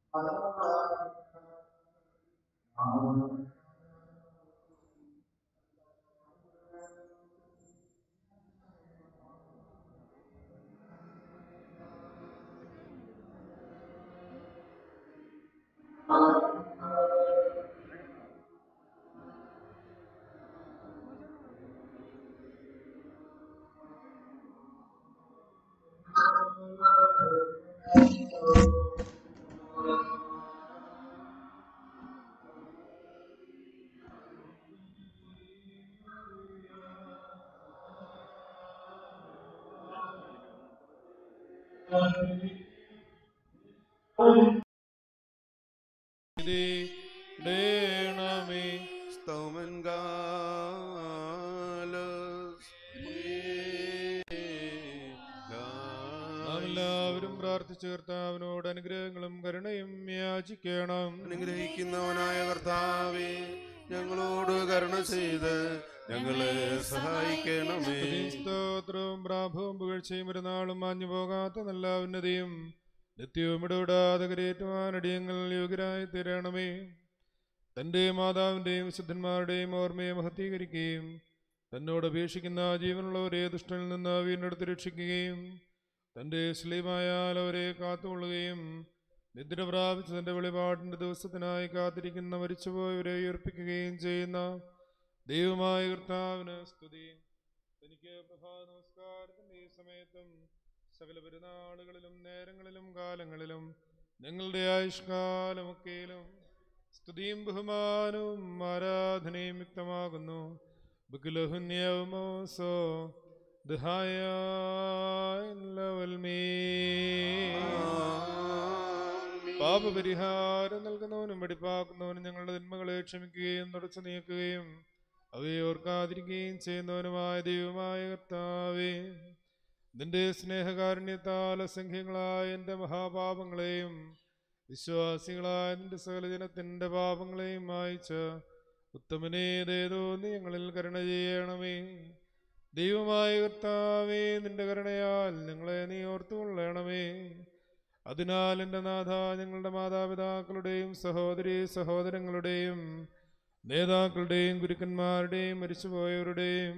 ഡേണമേ സ്തോമൻ Gallus നാം എല്ലാവരും പ്രാർത്ഥിച്ചു കർത്താവിനോട് അനുഗ്രഹങ്ങളും കരുണയും യാചിക്കണം അനുഗ്രഹിക്കുന്നവനായ കർത്താവേ ഞങ്ങളോട് കരുണ ചെയ്ത് ഞങ്ങളെ സഹായിക്കണമേ സ്തുതിയും സ്തോത്രവും പ്രാഭവും പുകഴ്ചയും ഒരു നാളും മാഞ്ഞു പോകാത്ത നല്ല ഉന്നതിയും നിത്യവും ഇടപെടാതെ കരയേറ്റുവാൻ അടിയങ്ങൾ യോഗ്യരായി തീരണമേ തന്റെ മാതാവിന്റെയും വിശുദ്ധന്മാരുടെയും ഓർമ്മയെ മഹത്തീകരിക്കുകയും തന്നോട് അപേക്ഷിക്കുന്ന ജീവനുള്ളവരെ ദുഷ്ടനിൽ നിന്ന് വീണ്ടെടുത്ത് രക്ഷിക്കുകയും തന്റെ സ്ലീമായാൽ അവരെ കാത്തുകൊള്ളുകയും നിദ്ര പ്രാപിച്ച് തന്റെ വെളിപാടിന്റെ ദിവസത്തിനായി കാത്തിരിക്കുന്ന മരിച്ചുപോയവരെ ഉയർപ്പിക്കുകയും ചെയ്യുന്ന ദൈവമായ കർത്താവിന് സ്തുതി എനിക്ക് പ്രഭാത നമസ്കാരത്തിന്റെ ഈ സമയത്തും സകല പെരുന്നാളുകളിലും നേരങ്ങളിലും കാലങ്ങളിലും നിങ്ങളുടെ ആയുഷ്കാലമൊക്കെയിലും സ്തുതിയും ബഹുമാനവും ആരാധനയും യുക്തമാകുന്നു ബുക്കുലഹുന്യമോസോ ദഹായ പാപപരിഹാരം നൽകുന്നവനും വെടിപ്പാക്കുന്നവനും ഞങ്ങളുടെ തിന്മകളെ ക്ഷമിക്കുകയും തുടച്ചു നീക്കുകയും അവയെ ഓർക്കാതിരിക്കുകയും ചെയ്യുന്നവനുമായ ദൈവമായ കർത്താവേ നിന്റെ സ്നേഹകാരുണ്യത്താൽ അസംഖ്യങ്ങളായ എൻ്റെ മഹാപാപങ്ങളെയും വിശ്വാസികളായ നിന്റെ സകല ജനത്തിൻ്റെ പാപങ്ങളെയും മായിച്ച് ഉത്തമനേ ദേതോ നീ ഞങ്ങളിൽ കരുണ ചെയ്യണമേ ദൈവമായ കർത്താവേ നിന്റെ കരുണയാൽ ഞങ്ങളെ നീ ഓർത്തുകൊള്ളണമേ അതിനാൽ എൻ്റെ നാഥ ഞങ്ങളുടെ മാതാപിതാക്കളുടെയും സഹോദരി സഹോദരങ്ങളുടെയും നേതാക്കളുടെയും ഗുരുക്കന്മാരുടെയും മരിച്ചുപോയവരുടെയും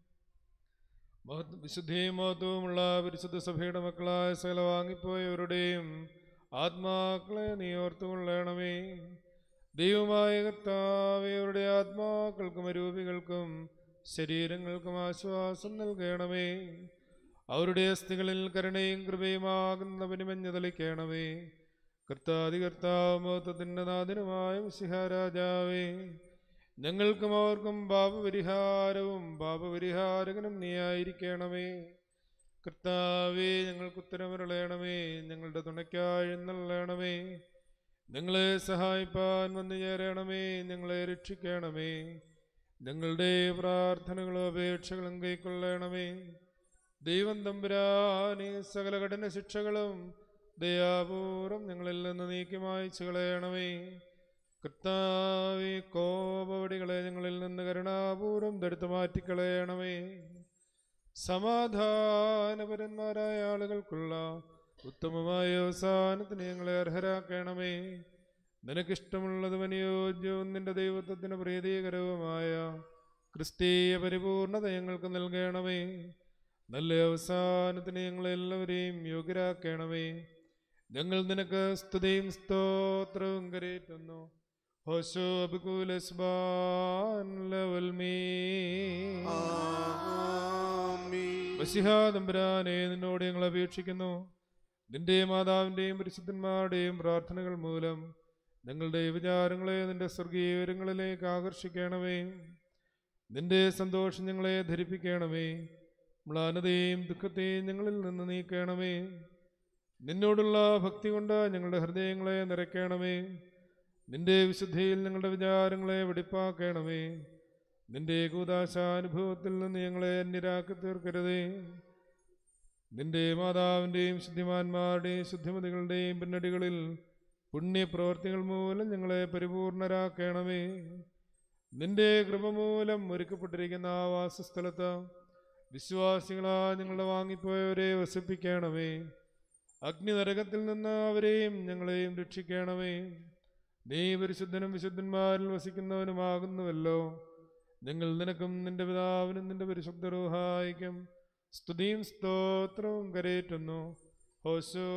മഹത് വിശുദ്ധിയും മഹത്വവുമുള്ള പരിശുദ്ധ സഭയുടെ മക്കളായ സകല വാങ്ങിപ്പോയവരുടെയും ആത്മാക്കളെ നീ ഓർത്തുകൊള്ളണമേ ദൈവമായ കർത്താവേ അവരുടെ ആത്മാക്കൾക്കും അരൂപികൾക്കും ശരീരങ്ങൾക്കും ആശ്വാസം നൽകണമേ അവരുടെ അസ്ഥികളിൽ കരുണയും കൃപയുമാകുന്ന പനിമഞ്ഞ് തളിക്കണമേ കർത്താതി കർത്താവ് മഹത്വത്തിൻ്റെ നാഥനുമായ മിശിഹാരാജാവേ ഞങ്ങൾക്കും അവർക്കും പാപപരിഹാരവും പാപപരിഹാരകനും നീയായിരിക്കണമേ കർത്താവേ ഞങ്ങൾക്ക് ഉത്തരമരളയണമേ ഞങ്ങളുടെ തുണയ്ക്കായി എഴുന്നള്ളണമേ ഞങ്ങളെ സഹായിപ്പാൻ വന്നു ചേരണമേ ഞങ്ങളെ രക്ഷിക്കണമേ ഞങ്ങളുടെ പ്രാർത്ഥനകളും അപേക്ഷകളും കൈക്കൊള്ളണമേ ദൈവം തമ്പുരാനെ സകല കഠിന ശിക്ഷകളും ദയാപൂർവം ഞങ്ങളിൽ നിന്ന് നീക്കി മായ്ച്ചു കളയണമേ കർത്താവെ കോപവടികളെ ഞങ്ങളിൽ നിന്ന് കരുണാപൂർവം തടുത്തു മാറ്റിക്കളയണമേ സമാധാനപരന്മാരായ ആളുകൾക്കുള്ള ഉത്തമമായ അവസാനത്തിന് ഞങ്ങളെ അർഹരാക്കണമേ നിനക്കിഷ്ടമുള്ളതും അനുയോജ്യവും നിന്റെ ദൈവത്വത്തിന് പ്രീതികരവുമായ ക്രിസ്തീയ പരിപൂർണത ഞങ്ങൾക്ക് നൽകണമേ നല്ല അവസാനത്തിന് ഞങ്ങളെല്ലാവരെയും യോഗ്യരാക്കണമേ ഞങ്ങൾ നിനക്ക് സ്തുതിയും സ്തോത്രവും കരേറ്റുന്നു ഹോശോ അബുകൂലസ്ബാൻ ലവൽ മീ മസിഹാദംബരാനെ നിന്നോട് ഞങ്ങൾ അപേക്ഷിക്കുന്നു നിന്റെ മാതാവിൻ്റെയും പരിശുദ്ധന്മാരുടെയും പ്രാർത്ഥനകൾ മൂലം ഞങ്ങളുടെ വിചാരങ്ങളെ നിന്റെ സ്വർഗീയ വിവരങ്ങളിലേക്ക് ആകർഷിക്കണമേ നിന്റെ സന്തോഷം ഞങ്ങളെ ധരിപ്പിക്കണമേ മ്ലാനതയും ദുഃഖത്തെയും ഞങ്ങളിൽ നിന്ന് നീക്കണമേ നിന്നോടുള്ള ഭക്തി കൊണ്ട് ഞങ്ങളുടെ ഹൃദയങ്ങളെ നിറയ്ക്കണമേ നിന്റെ വിശുദ്ധിയിൽ ഞങ്ങളുടെ വിചാരങ്ങളെ വെടിപ്പാക്കണമേ നിന്റെ കൂതാശാനുഭവത്തിൽ നിന്ന് ഞങ്ങളെ അന്യരാക്കി തീർക്കരുതേ നിന്റെ മാതാവിൻ്റെയും ശുദ്ധിമാന്മാരുടെയും ശുദ്ധിമതികളുടെയും പിന്നടികളിൽ പുണ്യപ്രവർത്തികൾ മൂലം ഞങ്ങളെ പരിപൂർണരാക്കണമേ നിന്റെ കൃപ മൂലം ഒരുക്കപ്പെട്ടിരിക്കുന്ന ആ വാസസ്ഥലത്ത് വിശ്വാസികളാ ഞങ്ങളുടെ വാങ്ങിപ്പോയവരെ വസിപ്പിക്കണമേ അഗ്നിനരകത്തിൽ നിന്ന് അവരെയും ഞങ്ങളെയും രക്ഷിക്കണമേ നീ പരിശുദ്ധനും വിശുദ്ധന്മാരിൽ വസിക്കുന്നവനുമാകുന്നുവല്ലോ നിങ്ങൾ നിനക്കും നിന്റെ പിതാവിനും നിന്റെ പരിശുദ്ധ റൂഹായിക്കും സ്തുതിയും സ്തോത്രവും കരേറ്റുന്നു ഹോശോ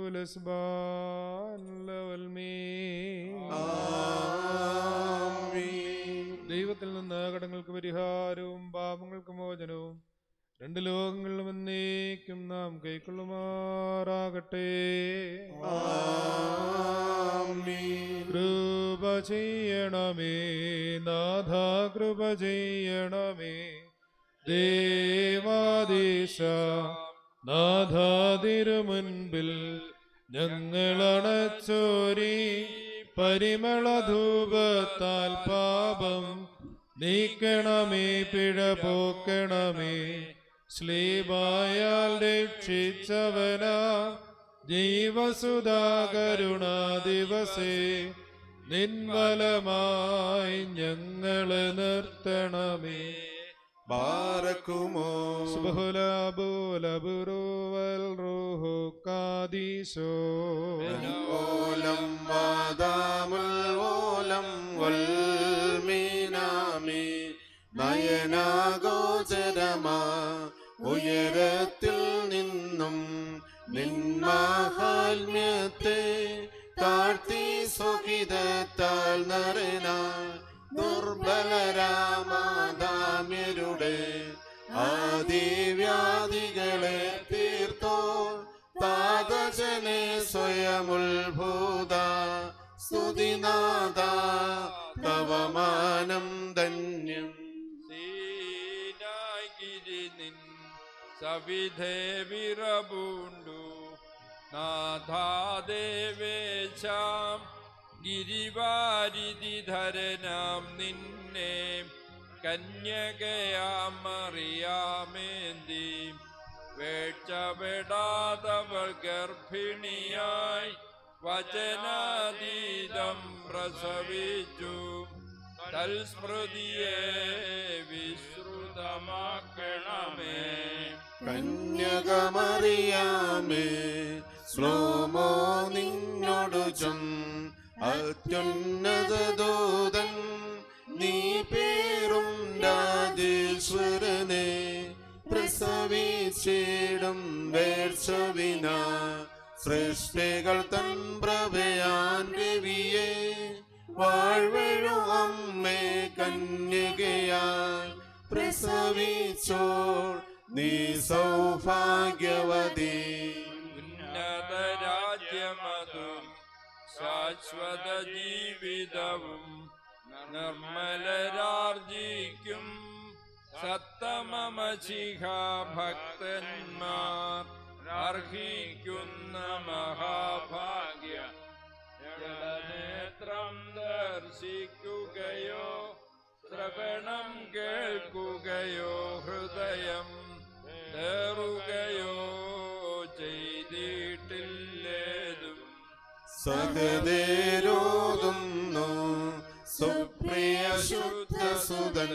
ആമീൻ. ദൈവത്തിൽ നിന്ന് കടങ്ങൾക്ക് പരിഹാരവും പാപങ്ങൾക്ക് മോചനവും രണ്ട് ലോകങ്ങളിലും എന്നേക്കും നാം കൈക്കൊള്ളുമാറാകട്ടെ ആമീൻ. കൃപ ചെയ്യണമേ നാഥ കൃപ ചെയ്യണമേ ദേവാദീശ നാഥ തിരുമുൻപിൽ ഞങ്ങളണച്ചോരി പരിമളധൂപത്താൽ പാപം നീക്കണമേ പിഴ പോക്കണമേ ശ്ലീബായാൽ രക്ഷിച്ചവന ജീവസുധാകരുണ ദിവസേ നിൻവലമായി ഞങ്ങളെ നിർത്തണമേ ബാരക്കുമോ സുബഹുലബുലബുറുവൽ റൂഹു കാദീശോ ഓലം വാദാമുൽ ഓലം വൽമീനാമി നയനാഗോചരമാ ഉയരത്തിൽ നിന്നും നിന്മാഹാത്മ്യത്തെ താഴ്ത്തി സ്വഹിതത്താൽ നരന ദുർബലരാമാദാമ്യരുടെ ആദിവ്യാധികളെ തീർത്തോ താതജനെ സ്വയമുത്ഭൂത സ്തുതിനാഥ തവമാനം ധന്യം സീനാഗിരി നിൻ സവിധേ വിറപൂണ്ടു നാഥാദേവേശാം ഗിരിവാരിധിധരനാം നിന്നെ കന്യകയാമറിയാമേന്തി വേഴ്ചപ്പെടാതവൾ ഗർഭിണിയായി വചനാതീതം പ്രസവിച്ചു തൽസ്മൃതിയെ വിശ്രുതമാക്കണമേ കന്യകമറിയാമേ ശ്ലോമോ നിന്നോടു ചൊം അത്യുന്നത ദൂതൻ നീ പേരും രാജേശ്വരനെ പ്രസവിച്ചിടും വേർച്ചവിന സൃഷ്ടികൾ തൻ പ്രഭയാൻ രവിയെ വാഴ്വഴു അമ്മേ കന്യകയാൽ പ്രസവിച്ചോൾ നീ സൗഭാഗ്യവതി ഉന്നത രാജ്യമതും ശാശ്വത ജീവിതവും നിർമ്മലരാർജിക്കും സത്തമമശിഖ ഭക്തന്മാർ അർഹിക്കുന്ന മഹാഭാഗ്യ ജലനേത്രം ദർശിക്കുകയോ ശ്രവണം കേൾക്കുകയോ ഹൃദയം തേറുകയോ ചെയ്തിട്ടില്ലേതും സഹദേരോതുന്നു സുപ്രിയ ശുദ്ധസുതൻ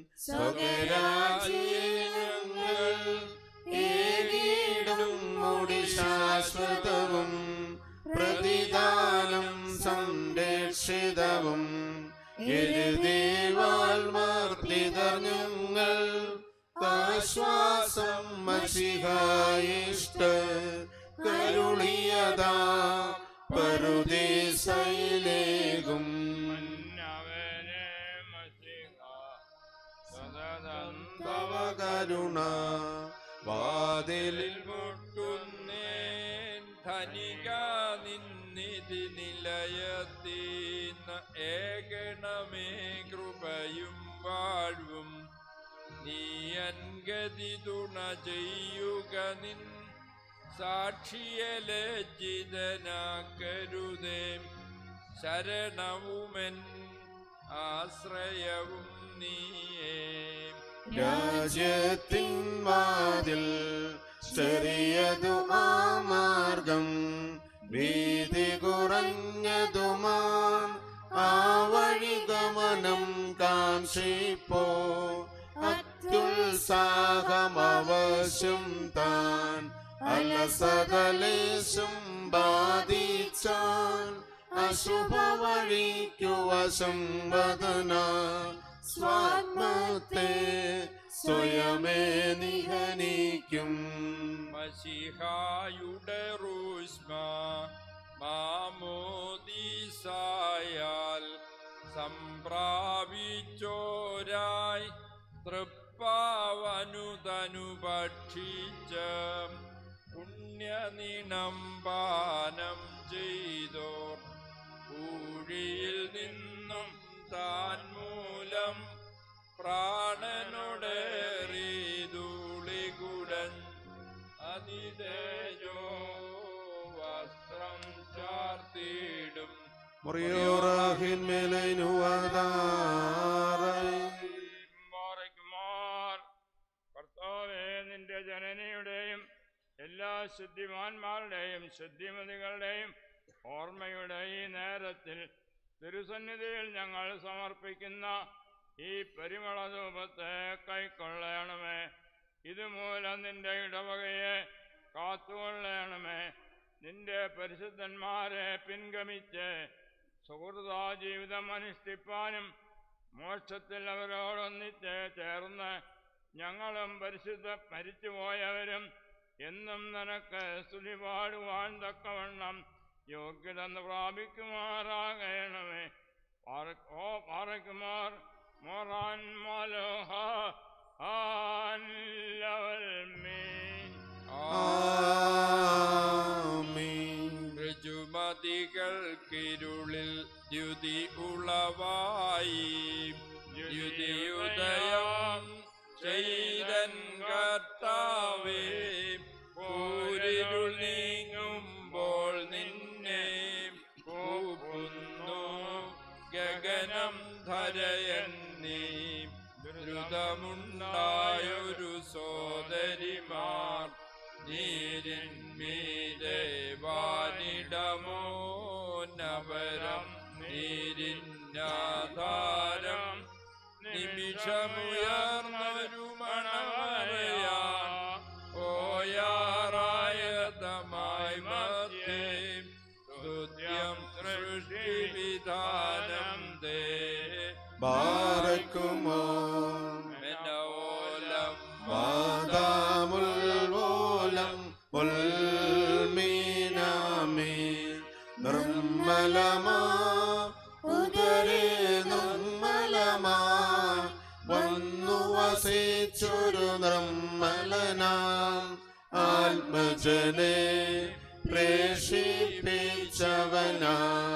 സ്വകരാജ്യങ്ങൾ ഏകീടും മുടി ശാശ്വതവും പ്രതിദാനം സംരക്ഷിതവും എഴുതേവാൽ മർദ്ദിതർ ഞങ്ങൾ ആശ്വാസം മഷിഹായിഷ്ട കരുളിയതാ പരുദേശയിലേകും തവ കരുണ വാതിലിൽ മുട്ടുന്നേൻ ധനിക നിന്നിധി നിലയത്തീന്ന ഏകണമേ കൃപയും വാഴ്വും നീ അൻഗതി തുണ ചെയ്യുക നിൻ സാക്ഷിയെ ലജ്ജിതനാക്കരുതേ ശരണവുമെൻ ആശ്രയവും നീയേ രാജ്യത്തിൻ വാതിൽ ചെറിയതു ആ മാർഗം വീതി കുറഞ്ഞതുമാം ആ വഴി ഗമനം കാക്ഷിപ്പോ അത്യുത്സാഹമവശ്യം താൻ അലസതലേശം ബാധിച്ചാൽ അശുഭ വഴിക്കു വശം വദന സ്വാത്മത്തെ സ്വയമേ നിഹനിക്കും മസിഹായുടെ റൂഷ്മ മാമോദീസായാൽ സംപ്രാപിച്ചോരായി തൃപ്പാവനുതനു ഭക്ഷിച്ച പുണ്യനിണം പാനം ചെയ്തോർ ഊഴിയിൽ നിന്നും താൻ മൂലം പ്രാണനോടേറിയതുളികുടൻ അതിതേജോ വസ്ത്രം ചാർത്തിയിടും മുറിയോറാഹിൻ മാറിക്കുമാർ കർത്താവേ നിന്റെ ജനനിയുടെയും എല്ലാ ശുദ്ധിമാന്മാരുടെയും ശുദ്ധിമതികളുടെയും ഓർമ്മയുടെ ഈ നേരത്തിൽ തിരുസന്നിധിയിൽ ഞങ്ങൾ സമർപ്പിക്കുന്ന ഈ പരിമള ധൂപത്തെ കൈക്കൊള്ളണമേ ഇതുമൂലം നിന്റെ ഇടവകയെ കാത്തുകൊള്ളണമേ നിന്റെ പരിശുദ്ധന്മാരെ പിൻഗമിച്ച് സുഹൃതാ ജീവിതം അനുഷ്ഠിപ്പാനും മോക്ഷത്തിൽ അവരോടൊന്നിച്ച് ചേർന്ന് ഞങ്ങളും പരിശുദ്ധ മരിച്ചുപോയവരും എന്നും നിനക്ക് സ്തുതി പാടുവാൻ തക്കവണ്ണം യോഗ്യത പ്രാപിക്കുമാറാകണമേ പാറ- ഓ പാറയ്ക്കുമാർ മോറാൻ മോലോഹ ആൻ ലവൽ മീ ഋജുമതികൾക്കിരുളിൽ ദ്യുതി ഉളവായി ദ്യുതിയുദയം ചെയ്തൻ കർത്താവേ പോരിരുൾ നീങ്ങുമ്പോൾ നിന്നെ കൂപ്പുന്നു ഗഗനം ധരയന്നീ ദ്രുതമുണ്ടായൊരു സോദരിമാർ നീരിന്മീരെ വാനിടമോ നവരം നീരിന്നാധാരം നിമിഷമുയർന്നൊരു മണമറയാ ഓയാറായതമായി മധ്യേ സ്തുത്യം സൃഷ്ടിവിധാനം ദേ ബാരക്കുമോ മെനോലം വാദാമുൽവോലം ഉൽമീനാമേ നിർമ്മലമാ ഉദരേ നിർമ്മലമാ വന്നു വസിച്ചൊരു നിർമ്മലനാം ആത്മജനെ പ്രേഷിപ്പിച്ചവനാ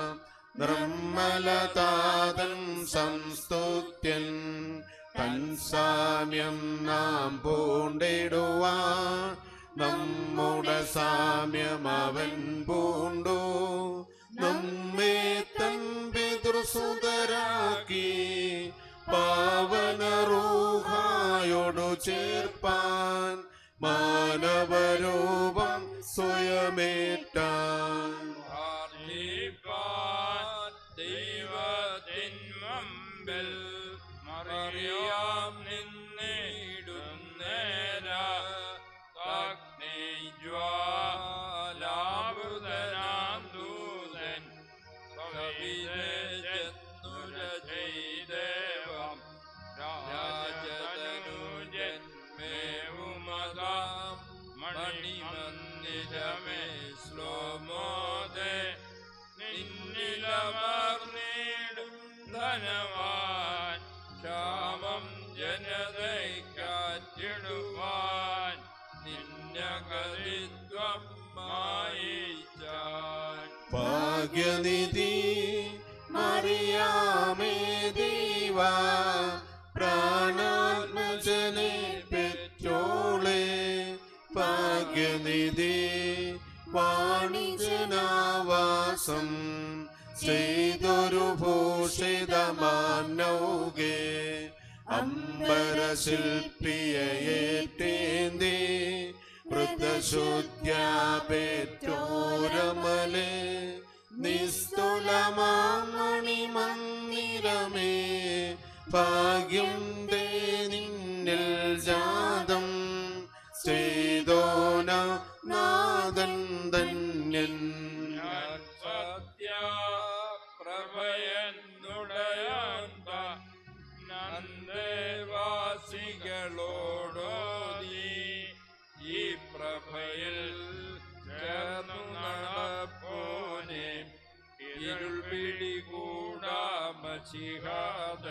നിർമ്മലതാതൻ സംസ്തുത്യൻ തൻ സാമ്യം നാം പൂണ്ടിടുവാൻ നമ്മുടെ സാമ്യം അവൻ പൂണ്ടു നമ്മെ തൻ പിതൃസുതരാക്കി പാവനറൂഹായോടു ചേർപ്പാൻ മാനവരൂപം സ്വയമേറ്റാൻ പ്രാർത്ഥിപ്പാൻ ദൈവത്തിൻ മുമ്പിൽ മറിയാം നിന്നിടുന്നേര അഗ്നിജ്വാലാഭുതനാം ദൂതൻ കവിതയെന്നുര ചെയ്ദേവം രാജതനുജന്മേവുമതാം മണിമന്ദിരമേ ശ്ലോമോദേ നിന്നിലമർന്നിടും ധനവാൻ ക്ഷാമം ജനതയ്ക്കാറ്റിടുവാൻ നിന്നകലിത്വം മായിച്ചാൻ ഭാഗ്യനിധി മറിയാമേ ദീവ പ്രാണാത്മജനെ പെറ്റോളെ ഭാഗ്യനിധി വാണിജനാവാസം ചെയ്തൊരു ഭൂഷിതമാനൗകെ അമ്പരശില്പിയേറ്റേന്തി വൃദ്ധശുദ്ധ്യാപേറ്റോരമലെ നിസ്തുലമാമണിമന്ദിരമേ ഭാഗ്യം തേ നിന്നിൽ ജാതം ചെയ്തോന നാ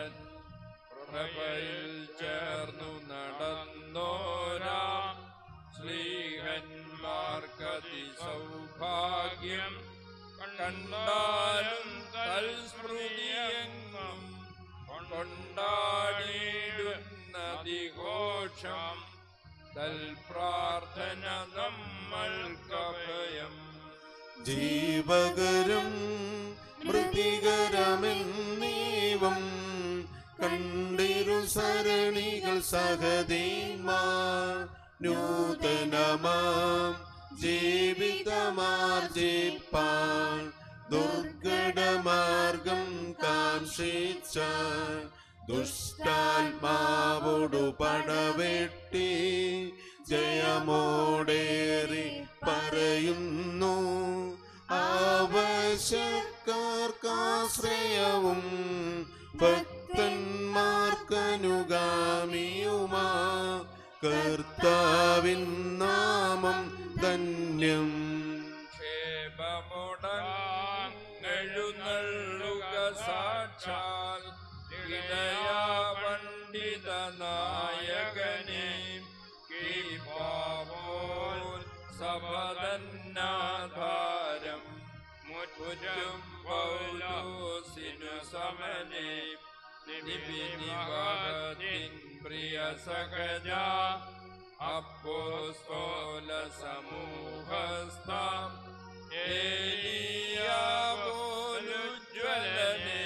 നാഥൻ പ്രഭയിൽ ചേർന്നു നടന്നോരാം ശ്രീഹന്മാർക്കതി സൗഭാഗ്യം കണ്ടാലും തൽസ്മൃതിയെങ്ങും കൊണ്ടാടിയിടുന്നതിഘോഷം തൽപ്രാർത്ഥന നമ്മൾക്കഭയം ജീവകരം മൃതികരമെന്നേവം കണ്ടിരു സരണികൾ സഹദീന്മാർ നൂതനമാം ജീവിതമാർജിപ്പാൻ ദുർഘടമാർഗം കാംക്ഷിച്ച ദുഷ്ടാത്മാവോടു പടവെട്ടി ജയമോടേറി പറയുന്നു ആവശ്യക്കാർക്കാശ്രയവും ഭക്തന്മാർക്കനുഗാമിയുമാ കർത്താവിൻ നാമം ധന്യം ക്ഷേമമുടങ്ങെഴുന്നള്ളുക സാക്ഷാൽ ഇടയാ പണ്ഡിത നായകനെ കീപാവോൽ സപതന്നാധാരം മുറ്റും പൗലോസിനു സമനെ നിബിനിവഹത്തിൻ പ്രിയ സഹജ അപ്പോസ്തോല സമൂഹസ്ഥാം ഏലിയാവോലുജ്വലനെ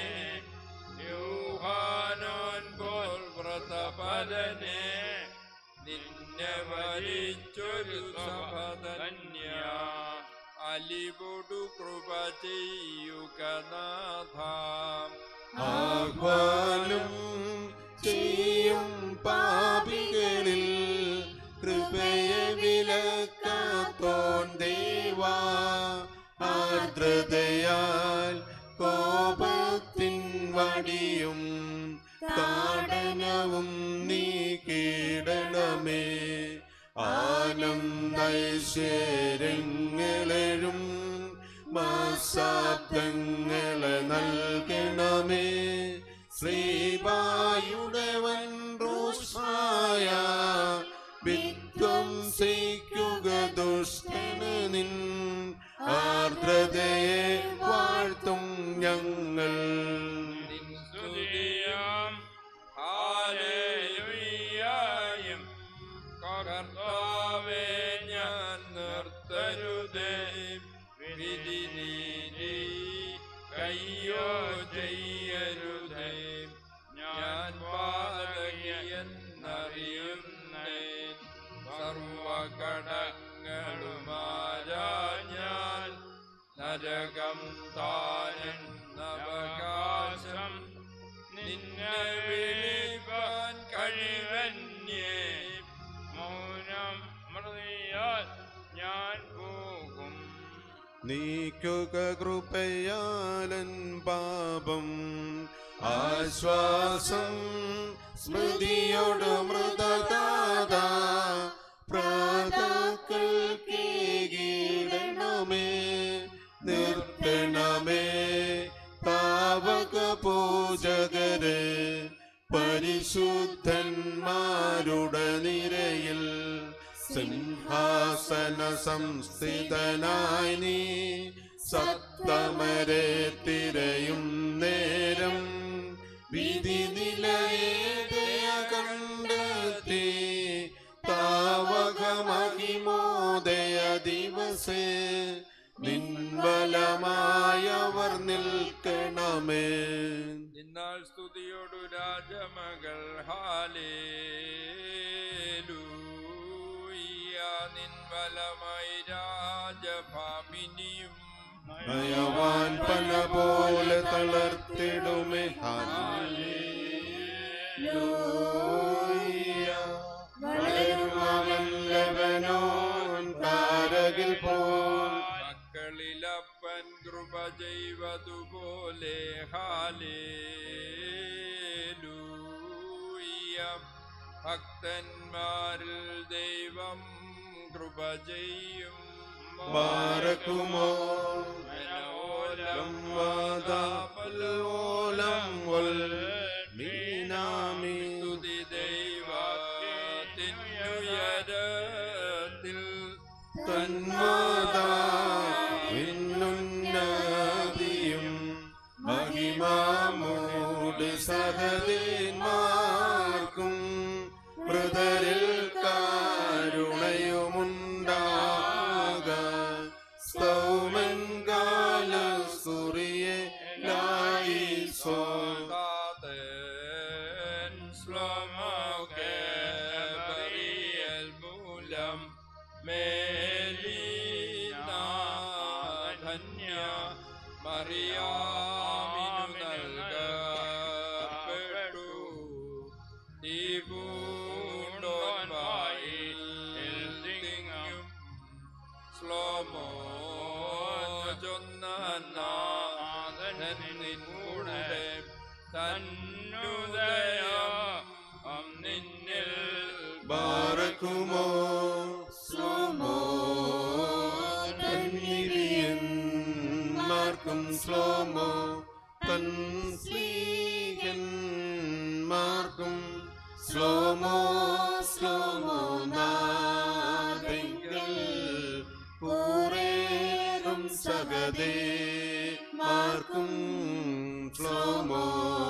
യൂഹാനോൻ പോൽ വ്രതപരനെ നിന്നെ വരിച്ചൊരു സഭധന്യ അലിവൊടു കൃപ ചെയ്യുക നാഥാം ആഹ്വാനം ചെയ്യും പാപികളിൽ കൃപയെ വിലക്കാത്തോൻ ദേവാ ആർദ്രതയാൽ കോപത്തിൻ വടിയും താടനവും നീ കീടണമേ ആനന്ദൈശ്വര്യങ്ങളെഴും മാസാബ്ദങ്ങളെ നൽകണമേ ശ്രീബായുടവൻ റൂഷ്മായ വിധ്വംസിക്കുക ദുഷ്ടന് നിൻ ആർദ്രതയെ വാഴ്ത്തും ഞങ്ങൾ നിൻ സ്തുതിയാം ഹാലേലുയ്യായും കർത്താവേ ഞാൻ നിർത്തരുതേ വിധി നീതി കയ്യോ ചെയ്യരുതേ ഞാൻ പാതകിയെന്നറിയുന്നേ സർവകടങ്ങളുമാരാ ഞാൻ നരകം താനെന്നവകാശം നിന്നെ വിളിപ്പാൻ കഴിവന്യേ മൗനം മൃതിയാൽ ഞാൻ പോകും നീക്കുക കൃപയാലൻ പാപം ആശ്വാസം സ്മൃതിയോട് മൃതദാത പ്രാതാക്കൾ കീടണമേ നിർത്തണമേ പാവക പൂജകരെ പരിശുദ്ധന്മാരുടെ നിരയിൽ സിംഹാസന സംസ്ഥിതനായി നീ സപ്തമരെ തിരയും നേരം വിധി നിലയേതയ കണ്ടെത്തി താവക മഹിമോദയ ദിവസേ നിൻവലമായവർ നിൽക്കണമേ നിന്നാൾ സ്തുതിയോടു രാജമകൾ ഹാലേലൂയ നിൻവലമായി രാജഭാമിനിയും നയവാൻ പന പോലെ തളർത്തിടുമേ വളരുമവല്ലവനോൻ താരകിൽ പോൽ മക്കളിലപ്പൻ കൃപ ചെയ്വതുപോലെ ഹാലേലൂയ ഭക്തന്മാരിൽ ദൈവം കൃപ ചെയ്യും ബാരക്കുമോ മനോലം വാദാപലോലം വൽ മൃതരിൽ കാരുണയുമുണ്ടാക സ്തൗമൻ കാല സുറിയെ ലായിസോ താതൻ ശ്ലോമോകെ ബറിയൽ മൂലം മേലിനാധന്യ മറിയാമിനു നൽകപ്പെട്ടു തീപൂണ്ടോൻ വായിൽ തിങ്ങും ശ്ലോമോ ചൊന്നൂടെ തന്നുദയം നിന്നിൽ ബാറക്കുമോ സ്ലോമോ തന്നിരിയന്മാർക്കും സ്ലോമോ തൻ സ്ലീഹന്മാർക്കും സ്ലോമോ സ്ലോമോ നാദെങ്കിൽ പൂരേറും സഗതേ മാർക്കും സ്ലോമോ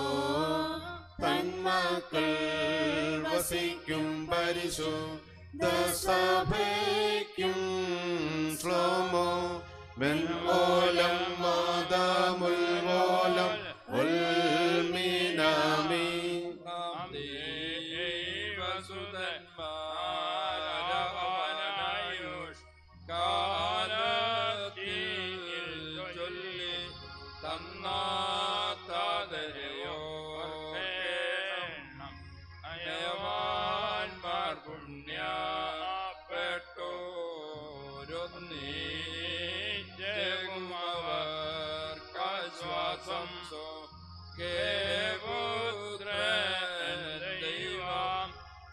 തന്മാക്കൾ വസിക്കും പരിശു ദസഭയ്ക്കും ശ്ലോമോ വെൺമോലം മാതാമുൽമോലം ഉൽമീനാമി വസുതന്മാരായുഷ് കാലത്തിൽ ചൊല്ലി തന്നാതരയോ അയവാൻമാർ പുണ്യപ്പെട്ടോരൊന്നീശ്വാസം സോ ദൈവം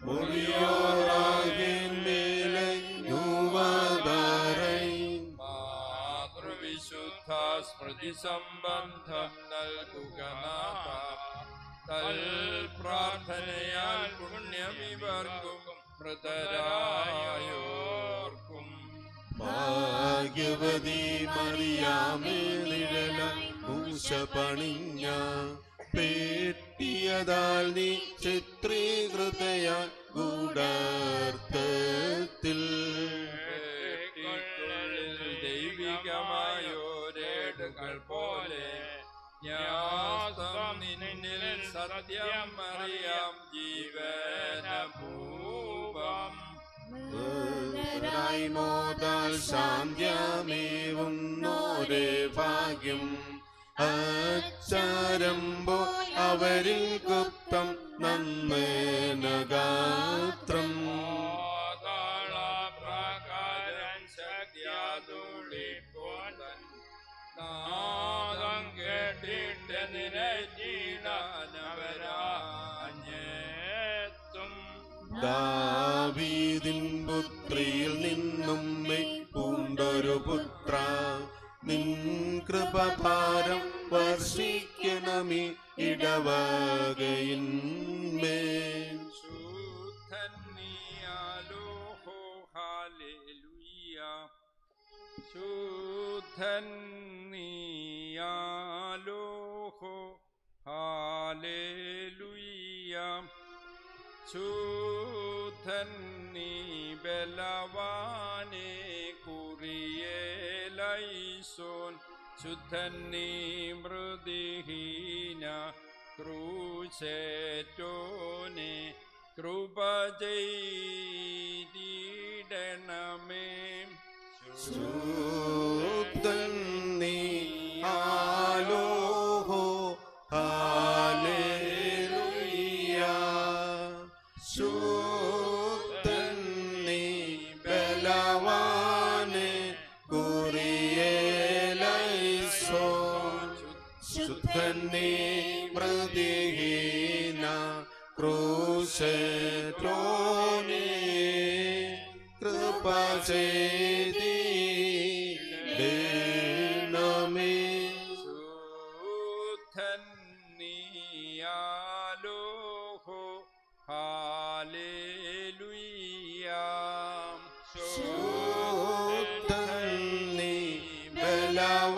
മുറിയോറാകിന്മേലെ യുവതാരൈ മാതൃവിശുദ്ധ സ്മൃതി സംബന്ധം നൽകുക നാഥ. തൽ പ്രാർത്ഥനയാൽ പുണ്യമിവർക്കും മൃതരായോർക്കും ഭാഗ്യവതി മറിയാമേ നിഴലായി മൂശ പണിഞ്ഞ പേട്ടിയതാൽ നീ ചിത്രീകൃതയ ഗൂഢാർത്ഥത്തിൽ പേട്ടിക്കുള്ളിൽ ദൈവികമായോരേടുകൾ പോലെ ജ്ഞാതം നിന്നിൽ സത്യം അറിയാം ജീവനഭൂപം ായി മോതാൽ ശാന്ത്യമേവും നോരേ ഭാഗ്യം അച്ചാരമ്പോ അവരിൽ ഗുപ്തം നന്മേനഗാത്രം പ്രകാരൻ ശക്തിയാതുള്ളി പോതൻ നാദം കേട്ടിട്ട് നിരജീണവരാഞ്ഞെത്തും ദാവീദിൻ പുത്രിയിൽ നിന്നും മെയ് പൂണ്ടൊരു പുത്ര നിൻ കൃപഭാരം വർഷിക്കണമേ ഇടവകയിന്മേൽ ശുദ്ധൻ നീയാലോഹോ ഹാലേലുയ്യ ശുദ്ധൻ നീയാലോഹോ ഹാലേലുയ്യ ശുദ്ധൻ നീ ബലവാനെ കുറിയേലൈസോൻ ശുദ്ധൻ നീ മൃദിഹീന ക്രൂശേറ്റോനെ കൃപ ചെയ്തിടണമേ ശുദ്ധൻ നീ ആലോഹോ ഹാലേലുയ്യ ശുദ്ധൻ നീ ബലവാനെ കുറിയേലൈസോൻ ശുദ്ധൻ നീ മൃതിഹീന ക്രൂശോനെ കൃപ ചെയ്തിടണമേ ശുദ്ധൻ നീയാലോഹോ ഹാലേലുയ്യ ശുദ്ധൻ നീ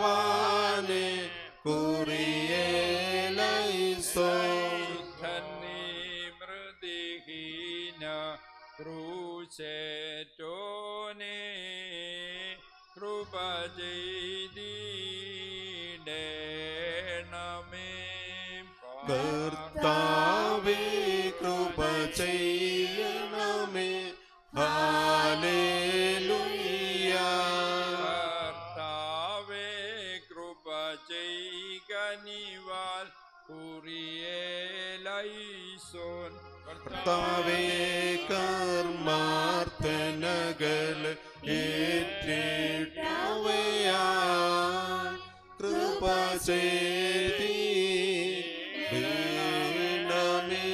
ബലവാനെ കുറിയേലൈസോൻ ശുദ്ധൻ നീ ക്രൂശേറ്റോനെ കൃപ ചെയ്തിടേണമേ കർത്താവേ കൃപ ചെയ്യണമേ ഹാലേലുയ്യ കർത്താവേ കൃപ ചെയ്കനിവാൽ കുറിയേലൈസോൻ കർത്താവേ കർമാർത്തനകൾ ഏറ്റിട്ടവയാ കൃപ ചെയ്തീണമേ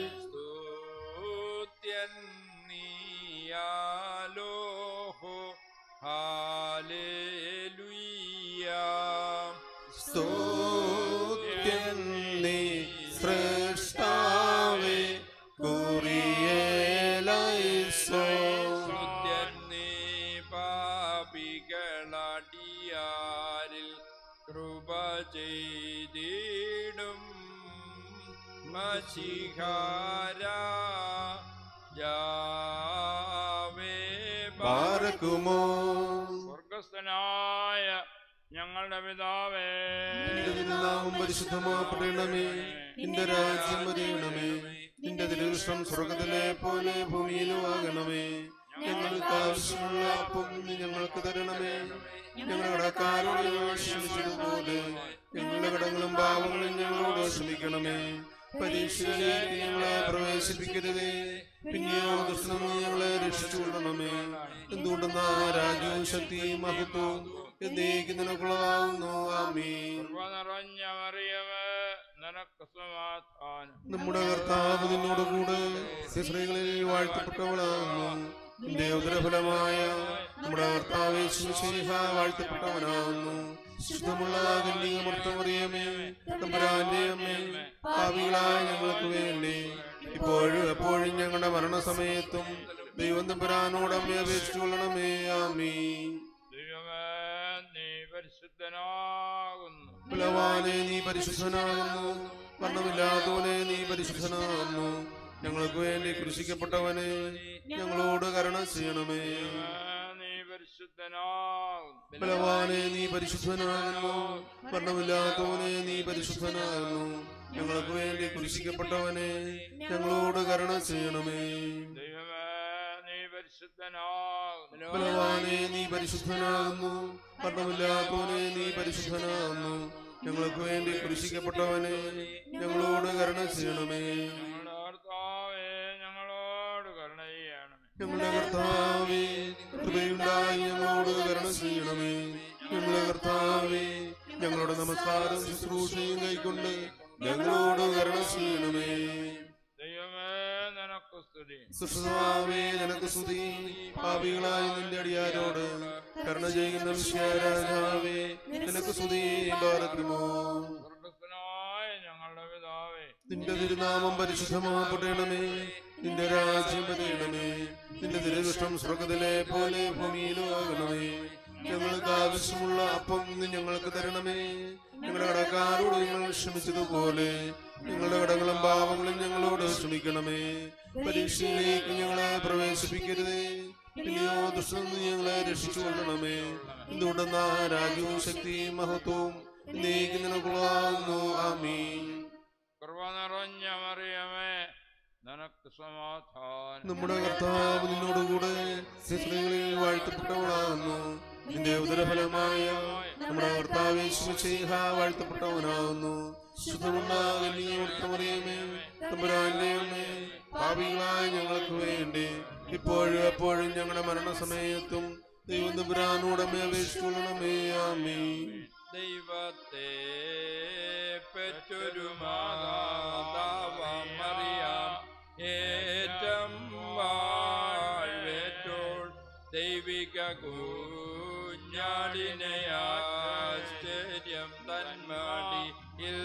സ്തുത്യൻ നീയാലോഹോ ഹാലേലുയ്യ സ്തുത്യൻ നീ സൃഷ്ടാവേ കുറിയേലൈസോ സ്തുത്യൻ നീ പാപികളടിയാരിൽ കൃപ ചെയ്തിടും മഷിഹാര ജാവേ ബാരക്കുമോ സ്വർഗസ്ഥനായ ഞങ്ങളുടെ പിതാവേ നിന്റെ തിരുനാമം പരിശുദ്ധമാപ്പെടണമേ നിന്റെ രാജ്യം വരയണമേ നിന്റെ തിരുവിഷ്ടം സ്വർഗത്തിലെ പോലെ ഭൂമിയിലും ആകണമേ ഞങ്ങൾക്ക് ആവശ്യമുള്ള അപ്പം നീ ഞങ്ങൾക്ക് തരണമേ ഞങ്ങളുടെ കടക്കാരോട് ഞങ്ങൾ ക്ഷമിച്ചതുപോലെ ഞങ്ങളുടെ കടങ്ങളും പാവങ്ങളും ഞങ്ങളോട് ക്ഷമിക്കണമേ പരീക്ഷയിലേക്ക് ഞങ്ങളെ പ്രവേശിപ്പിക്കരുതേ പിന്നെയോ ദുഷ്ടനമോ ഞങ്ങളെ രക്ഷിച്ചുകൊള്ളണമേ എന്തുകൊണ്ടെന്നാ രാജ്യവും ശക്തിയും മഹത്വവും എന്നേക്ക് നിനക്കുള്ളതാവുന്നു ആമീൻ കൃപ നിറഞ്ഞ മറിയമേ നിനക്ക് സമാധാനം നമ്മുടെ കർത്താവ് നിന്നോട് കൂടെ സ്ത്രീകളിൽ വാഴ്ത്തപ്പെട്ടവളാകുന്നു നിന്റെ ഉദരഫലമായ നമ്മുടെ കർത്താവ് ശിവശേഖ വാഴ്ത്തപ്പെട്ടവനാകുന്നു ശുദ്ധമുള്ള കന്യകമർത്തമറിയമേ തമ്പുരാന്റെ അമ്മേ ഭാവികളായ ഞങ്ങൾക്ക് വേണ്ടി ഇപ്പോഴും എപ്പോഴും ഞങ്ങളുടെ മരണസമയത്തും ദൈവം തമ്പുരാനോട് അമ്മയെ അപേക്ഷിച്ചുകൊള്ളണമേ ആമീൻ ദൈവമേ നീ പരിശുദ്ധനാകുന്നു ബലവാനെ നീ പരിശുദ്ധനാകുന്നു മരണമില്ലാത്തവനെ നീ പരിശുദ്ധനാകുന്നു ഞങ്ങൾക്ക് വേണ്ടി കൃഷിക്കപ്പെട്ടവനെ ഞങ്ങളോട് കരുണ ചെയ്യണമേ ദൈവമേ, നീ പരിശുദ്ധനാകുന്നു ബലവാനെ നീ പരിശുദ്ധനാകുന്നു മരണമില്ലാത്തവനെ നീ പരിശുദ്ധനാകുന്നു ഞങ്ങൾക്ക് വേണ്ടി കൃഷിക്കപ്പെട്ടവനെ ഞങ്ങളോട് കരുണ ചെയ്യണമേ ദൈവമേ നീ പരിശുദ്ധനാകുന്നു ബലവാനെ നീ പരിശുദ്ധനാകുന്നു മരണമില്ലാത്തവനെ നീ പരിശുദ്ധനാകുന്നു ഞങ്ങൾക്ക് വേണ്ടി കൃഷിക്കപ്പെട്ടവനെ ഞങ്ങളോട് കരുണ ചെയ്യണമേ ഞങ്ങളുടെ കർത്താവേ ഞങ്ങളോട് കരുണ ചെയ്യണമേ ഞങ്ങളുടെ കർത്താവേ കൃപയുണ്ടായി ഞങ്ങളോട് കരുണ ചെയ്യണമേ ഞങ്ങളുടെ കർത്താവേ ഞങ്ങളുടെ നമസ്കാരം ശുശ്രൂഷയും കൈക്കൊണ്ട് ഞങ്ങളോട് കരുണ ചെയ്യണമേ ദൈവമേ നിനക്ക് സ്തുതി സുഷമാവേ നിനക്ക് സ്തുതി പാപികളായ നിന്റെ അടിയാരോട് കരുണ ചെയ്യുന്ന വിശ്വരാജാവേ നിനക്ക് സ്തുതി പാർക്കുമോ സ്വർഗസ്ഥനായ ഞങ്ങളുടെ പിതാവേ നിന്റെ തിരുനാമം പരിശുദ്ധമാപ്പെടണമേ നിന്റെ രാജ്യം വരയണമേ നിന്റെ തിരുവിഷ്ടം സ്വർഗത്തിലെ പോലെ ഭൂമിയിലും ആകണമേ ഞങ്ങൾക്ക് ആവശ്യമുള്ള അപ്പം നീ ഞങ്ങൾക്ക് തരണമേ ഞങ്ങളുടെ കടക്കാരോട് ഞങ്ങൾ ക്ഷമിച്ചതുപോലെ ഞങ്ങളുടെ കടങ്ങളും പാവങ്ങളും ഞങ്ങളോട് ക്ഷമിക്കണമേ പരീക്ഷയിലേക്ക് ഞങ്ങളെ പ്രവേശിപ്പിക്കരുതേ പിന്നെയോ ദുഷ്ടം ഞങ്ങളെ രക്ഷിച്ചു കൊള്ളണമേ എന്തുകൊണ്ടെന്നാ രാജ്യവും ശക്തിയും മഹത്വവും എന്നേക്ക് നിനക്കുള്ളതാകുന്നു ആമീൻ കൃപ നിറഞ്ഞ മറിയമേ നിനക്ക് സമാധാനം നമ്മുടെ കർത്താവ് നിന്നോടുകൂടെ സ്ത്രീകളിൽ വാഴ്ത്തപ്പെട്ടവളാകുന്നു നിന്റെ ഉദരഫലമായ നമ്മുടെ കർത്താവ് ശിവശേഖ വാഴ്ത്തപ്പെട്ടവനാകുന്നു ശുദ്ധമുണ്ടാകലിയമേ തമ്പുരാന്റെ അമ്മേ പാപികളായ ഞങ്ങൾക്ക് വേണ്ടി ഇപ്പോഴും എപ്പോഴും ഞങ്ങളുടെ മരണസമയത്തും ദൈവം തമ്പുരാനോടമേ അപേക്ഷിച്ചുകൊള്ളണമേ ആമേ ദൈവത്തെ പെറ്റൊരു മാതാവമറിയാം ഏറ്റം വാഴ്വേറ്റോൾ ദൈവിക കുഞ്ഞാടിനെ ആശ്ചര്യം തന്മടി ഇൽ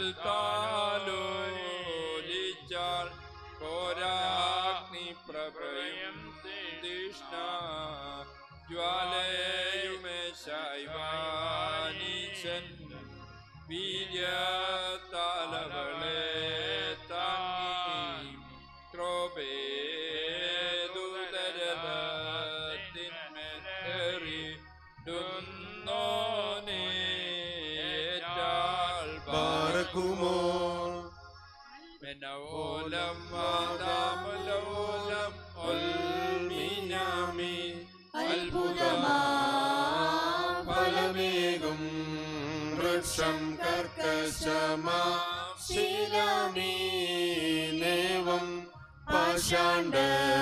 താലോലിച്ചാൽ കോരാഗ്നി പ്രഭയം തീഷ്ണ ജ്വാലയുമേശായ്വാനീശൻ വീര്യത്താലവളെ താങ്ങി ക്രോബേതു മിന്നവോലം വാദാമലോലം ഒൽമിനാമി അത്ഭുതമാ ഫലമേകും വൃക്ഷം കർക്കശമാ ശിലാമീനേവം പാഷാണ്ട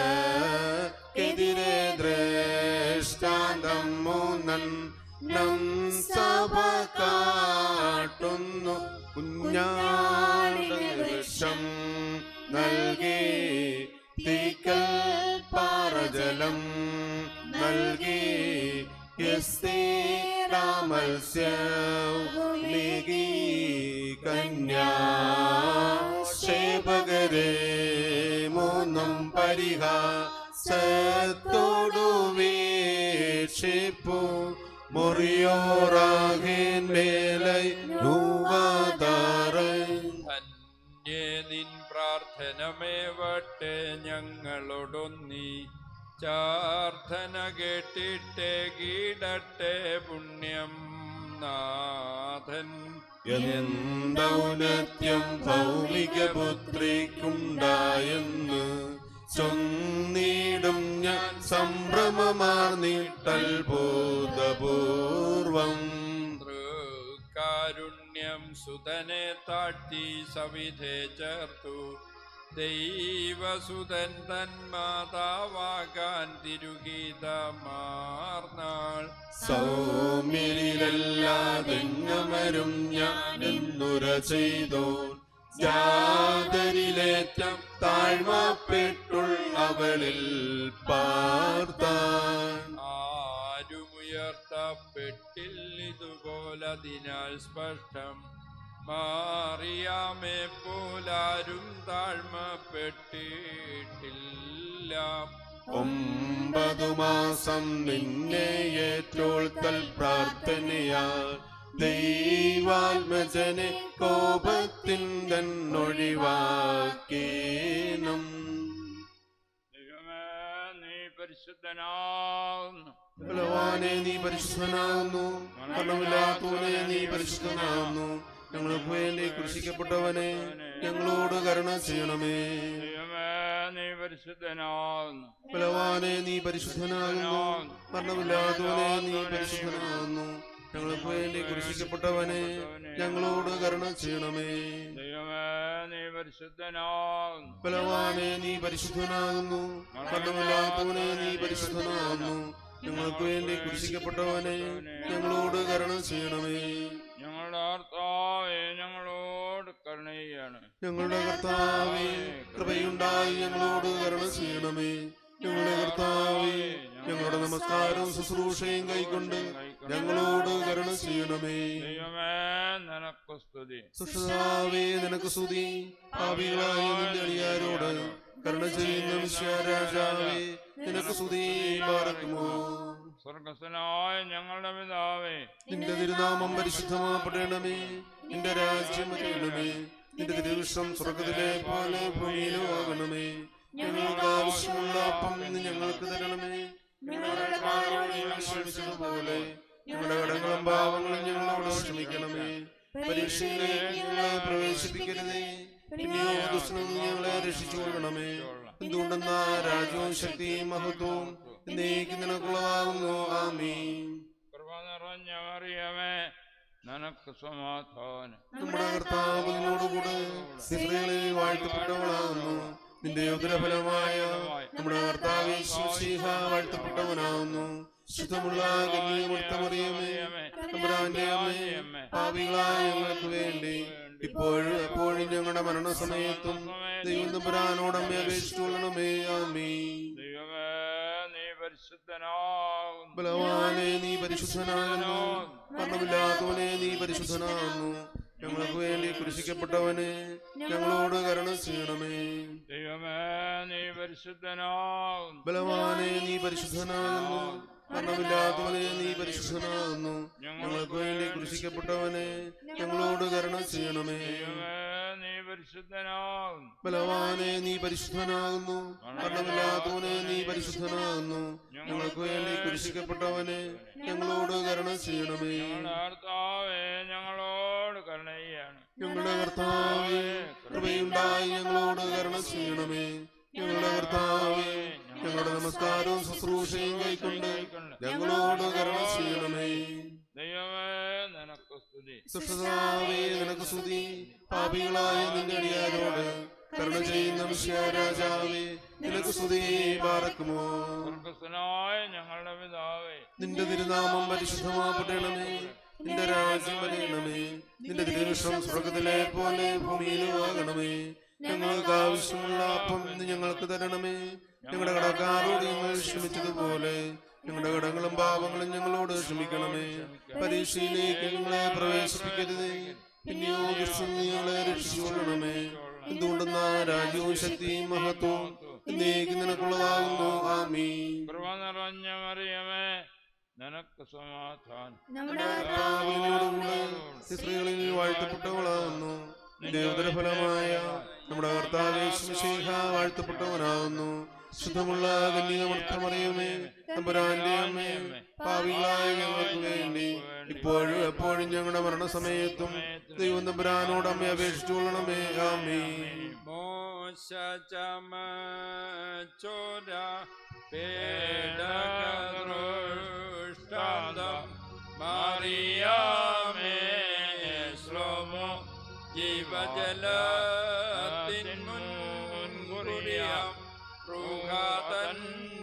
എതിരെ ദൃഷ്ടാന്തം മൂന്നൻ നം സഭ കാട്ടുന്നു കുഞ്ഞാടിന് വൃക്ഷം നൽകി തീക്കൽ പാറജലം നൽകി മത്സ്യീകി കന്യാ ക്ഷേപകരെ മൂന്നും പരിഹാസത്തോടു വീക്ഷിപ്പു മുറിയോറാകേൻ മേലൈ നൂവാതാറൈ ധന്യേ നിൻ പ്രാർത്ഥനമേവട്ടെ ഞങ്ങളോടൊന്നി പ്രാർത്ഥന കേട്ടിട്ടേ കീടട്ടെ പുണ്യം നാഥൻ എന്തൗനത്യം ഭൗമിക പുത്രിക്കുണ്ടായെന്ന് ചൊന്നീടും ഞാൻ സംഭ്രമമാർന്നിട്ടൽ ബോധപൂർവം കാരുണ്യം സുതനെ താഴ്ത്തി സവിധേ ചേർത്തു ദൈവസുതൻ തന്മാതാവാകാൻ തിരുഗീതമാർന്നാൾ സൗമ്യരിലല്ലാതെങ്ങമരും ഞാൻ എന്നുര ചെയ്തോ ജാതരിലേറ്റം താഴ്മപ്പെട്ടുള്ളവളിൽ പാർത്താൻ ആരുമുയർത്തപ്പെട്ടില്ലിതുപോലതിനാൽ സ്പഷ്ടം മാറിയാമെ പോലാരും താഴ്മപ്പെട്ടിട്ടില്ല ഒമ്പതു മാസം നിന്നെ ഏറ്റോൾത്തൽ പ്രാർത്ഥനയാൽ ദൈവാത്മജനെ കോപത്തിൻ തന്നൊഴിവാക്കേണം ദൈവമേ നീ പരിശുദ്ധനാവുന്നു ബലവാനെ നീ പരിശുദ്ധനാകുന്നു മരണമില്ലാത്തവനെ നീ പരിശുദ്ധനാകുന്നു ഞങ്ങൾക്ക് വേണ്ടി കൃഷിക്കപ്പെട്ടവനെ ഞങ്ങളോട് കരുണ ചെയ്യണമേ ദൈവമേ നീ പരിശുദ്ധനാവുന്നു ബലവാനെ നീ പരിശുദ്ധനാകുന്നു മരണമില്ലാത്തവനെ നീ പരിശുദ്ധനാകുന്നു ഞങ്ങൾക്ക് വേണ്ടി കൃഷിക്കപ്പെട്ടവനെ ഞങ്ങളോട് കരുണ ചെയ്യണമേ ദൈവമേ നീ പരിശുദ്ധനാവുന്നു ബലവാനെ നീ പരിശുദ്ധനാകുന്നു മരണമില്ലാത്തവനെ നീ പരിശുദ്ധനാകുന്നു ഞങ്ങൾക്ക് വേണ്ടി കൃഷിക്കപ്പെട്ടവനെ ഞങ്ങളോട് കരുണ ചെയ്യണമേ ഞങ്ങളുടെ കർത്താവേ ഞങ്ങളോട് കരുണ ചെയ്യണം ഞങ്ങളുടെ കർത്താവേ കൃപയുണ്ടായി ഞങ്ങളോട് കരുണ ചെയ്യണമേ ഞങ്ങളുടെ കർത്താവേ ഞങ്ങളുടെ നമസ്കാരവും ശുശ്രൂഷയും കൈക്കൊണ്ട് ഞങ്ങളോട് കരുണ ചെയ്യണമേ ദൈവമേ നിനക്ക് സ്തുതി സുഷതാവേ നിനക്ക് സ്തുതി ഭാവികളായ നിന്റെ അടിയാരോട് കരുണ ചെയ്യുന്ന വിശ്വരാജാവേ നിനക്ക് സ്തുതി പാർക്കുമോ സ്വർഗസ്വനായ ഞങ്ങളുടെ പിതാവേ നിന്റെ തിരുനാമം പരിശുദ്ധമാപ്പെടണമേ നിന്റെ രാജ്യം വരണമേ നിന്റെ തിരുവിഷ്ടം സ്വർഗത്തിലെ പോലെ ഭൂമിയിലും ആകണമേ ഞങ്ങൾക്ക് ആവശ്യമുള്ള അപ്പം ഇന്ന് ഞങ്ങൾക്ക് തരണമേ ഞങ്ങളുടെ കടക്കാരോട് ഞങ്ങൾ ക്ഷമിച്ചതുപോലെ ഞങ്ങളുടെ കടങ്ങളും പാവങ്ങളും ഞങ്ങളോട് ക്ഷമിക്കണമേ പരീക്ഷയിലേക്ക് ഞങ്ങളെ പ്രവേശിപ്പിക്കരുതേ പിന്നെയോ ദുഷ്ടനും ഞങ്ങളെ രക്ഷിച്ചു കൊള്ളണമേ എന്തുകൊണ്ടെന്നാ രാജ്യവും ശക്തിയും മഹത്വവും എന്നേക്ക് നിനക്കുള്ളതാകുന്നു ആമീൻ കൃപ നിറഞ്ഞ മറിയമേ നിനക്ക് സമാധാനം നമ്മുടെ കർത്താവ് നിന്നോടുകൂടെ സ്ത്രീകളിൽ വാഴ്ത്തപ്പെട്ടവളാകുന്നു നിന്റെ ഉദരഫലമായ നമ്മുടെ കർത്താവ് ശിവശീഹ വാഴ്ത്തപ്പെട്ടവനാകുന്നു ശുദ്ധമുള്ള കന്യമറിയമേ തമ്പുരാന്റെ അമ്മേ പാപികളായ ഞങ്ങൾക്ക് വേണ്ടി ഇപ്പോഴും എപ്പോഴും ഞങ്ങളുടെ മരണസമയത്തും ദൈവം തമ്പുരാനോടമ്മേ അപേക്ഷിച്ചുകൊള്ളണമേ ആമീ ദൈവമേ നീ പരിശുദ്ധനാകുന്നു ബലവാനെ നീ പരിശുദ്ധനാകുന്നു മരണമില്ലാത്തവനെ നീ പരിശുദ്ധനാകുന്നു ഞങ്ങൾക്ക് വേണ്ടി കുരിശിക്കപ്പെട്ടവനെ ഞങ്ങളോട് കരുണ ചെയ്യണമേ ദൈവമേ നീ പരിശുദ്ധനാകുന്നു ബലവാനെ നീ പരിശുദ്ധനാകുന്നു മരണമില്ലാത്തവനെ നീ പരിശുദ്ധനാകുന്നു ഞങ്ങൾക്ക് വേണ്ടി കുരിശിക്കപ്പെട്ടവനെ ഞങ്ങളോട് കരുണ ചെയ്യണമേ ദൈവമേ നീ പരിശുദ്ധനാകുന്നു ബലവാനെ നീ പരിശുദ്ധനാകുന്നു മരണമില്ലാത്തവനെ നീ പരിശുദ്ധനാകുന്നു ഞങ്ങൾക്ക് വേണ്ടി കുരിശിക്കപ്പെട്ടവനെ ഞങ്ങളോട് കരുണ ചെയ്യണമേ ഞങ്ങളുടെ കർത്താവേ ഞങ്ങളോട് കരുണ ചെയ്യണം ഞങ്ങളുടെ കർത്താവേ കൃപയുണ്ടായി ഞങ്ങളോട് കരുണ ചെയ്യണമേ ഞങ്ങളുടെ കർത്താവേ ഞങ്ങളുടെ നമസ്കാരവും ശുശ്രൂഷയും കൈക്കൊണ്ട് ഞങ്ങളോട് കരുണ ചെയ്യണമേ ദൈവമേ നിനക്ക് സ്തുതി സുഷതാവേ നിനക്ക് സ്തുതി പാപികളായ നിന്റെ അടിയാരോട് കരുണ ചെയ്യുന്ന വിശ്വരാജാവേ നിനക്ക് സ്തുതി പാർക്കുമോ സ്വർഗസ്ഥനായ ഞങ്ങളുടെ പിതാവേ നിന്റെ തിരുനാമം പരിശുദ്ധമാപ്പെടണമേ നിന്റെ രാജ്യം വരയണമേ നിന്റെ തിരുവിഷം സ്വർഗത്തിലെ പോലെ ഭൂമിയിലും ആകണമേ ഞങ്ങൾക്ക് ആവശ്യമുള്ള അപ്പം ഇന്ന് ഞങ്ങൾക്ക് തരണമേ ഞങ്ങളുടെ കടക്കാരോട് ഞങ്ങൾ ക്ഷമിച്ചതുപോലെ ഞങ്ങളുടെ കടങ്ങളും പാപങ്ങളും ഞങ്ങളോട് ക്ഷമിക്കണമേ പരീക്ഷയിലേക്ക് ഞങ്ങളെ പ്രവേശിപ്പിക്കരുതേ പിന്നെയോ ദുഷ്ടനിൽ നിന്ന് ഞങ്ങളെ രക്ഷിച്ചുകൊള്ളണമേ എന്തുകൊണ്ടെന്ന രാജ്യവും ശക്തിയും മഹത്വവും എന്നേക്ക് നിനക്കുള്ളതാകുന്നു ആമീ കൃപ നിറഞ്ഞ മറിയമേ നിനക്ക് സമാധാനം നമ്മുടെ കർത്താവിനോടുകൂടെ സ്ത്രീകളിൽ വാഴ്ത്തപ്പെട്ടവളാകുന്നു നിന്റെ ഉദരഫലമായ നമ്മുടെ കർത്താവേ ശിശേഖ വാഴ്ത്തപ്പെട്ടവനാകുന്നു ശുദ്ധമുള്ള കന്യകമർത്ഥമറിയമേ തമ്പുരാന്റെ അമ്മേ പാവികളായ ഞങ്ങൾക്ക് വേണ്ടി ഇപ്പോഴും എപ്പോഴും ഞങ്ങളുടെ മരണസമയത്തും ദൈവം തമ്പുരാനോട് അമ്മ അപേക്ഷിച്ചു കൊള്ളണമേ ആമേ മോശ ചമച്ചോര പേടകൃഷ്ടാന്തം മറിയാമേ ശ്ലോമോ ജീവജലത്തിൻ മുൻകുറിയാം ൃഹാതൻ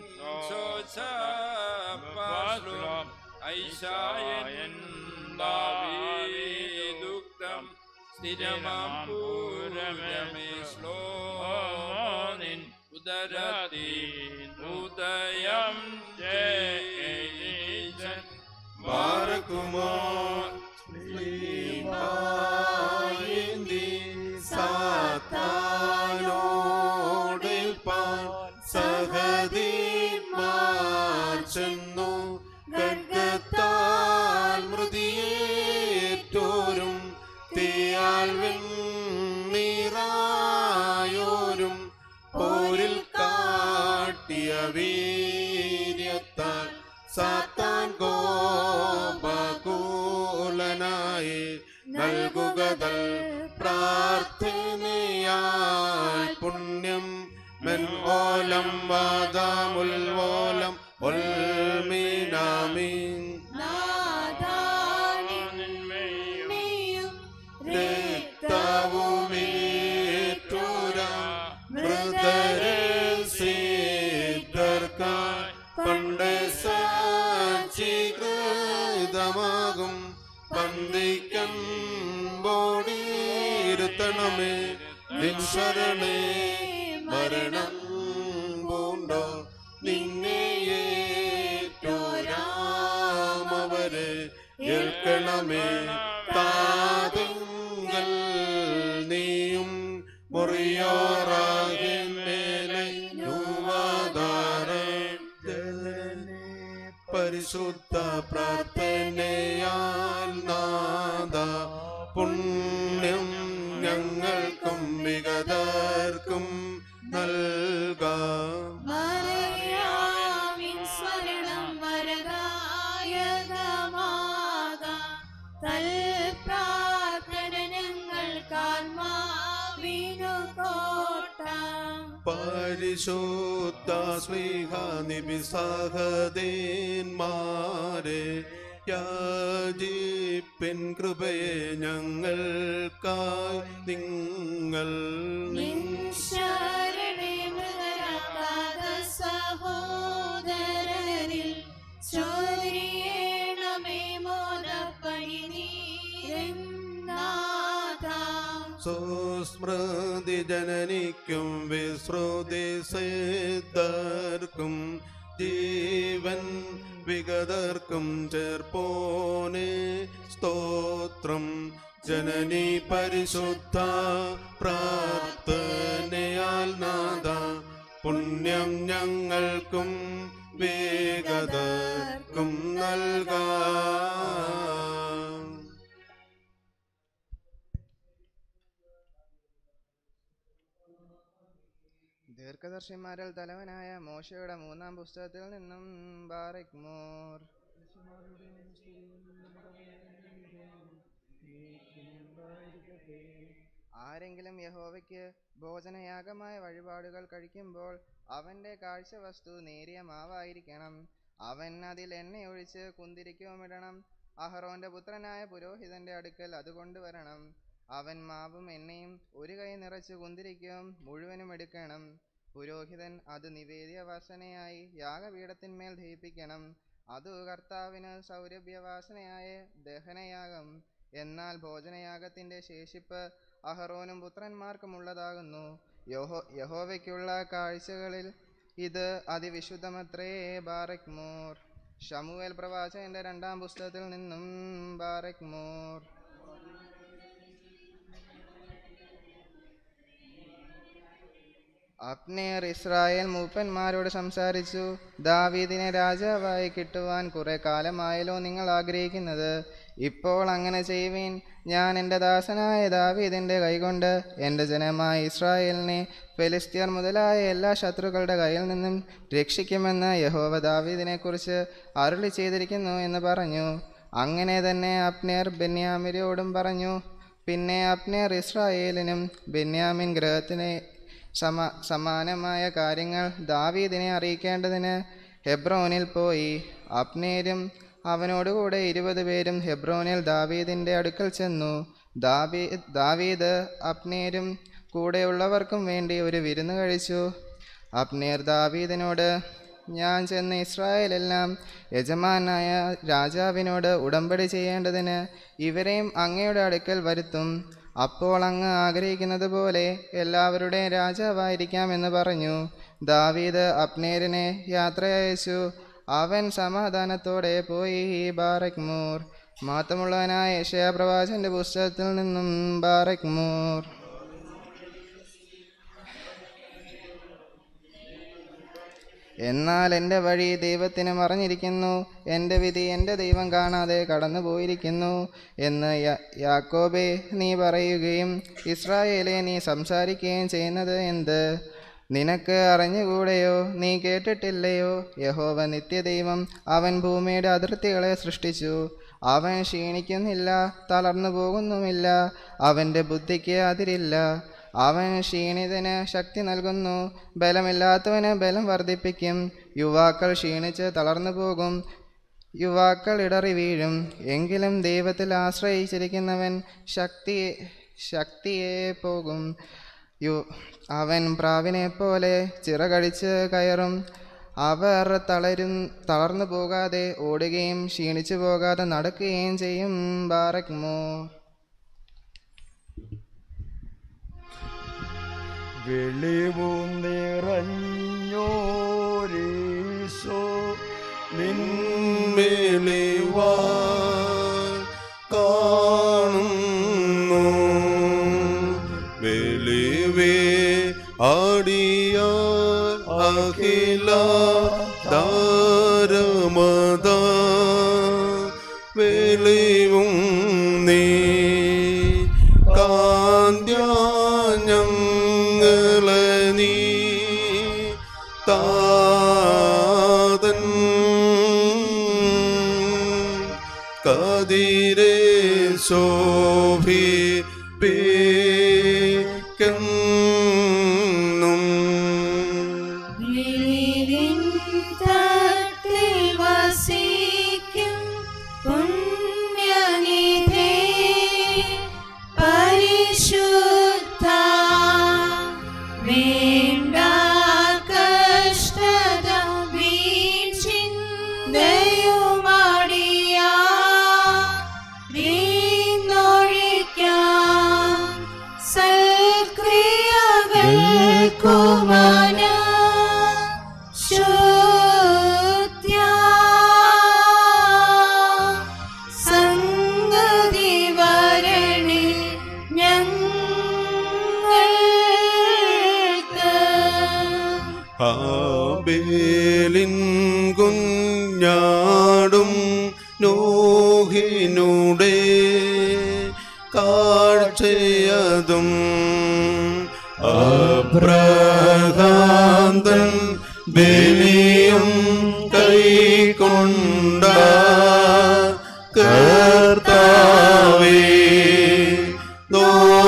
ശോശപാശ്രം ഐശായൻ ദാവീദുക്തം സ്ഥിരമാം പൂരമേ ശ്ലോനിൻ ഉദരത്തി ഉദയം ജയിച്ചൻ ബാരക്കുമോ സാത്താനോടിൽപ്പാൻ സഹദീന്മാർ ചെന്നു ഗർഗത്താൽ മൃതിയേറ്റോരും തീയാൽ വെണ്ണീറായോരും പോരിൽ കാട്ടിയ വീര്യത്താൽ സാത്താൻ കോപകൂലനായി നൽകുകതൽ പ്രാർത്ഥനയാൽ പുണ്യം മെൻ ഓലം വാദാമുൽവോലം ഒൽമീനാമീൻ നാദാനിന്മേയും രക്തവുമേറ്റോര മൃതരെ സിദ്ധർക്കായി പണ്ട് സജ്ജീകൃതമാകും പന്തിക്കൻ ബോടിയിരുത്തണമേ നിൻശരണേ മരണം പൂണ്ടോ നിന്നെ ഏറ്റോരാമവരെ ഏൽക്കണമേ താതിങ്കൽ നീയും മുറിയോറാകെ മേലെ നുവാദാരേ പരിശുദ്ധ പ്രാർത്ഥനയാൽ നാദ പുണ്യം ഞങ്ങൾക്കും വിഗതർക്കും നൽകാം മറിയാമിൻ സ്മരണം വരദായകമാകാം തൽ പ്രാർത്ഥന ഞങ്ങൾക്കാത്മാവിനു കോട്ട പരിശുദ്ധ സ്നേഹ നിബിസാഹദേന്മാരെ യാജിപ്പിൻ കൃപയെ ഞങ്ങൾക്കായി നിങ്ങൾ നിൻ ശരണേ മൃഗരാക്കാത സഹോദരരിൽ ചോരിയേണമേ മോദപ്പണി നീരെന്നാഥാം സുസ്മൃതി ജനനിക്കും വിശ്രുതി സിദ്ധർക്കും ജീവൻ വിഗതർക്കും ചേർപ്പോനെ സ്തോത്രം ജനനി പരിശുദ്ധ പ്രാർത്ഥനയാൽ നാദ പുണ്യം ഞങ്ങൾക്കും വേഗതർക്കും നൽകാം ദീർഘദർശിമാരിൽ തലവനായ മോശയുടെ മൂന്നാം പുസ്തകത്തിൽ നിന്നും ബാറിക് മോർ ആരെങ്കിലും യഹോവയ്ക്ക് ഭോജനയാഗമായ വഴിപാടുകൾ കഴിക്കുമ്പോൾ അവന്റെ കാഴ്ചവസ്തു നേരിയ മാവായിരിക്കണം അവൻ അതിൽ എണ്ണയൊഴിച്ച് കുന്തിരിക്കവുമിടണം അഹറോന്റെ പുത്രനായ പുരോഹിതന്റെ അടുക്കൽ അത് കൊണ്ടുവരണം അവൻ മാവും എണ്ണയും ഒരു കൈ നിറച്ച് കുന്തിരിക്കവും മുഴുവനും എടുക്കണം പുരോഹിതൻ അത് നിവേദ്യ വാസനയായി യാഗപീഠത്തിന്മേൽ ദഹിപ്പിക്കണം അതു കർത്താവിന് സൗരഭ്യവാസനയായ ദഹനയാഗം എന്നാൽ ഭോജനയാഗത്തിന്റെ ശേഷിപ്പ് അഹറോനും പുത്രന്മാർക്കുമുള്ളതാകുന്നു യഹോ യഹോവയ്ക്കുള്ള കാഴ്ചകളിൽ ഇത് അതിവിശുദ്ധമത്രേ ബാറക് മോർ ഷമുവേൽ പ്രവാചകന്റെ രണ്ടാം പുസ്തകത്തിൽ നിന്നും ബാറക് മോർ അപ്നേർ ഇസ്രായേൽ മൂപ്പന്മാരോട് സംസാരിച്ചു ദാവീദിനെ രാജാവായി കിട്ടുവാൻ കുറെ കാലമായല്ലോ നിങ്ങൾ ആഗ്രഹിക്കുന്നത് ഇപ്പോൾ അങ്ങനെ ചെയ്യുവീൻ ഞാൻ എൻ്റെ ദാസനായ ദാവീദിൻ്റെ കൈകൊണ്ട് എൻ്റെ ജനമായ ഇസ്രായേലിനെ ഫെലിസ്തീർ മുതലായ എല്ലാ ശത്രുക്കളുടെ കയ്യിൽ നിന്നും രക്ഷിക്കുമെന്ന് യഹോവ ദാവീദിനെക്കുറിച്ച് അരുളി ചെയ്തിരിക്കുന്നു എന്ന് പറഞ്ഞു അങ്ങനെ തന്നെ അപ്നേർ ബെന്യാമിരോടും പറഞ്ഞു പിന്നെ അപ്നേർ ഇസ്രായേലിനും ബെന്യാമിൻ ഗ്രഹത്തിനെ സമ സമാനമായ കാര്യങ്ങൾ ദാവീദിനെ അറിയിക്കേണ്ടതിന് ഹെബ്രോനിൽ പോയി അപ്നേരും അവനോടുകൂടെ ഇരുപത് പേരും ഹെബ്രോനിൽ ദാവീദിൻ്റെ അടുക്കൽ ചെന്നു ദാവീ ദാവീദ് അപ്നേരും കൂടെയുള്ളവർക്കും വേണ്ടി ഒരു വിരുന്ന് കഴിച്ചു അപ്നേർ ദാവീദിനോട് ഞാൻ ചെന്ന് ഇസ്രായേലെല്ലാം യജമാനായ രാജാവിനോട് ഉടമ്പടി ചെയ്യേണ്ടതിന് ഇവരെയും അങ്ങയുടെ അടുക്കൽ വരുത്തും അപ്പോൾ അങ്ങ് ആഗ്രഹിക്കുന്നത് പോലെ എല്ലാവരുടെയും രാജാവായിരിക്കാമെന്ന് പറഞ്ഞു ദാവീദ് അപ്നേരിനെ യാത്ര അയച്ചു അവൻ സമാധാനത്തോടെ പോയി ബാറക് മൂർ മാത്രമുള്ളവനായ യശയാ പ്രവാചന്റെ പുസ്തകത്തിൽ നിന്നും ബാറക് മൂർ എന്നാൽ എൻ്റെ വഴി ദൈവത്തിന് മറഞ്ഞിരിക്കുന്നു എൻ്റെ വിധി എൻ്റെ ദൈവം കാണാതെ കടന്നു പോയിരിക്കുന്നു എന്ന് യാ- യാക്കോബേ നീ പറയുകയും ഇസ്രായേലെ നീ സംസാരിക്കുകയും ചെയ്യുന്നത് എന്ത് നിനക്ക് അറിഞ്ഞുകൂടെയോ നീ കേട്ടിട്ടില്ലയോ യഹോവ നിത്യദൈവം അവൻ ഭൂമിയുടെ അതിർത്തികളെ സൃഷ്ടിച്ചു അവൻ ക്ഷീണിക്കുന്നില്ല തളർന്നു പോകുന്നുമില്ല അവൻ്റെ ബുദ്ധിക്ക് അതിരില്ല അവൻ ക്ഷീണിതന് ശക്തി നൽകുന്നു ബലമില്ലാത്തവന് ബലം വർദ്ധിപ്പിക്കും യുവാക്കൾ ക്ഷീണിച്ച് തളർന്നു പോകും യുവാക്കൾ ഇടറി വീഴും എങ്കിലും ദൈവത്തിൽ ആശ്രയിച്ചിരിക്കുന്നവൻ ശക്തി ശക്തിയെ പോകും യു അവൻ പ്രാവിനെ പോലെ ചിറകടിച്ച് കയറും അവർ തളരും തളർന്നു പോകാതെ ഓടുകയും ക്ഷീണിച്ചു പോകാതെ നടക്കുകയും ചെയ്യും ബാറക്മോ വെളിവു നിറഞ്ഞോരീശോ നിൻ വെളിവാൻ കാണുന്നു വെളിവേ ആടിയ അഖില ദാരമത വെളിവും നീ കാന്യാഞ്ഞങ്ങളെ നീ താതൻ കതിരെ ശോഭിപ്പിക്കും വിളിവിൻ തട്ടിൽ വസിക്കും പുണ്യനിധേ പരിശുദ്ധ വേണ്ട കഷ്ടത വീഴ്ചിന്തയുമടിയാ വീന്നൊഴിക്കാം സൽക്രിയകൾക്കുമന ശുദ്ധ്യാ സംഗതി വരണി ഞങ്ങൾക്ക് ഹാബേലിൻ കുഞ്ഞാടും നോഹിനുടെ കാഴ്ചയതും അബ്രഹാന്തൻ ബലിയും കൈക്കൊണ്ട കർത്താവേ നോക്കിയിടുക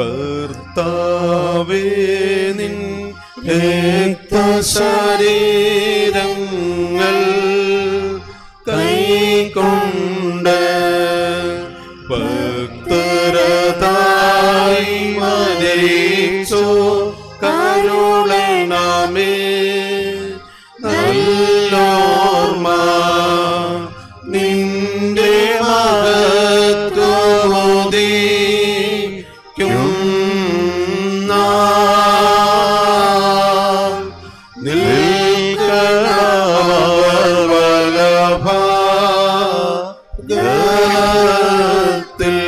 കർത്താവേ നിൻ രക്തശരീരങ്ങൾ കൈകൊണ്ട് ഭക്തരതായി മരിച്ചു കരുളണമേ നല്ലോർമ്മ നിന്റെ മഹത്വമോദിക്കും നാം നിൽക്കവലഭാഗത്തിൽ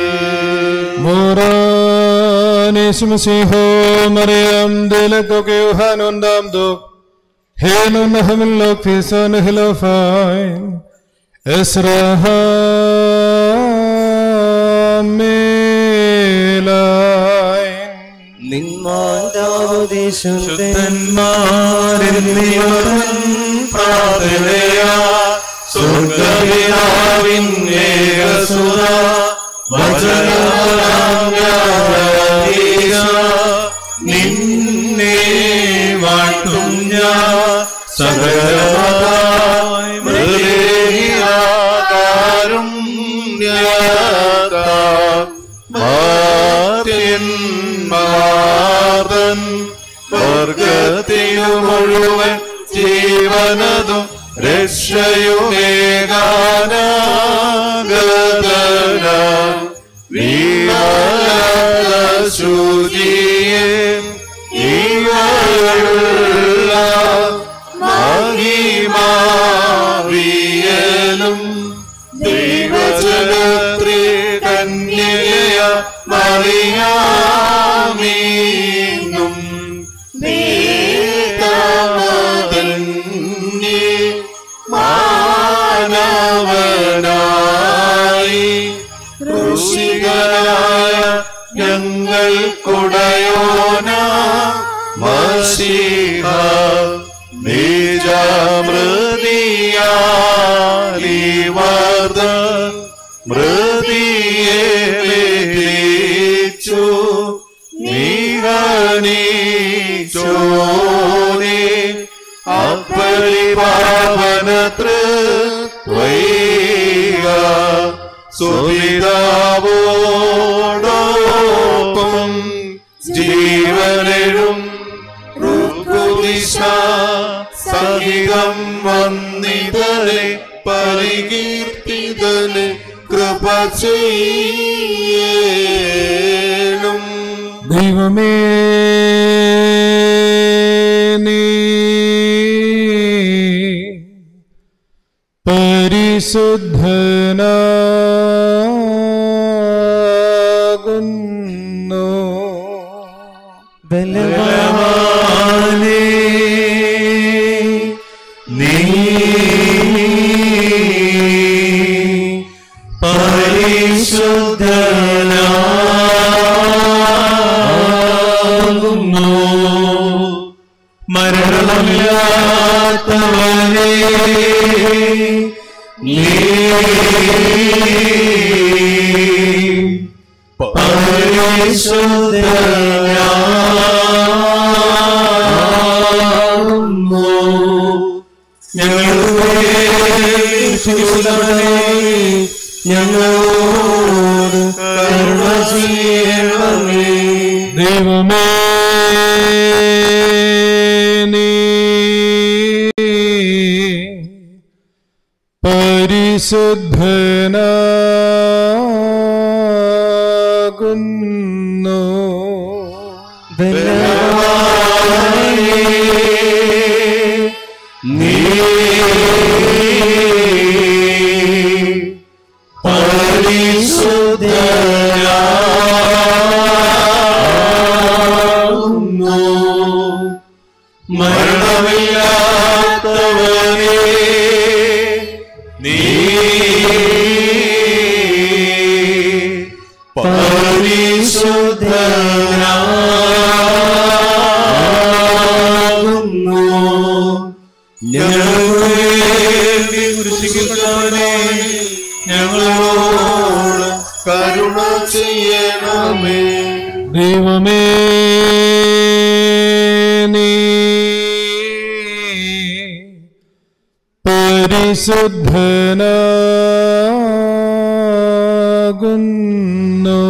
Moranismasiho Mariam delakok Yohanon damdok Henon nahamilok fison hilofain Esrahamelain പ്രാർത്ഥനയാ സ്വർഗപിതാവിന്നേകസുത വചനീശ നിന്നെ വാഴ്ത്തും ഞാൻ സകലമായി മൃഗേയാകാരും മാതൻ വർഗത്തിനു മുഴുവൻ ജീവനതും രക്ഷയുമേകാനാഗതന വീശുചിയെ ഇവയുള്ള മഹിമാവിയലും ദൈവജനത്രി കന്യകയ മറിയാമീന്നും വേദമതന്യേ മാനവനായി ഋഷികരായ ഞങ്ങൾ കുടയോന മസീഹ നിജമൃതിയാലിവർദ്ധ മൃതിയെ വിളിച്ചു നീവനീച്ചോനെ അപ്പരിപാവനതൃത്വൈക സുവിതാവോടൊപ്പം ജീവനെഴും ഋക്കുദിശ സഹിതം വന്നിതനെ പരികീർത്തിതന് കൃപ ചെയ്യണം ദൈവമേ നീ പരിശുദ്ധനാകുന്നു ബലവാനേ നീ പരിശുദ്ധനാകുന്നു മരണമില്ലാത്തവനേ നീ പരിശുദ്ധനാകുന്നു ഞങ്ങളോട് കരുണ ചെയ്യണമേ ദൈവമേ നീ പരിശുദ്ധനാകുന്നു നീ പരിശുദ്ധനാകുന്നു മരണമില്ലാത്തവനേ നീ പരിശുദ്ധനാകുന്നു ഞങ്ങൾക്ക് വേണ്ടി കുരിശിക്കപ്പെട്ടവനേ ഞങ്ങളോട് കരുണ ചെയ്യണമേ ദൈവമേ പരിശുദ്ധനാകുന്നു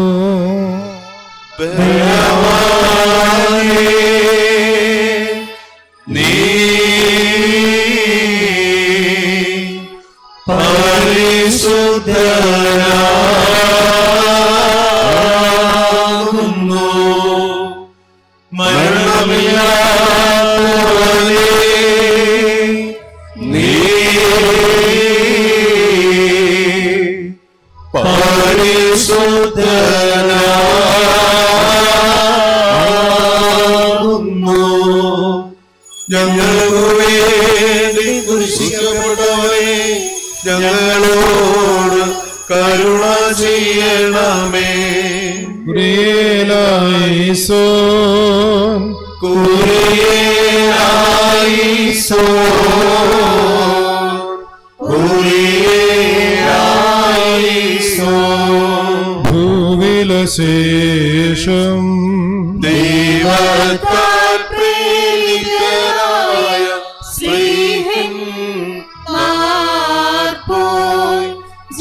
നീ പരിശുദ്ധനാകുന്നു മരണമില്ലാത്തവനേ നീ പരിശുദ്ധനാകുന്നു ഞങ്ങൾക്ക് വേണ്ടി കുരിശിക്കപ്പെട്ടവനെ ഞങ്ങളോട് കരുണ ചെയ്യണമേ കുറിയേലായിസോൻ കുരിയേലായിസോ കുരിയേലായിസോ ഭൂവിലശേഷം ദൈവത്താൽ പ്രേരിതരായ സ്നേഹൻ മാർപ്പോയി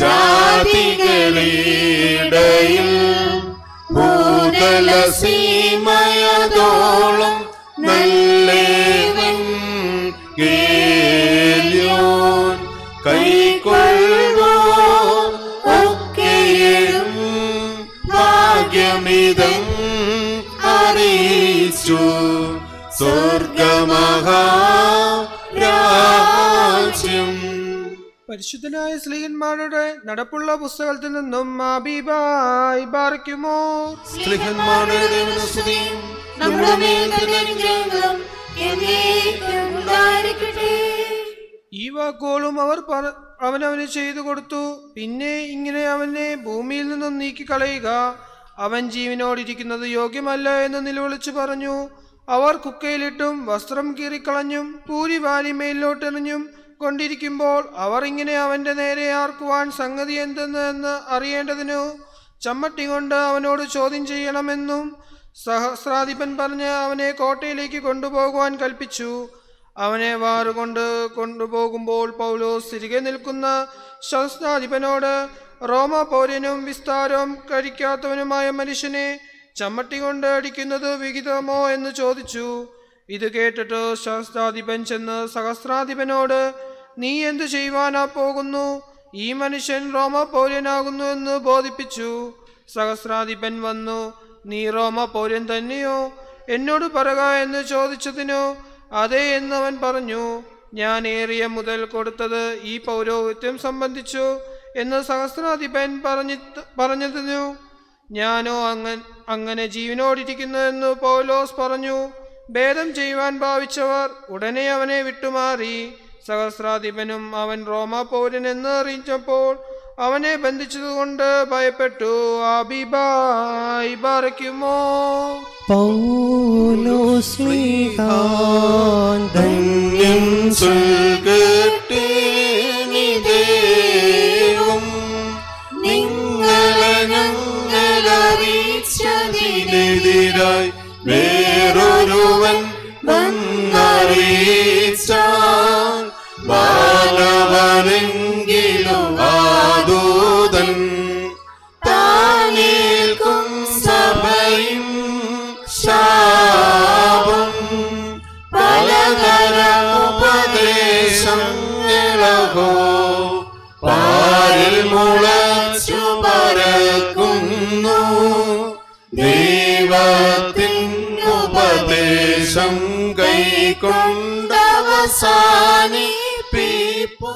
ജാതികളിടയിൽ ഭൂതല സീമയതോളം നല്ലേവൻ ഗേല്യോൻ കൈക്കൊള്ളുവോ ഒക്കെയും ഭാഗ്യമിതം അറിയിച്ചു സ്വർഗമഹാരാജ്യം പരിശുദ്ധനായ സ്ലീഹന്മാരുടെ നടപ്പുള്ള പുസ്തകത്തിൽ നിന്നും ആബിബായി ബാറയ്ക്കുമോ സ്ലിഹന്മാരുടെ ദൈവസ്തുതിയും നമ്മുടെ മേൽ തന്നെ അനുഗ്രഹങ്ങളും എന്നേക്കും ഉണ്ടായിരിക്കട്ടെ ഈ വാക്കുകളും അവർ പറ- അവനവന് ചെയ്തു കൊടുത്തു പിന്നെ ഇങ്ങനെ അവനെ ഭൂമിയിൽ നിന്നും നീക്കിക്കളയുക അവൻ ജീവനോടിരിക്കുന്നത് യോഗ്യമല്ല എന്ന് നിലവിളിച്ചു പറഞ്ഞു അവർ കുക്കയിലിട്ടും വസ്ത്രം കീറിക്കളഞ്ഞും പൂരി വാരി മേലിലോട്ടെറിഞ്ഞും കൊണ്ടിരിക്കുമ്പോൾ അവർ ഇങ്ങനെ അവന്റെ നേരെ ആർക്കുവാൻ സംഗതി എന്തെന്ന് എന്ന് അറിയേണ്ടതിനു ചമ്മട്ടി കൊണ്ട് അവനോട് ചോദ്യം ചെയ്യണമെന്നും സഹസ്രാധിപൻ പറഞ്ഞ് അവനെ കോട്ടയിലേക്ക് കൊണ്ടുപോകുവാൻ കൽപ്പിച്ചു അവനെ വാറുകൊണ്ട് കൊണ്ടുപോകുമ്പോൾ പൗലോസ് തിരികെ നിൽക്കുന്ന ശസ്ത്രാധിപനോട് റോമ പൗരനും വിസ്താരം കഴിക്കാത്തവനുമായ മനുഷ്യനെ ചമ്മട്ടി കൊണ്ട് അടിക്കുന്നത് വിഹിതമോ എന്ന് ചോദിച്ചു ഇത് കേട്ടിട്ട് ശാസ്ത്രാധിപൻ ചെന്ന് സഹസ്രാധിപനോട് നീ എന്തു ചെയ്യുവാനാ പോകുന്നു ഈ മനുഷ്യൻ റോമ പൗരനാകുന്നു എന്ന് ബോധിപ്പിച്ചു സഹസ്രാധിപൻ വന്നു നീ റോമ പൗരൻ തന്നെയോ എന്നോട് പറക എന്ന് ചോദിച്ചതിനു അതെ എന്നവൻ പറഞ്ഞു ഞാൻ ഏറിയ മുതൽ കൊടുത്തത് ഈ പൗരോഹിത്യം സംബന്ധിച്ചു എന്ന് സഹസ്രാധിപൻ പറഞ്ഞു പറഞ്ഞതിനു ഞാനോ അങ്ങൻ അങ്ങനെ ജീവനോടിരിക്കുന്നു എന്ന് പൗലോസ് പറഞ്ഞു ഭേദം ചെയ്യുവാൻ ഭാവിച്ചവർ ഉടനെ അവനെ വിട്ടുമാറി സഹസ്രാധിപനും അവൻ റോമ പൗരൻ എന്ന് അറിയിച്ചപ്പോൾ അവനെ ബന്ധിച്ചതുകൊണ്ട് ഭയപ്പെട്ടു ആബിബായി ബാറയ്ക്കുമോ ധന്യം സ്വർഗത്തെ നിദേവും നിങ്ങളെ ഞങ്ങളറിയിച്ചതിനെതിരായി വേറൊരുവൻ വന്നറിയിച്ചാൽ ബാലവനെങ്കിലും ആദൂതൻ താനേൽക്കും സഭയും ശാപം പലതരമുപദേശങ്ങളഹോ പാരിൽ മുളച്ചു പരക്കുന്നു ദൈവത്തിൻ ഉപദേശം കൈക്കൊണ്ടവസാനിപ്പിപ്പോ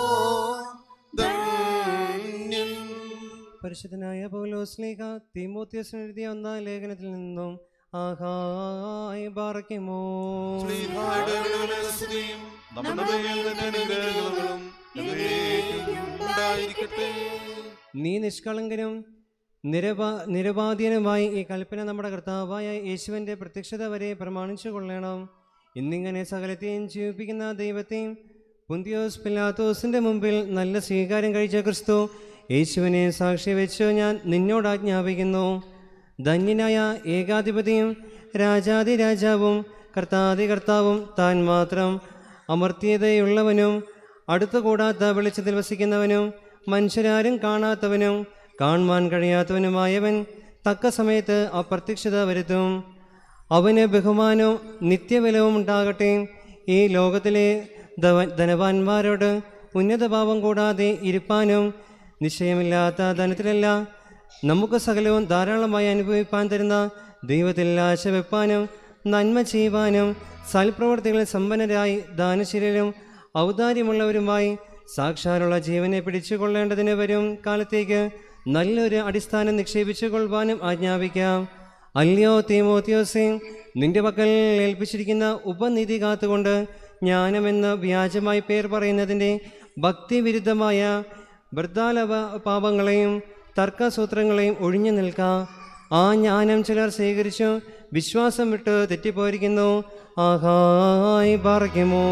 ധന്യം പരിശുദ്ധനായ പൗലോസ്ലീഹ തീമോത്യോസിന് എഴുതിയ ഒന്നാം ലേഖനത്തിൽ നിന്നും ആഹായ് ബാറയ്ക്കുമോ സ്ലീഹായുടെ ദൈവസ്തുതിയും നമ്മുടെ മേൽ തന്നെ അനുഗ്രഹങ്ങളും എന്നേക്കും ഉണ്ടായിരിക്കട്ടെ നീ നിഷ്കളങ്കനും നിരപാ നിരപാധീനമായി ഈ കൽപ്പന നമ്മുടെ കർത്താവായ യേശുവിൻ്റെ പ്രത്യക്ഷത വരെ പ്രമാണിച്ചു കൊള്ളണം ഇന്നിങ്ങനെ സകലത്തെയും ജീവിപ്പിക്കുന്ന ദൈവത്തെയും പുന്തിയോസ് പിലാത്തോസിൻ്റെ മുമ്പിൽ നല്ല സ്വീകാര്യം കഴിച്ച ക്രിസ്തു യേശുവിനെ സാക്ഷി വെച്ച് ഞാൻ നിന്നോട് ആജ്ഞാപിക്കുന്നു ധന്യനായ ഏകാധിപതിയും രാജാതി രാജാവും കർത്താതി കർത്താവും താൻ മാത്രം അമർത്യതയുള്ളവനും അടുത്തുകൂടാത്ത വെളിച്ചത്തിൽ വസിക്കുന്നവനും മനുഷ്യരാരും കാണാത്തവനും കാണുവാൻ കഴിയാത്തവനുമായവൻ തക്ക സമയത്ത് അപ്രത്യക്ഷത വരുത്തും അവന് ബഹുമാനവും നിത്യബലവും ഉണ്ടാകട്ടെ ഈ ലോകത്തിലെ ധവ- ധനവാന്മാരോട് ഉന്നതഭാവം കൂടാതെ ഇരുപ്പാനും നിശ്ചയമില്ലാത്ത ധനത്തിലല്ല നമുക്ക് സകലവും ധാരാളമായി അനുഭവിപ്പാൻ തരുന്ന ദൈവത്തിൽ ആശ വെപ്പാനും നന്മ ചെയ്യുവാനും സൽപ്രവർത്തികളിൽ സമ്പന്നരായി ദാനശീലരും ഔദാര്യമുള്ളവരുമായി സാക്ഷാലുള്ള ജീവനെ പിടിച്ചുകൊള്ളേണ്ടതിന് വരും കാലത്തേക്ക് നല്ലൊരു അടിസ്ഥാനം നിക്ഷേപിച്ചു കൊള്ളുവാനും ആജ്ഞാപിക്കാം അല്ലയോ തീമോത്യോസേ നിന്റെ പക്കൽ ഏൽപ്പിച്ചിരിക്കുന്ന ഉപനിധി കാത്തുകൊണ്ട് ജ്ഞാനമെന്ന വ്യാജമായി പേർ പറയുന്നതിൻ്റെ ഭക്തിവിരുദ്ധമായ വൃദ്ധാലപ പാപങ്ങളെയും തർക്കസൂത്രങ്ങളെയും ഒഴിഞ്ഞു നിൽക്കാം ആ ജ്ഞാനം ചിലർ സ്വീകരിച്ചു വിശ്വാസം വിട്ട് തെറ്റിപ്പോയിരിക്കുന്നു ആഹായി പാറയ്ക്കുമോ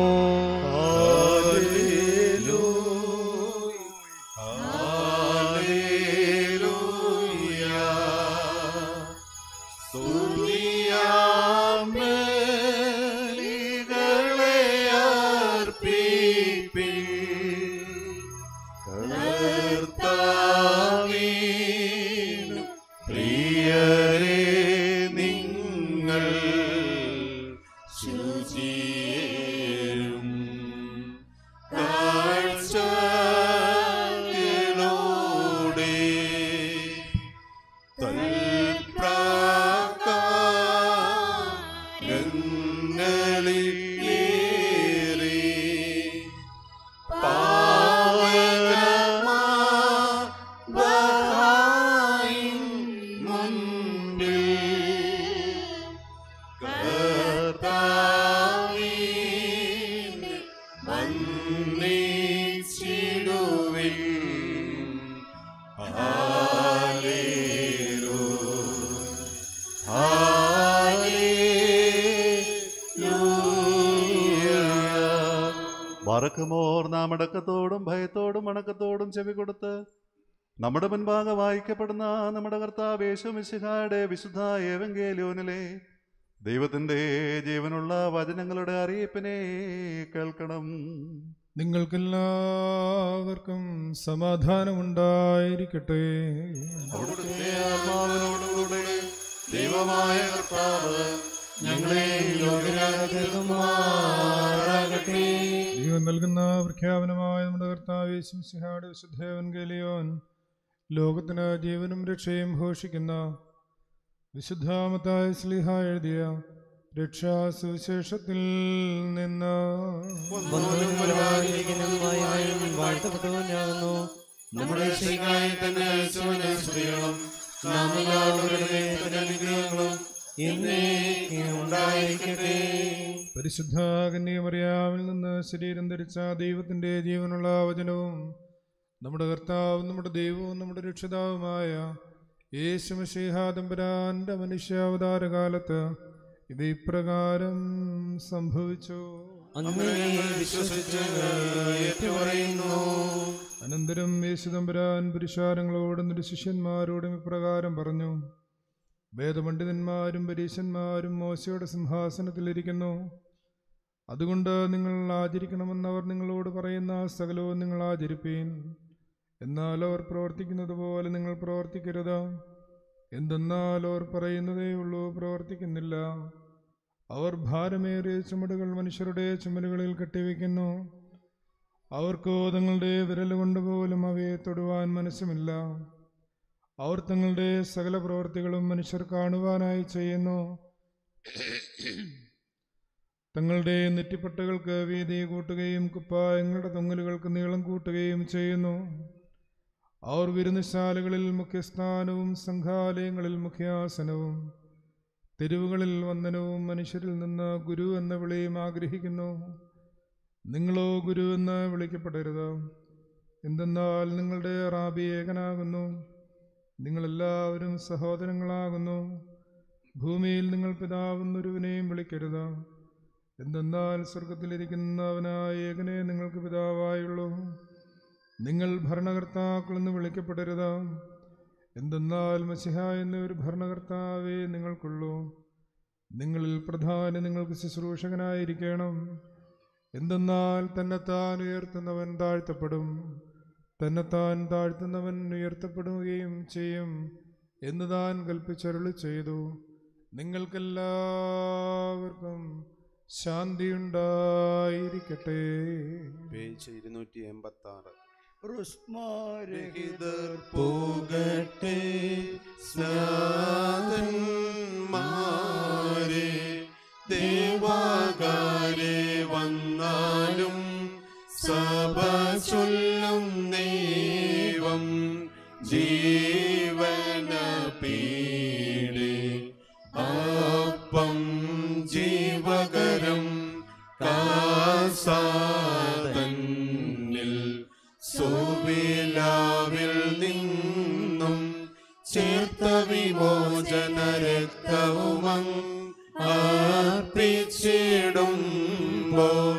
പ്രിയരേ നിങ്ങൾ ശുചിയേരും കാഴ്ചകളോടെ തൽപ്രാകാരങ്ങളിൽ ഏറി പാവനമാ ബഹായിൻ മുൻപിൽ കർത്താവിനെ വന്ദിച്ചിടുവിൻ. ഹല്ലേലൂയ. ഹല്ലേലൂയ. വറക്കുമോർ നാം അടക്കത്തോടും ഭയത്തോടും അണക്കത്തോടും ചെവി കൊടുത്ത് നമ്മുടെ മുൻപാകെ വായിക്കപ്പെടുന്ന നമ്മുടെ കർത്താവ് യേശുമിശിഹായുടെ വിശുദ്ധ ഏവങ്കേലോനിലെ ദൈവത്തിൻ്റെ ജീവനുള്ള വചനങ്ങളുടെ അറിയിപ്പിനെ കേൾക്കണം നിങ്ങൾക്കെല്ലാവർക്കും സമാധാനമുണ്ടായിരിക്കട്ടെ അവിടുത്തെ ആത്മാവിനോടുകൂടെ ദൈവമായ കർത്താവ് ഞങ്ങളെ യോഗ്യരാകുമാറാകട്ടെ ദൈവം നൽകുന്ന പ്രഖ്യാപനമായ നമ്മുടെ കർത്താവ് യേശുമിശിഹായുടെ വിശുദ്ധേവൻ ഗലിയോൻ ലോകത്തിന് ജീവനും രക്ഷയും ഘോഷിക്കുന്ന വിശുദ്ധാമത്തായ സ്ലിഹ എഴുതിയ രക്ഷാ സുവിശേഷത്തിൽ നിന്ന് വാഴ്ത്തപ്പെട്ടവനാകുന്നു നമ്മുടെ രക്ഷയ്ക്കായി തന്നെ അയച്ചവനെ സ്തുതിക്കണം നാം എല്ലാവരുടെ മേൽ തന്നെ അനുഗ്രഹങ്ങളും എന്നേക്കും ഉണ്ടായിരിക്കട്ടെ പരിശുദ്ധ കന്യമറിയാവിൽ നിന്ന് ശരീരം ധരിച്ച ദൈവത്തിൻ്റെ ജീവനുള്ള വചനവും നമ്മുടെ കർത്താവും നമ്മുടെ ദൈവവും നമ്മുടെ രക്ഷിതാവുമായ യേശുമശേഹാദംബരാന്റെ മനുഷ്യാവതാര കാലത്ത് ഇത് ഇപ്രകാരം സംഭവിച്ചു അനന്തരം യേശുദമ്പരാൻ പുരുഷാരങ്ങളോടും ഒരു ശിഷ്യന്മാരോടും ഇപ്രകാരം പറഞ്ഞു വേദപണ്ഡിതന്മാരും പരീശന്മാരും മോശയുടെ സിംഹാസനത്തിലിരിക്കുന്നു അതുകൊണ്ട് നിങ്ങൾ ആചരിക്കണമെന്ന് അവർ നിങ്ങളോട് പറയുന്ന സകലവും നിങ്ങൾ ആചരിപ്പീൻ എന്നാൽ അവർ പ്രവർത്തിക്കുന്നത് പോലെ നിങ്ങൾ പ്രവർത്തിക്കരുത് എന്തെന്നാൽ അവർ പറയുന്നതേ ഉള്ളൂ പ്രവർത്തിക്കുന്നില്ല അവർ ഭാരമേറിയ ചുമടുകൾ മനുഷ്യരുടെ ചുമലുകളിൽ കെട്ടിവെക്കുന്നു അവർക്കോ തങ്ങളുടെ വിരലുകൊണ്ട് പോലും അവയെ തൊടുവാൻ മനസ്സുമില്ല അവർ തങ്ങളുടെ സകല പ്രവൃത്തികളും മനുഷ്യർ കാണുവാനായി ചെയ്യുന്നു തങ്ങളുടെ നെറ്റിപ്പട്ടകൾക്ക് വീതി കൂട്ടുകയും കുപ്പായങ്ങളുടെ തൊങ്ങലുകൾക്ക് നീളം കൂട്ടുകയും ചെയ്യുന്നു അവർ വിരുന്നുശാലകളിൽ മുഖ്യസ്ഥാനവും സംഘാലയങ്ങളിൽ മുഖ്യാസനവും തെരുവുകളിൽ വന്ദനവും മനുഷ്യരിൽ നിന്ന് ഗുരു എന്ന വിളിയും ആഗ്രഹിക്കുന്നു നിങ്ങളോ ഗുരു എന്ന് വിളിക്കപ്പെടരുത് എന്തെന്നാൽ നിങ്ങളുടെ റാബി ഏകനാകുന്നു നിങ്ങളെല്ലാവരും സഹോദരങ്ങളാകുന്നു ഭൂമിയിൽ നിങ്ങൾ പിതാവെന്നൊരുവനെയും വിളിക്കരുത് എന്തെന്നാൽ സ്വർഗത്തിലിരിക്കുന്നവനായ ഏകനെ നിങ്ങൾക്ക് പിതാവായുള്ളൂ നിങ്ങൾ ഭരണകർത്താക്കളെന്ന് വിളിക്കപ്പെടരുത് എന്തെന്നാൽ മസിഹ എന്ന ഒരു ഭരണകർത്താവേ നിങ്ങൾക്കുള്ളൂ നിങ്ങളിൽ പ്രധാന നിങ്ങൾക്ക് ശുശ്രൂഷകനായിരിക്കണം എന്തെന്നാൽ തന്നെത്താൻ ഉയർത്തുന്നവൻ താഴ്ത്തപ്പെടും തന്നെത്താൻ താഴ്ത്തുന്നവൻ ഉയർത്തപ്പെടുകയും ചെയ്യും എന്ന് താൻ കൽപ്പിച്ചരുളി ചെയ്തു നിങ്ങൾക്കെല്ലാവർക്കും ശാന്തിയുണ്ടായിരിക്കട്ടെ പേജ് ഇരുന്നൂറ്റി എൺപത്തി ആറ് റുസ്മാരഹിതർ പോകട്ടെ സ്നാതന്മാരെ ദേവാകാരെ വന്നാലും സഭ ചൊല്ലും ദൈവം ജീവന പീഡേ അപ്പം ജീവകരം കാസാതന്നിൽ സോവിലാവിൽ നിന്നും ചേർത്ത വിമോചന രക്തവുമങ് അർപ്പിച്ചിടുമ്പോൾ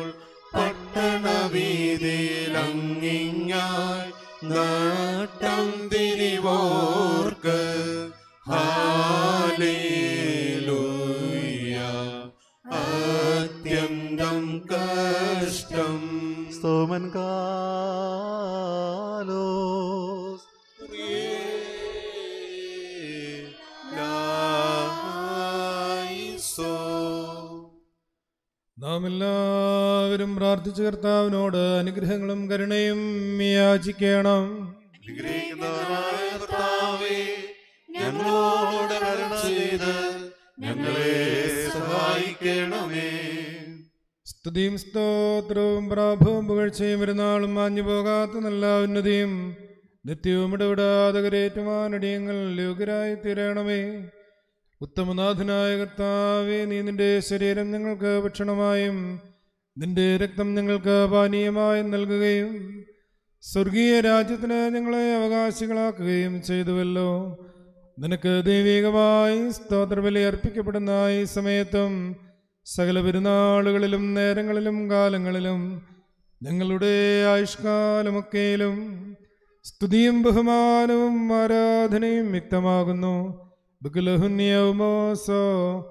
പട്ടണവീതിയിലങ്ങിങ്ങായി നാട്ടം തിരിവോർക്ക് ഹാലേലൂയ അത്യന്തം കഷ്ടം സ്തോമൻ കാലോസ് നാം എല്ലാവരും പ്രാർത്ഥിച്ച കർത്താവിനോട് അനുഗ്രഹങ്ങളും കരുണയും യാചിക്കണം അനുഗ്രഹിക്കുന്നവനായ കർത്താവേ ഞങ്ങളോട് കരുണ ചെയ്ത് ഞങ്ങളെ സഹായിക്കണമേ സ്തുതിയും സ്തോത്രവും പ്രാഭവും പുകഴ്ചയും വരുന്നാളും മാഞ്ഞു പോകാത്ത നല്ല ഉന്നതിയും നിത്യവും ഇടപെടാതെ കരേറ്റുവാനടിയങ്ങൾ യോഗ്യരായി തീരണമേ ഉത്തമനാഥനായ കർത്താവേ നീ നിന്റെ ശരീരം ഞങ്ങൾക്ക് ഭക്ഷണമായും നിന്റെ രക്തം ഞങ്ങൾക്ക് പാനീയമായും നൽകുകയും സ്വർഗീയ രാജ്യത്തിന് ഞങ്ങളെ അവകാശികളാക്കുകയും ചെയ്തുവല്ലോ നിനക്ക് ദൈവികമായി സ്തോത്രബലി അർപ്പിക്കപ്പെടുന്ന ഈ സമയത്തും സകല പെരുന്നാളുകളിലും നേരങ്ങളിലും കാലങ്ങളിലും ഞങ്ങളുടെ ആയുഷ്കാലമൊക്കെയിലും സ്തുതിയും ബഹുമാനവും ആരാധനയും വ്യക്തമാകുന്നു ബുക്കുലഹുന്യവുമോസോ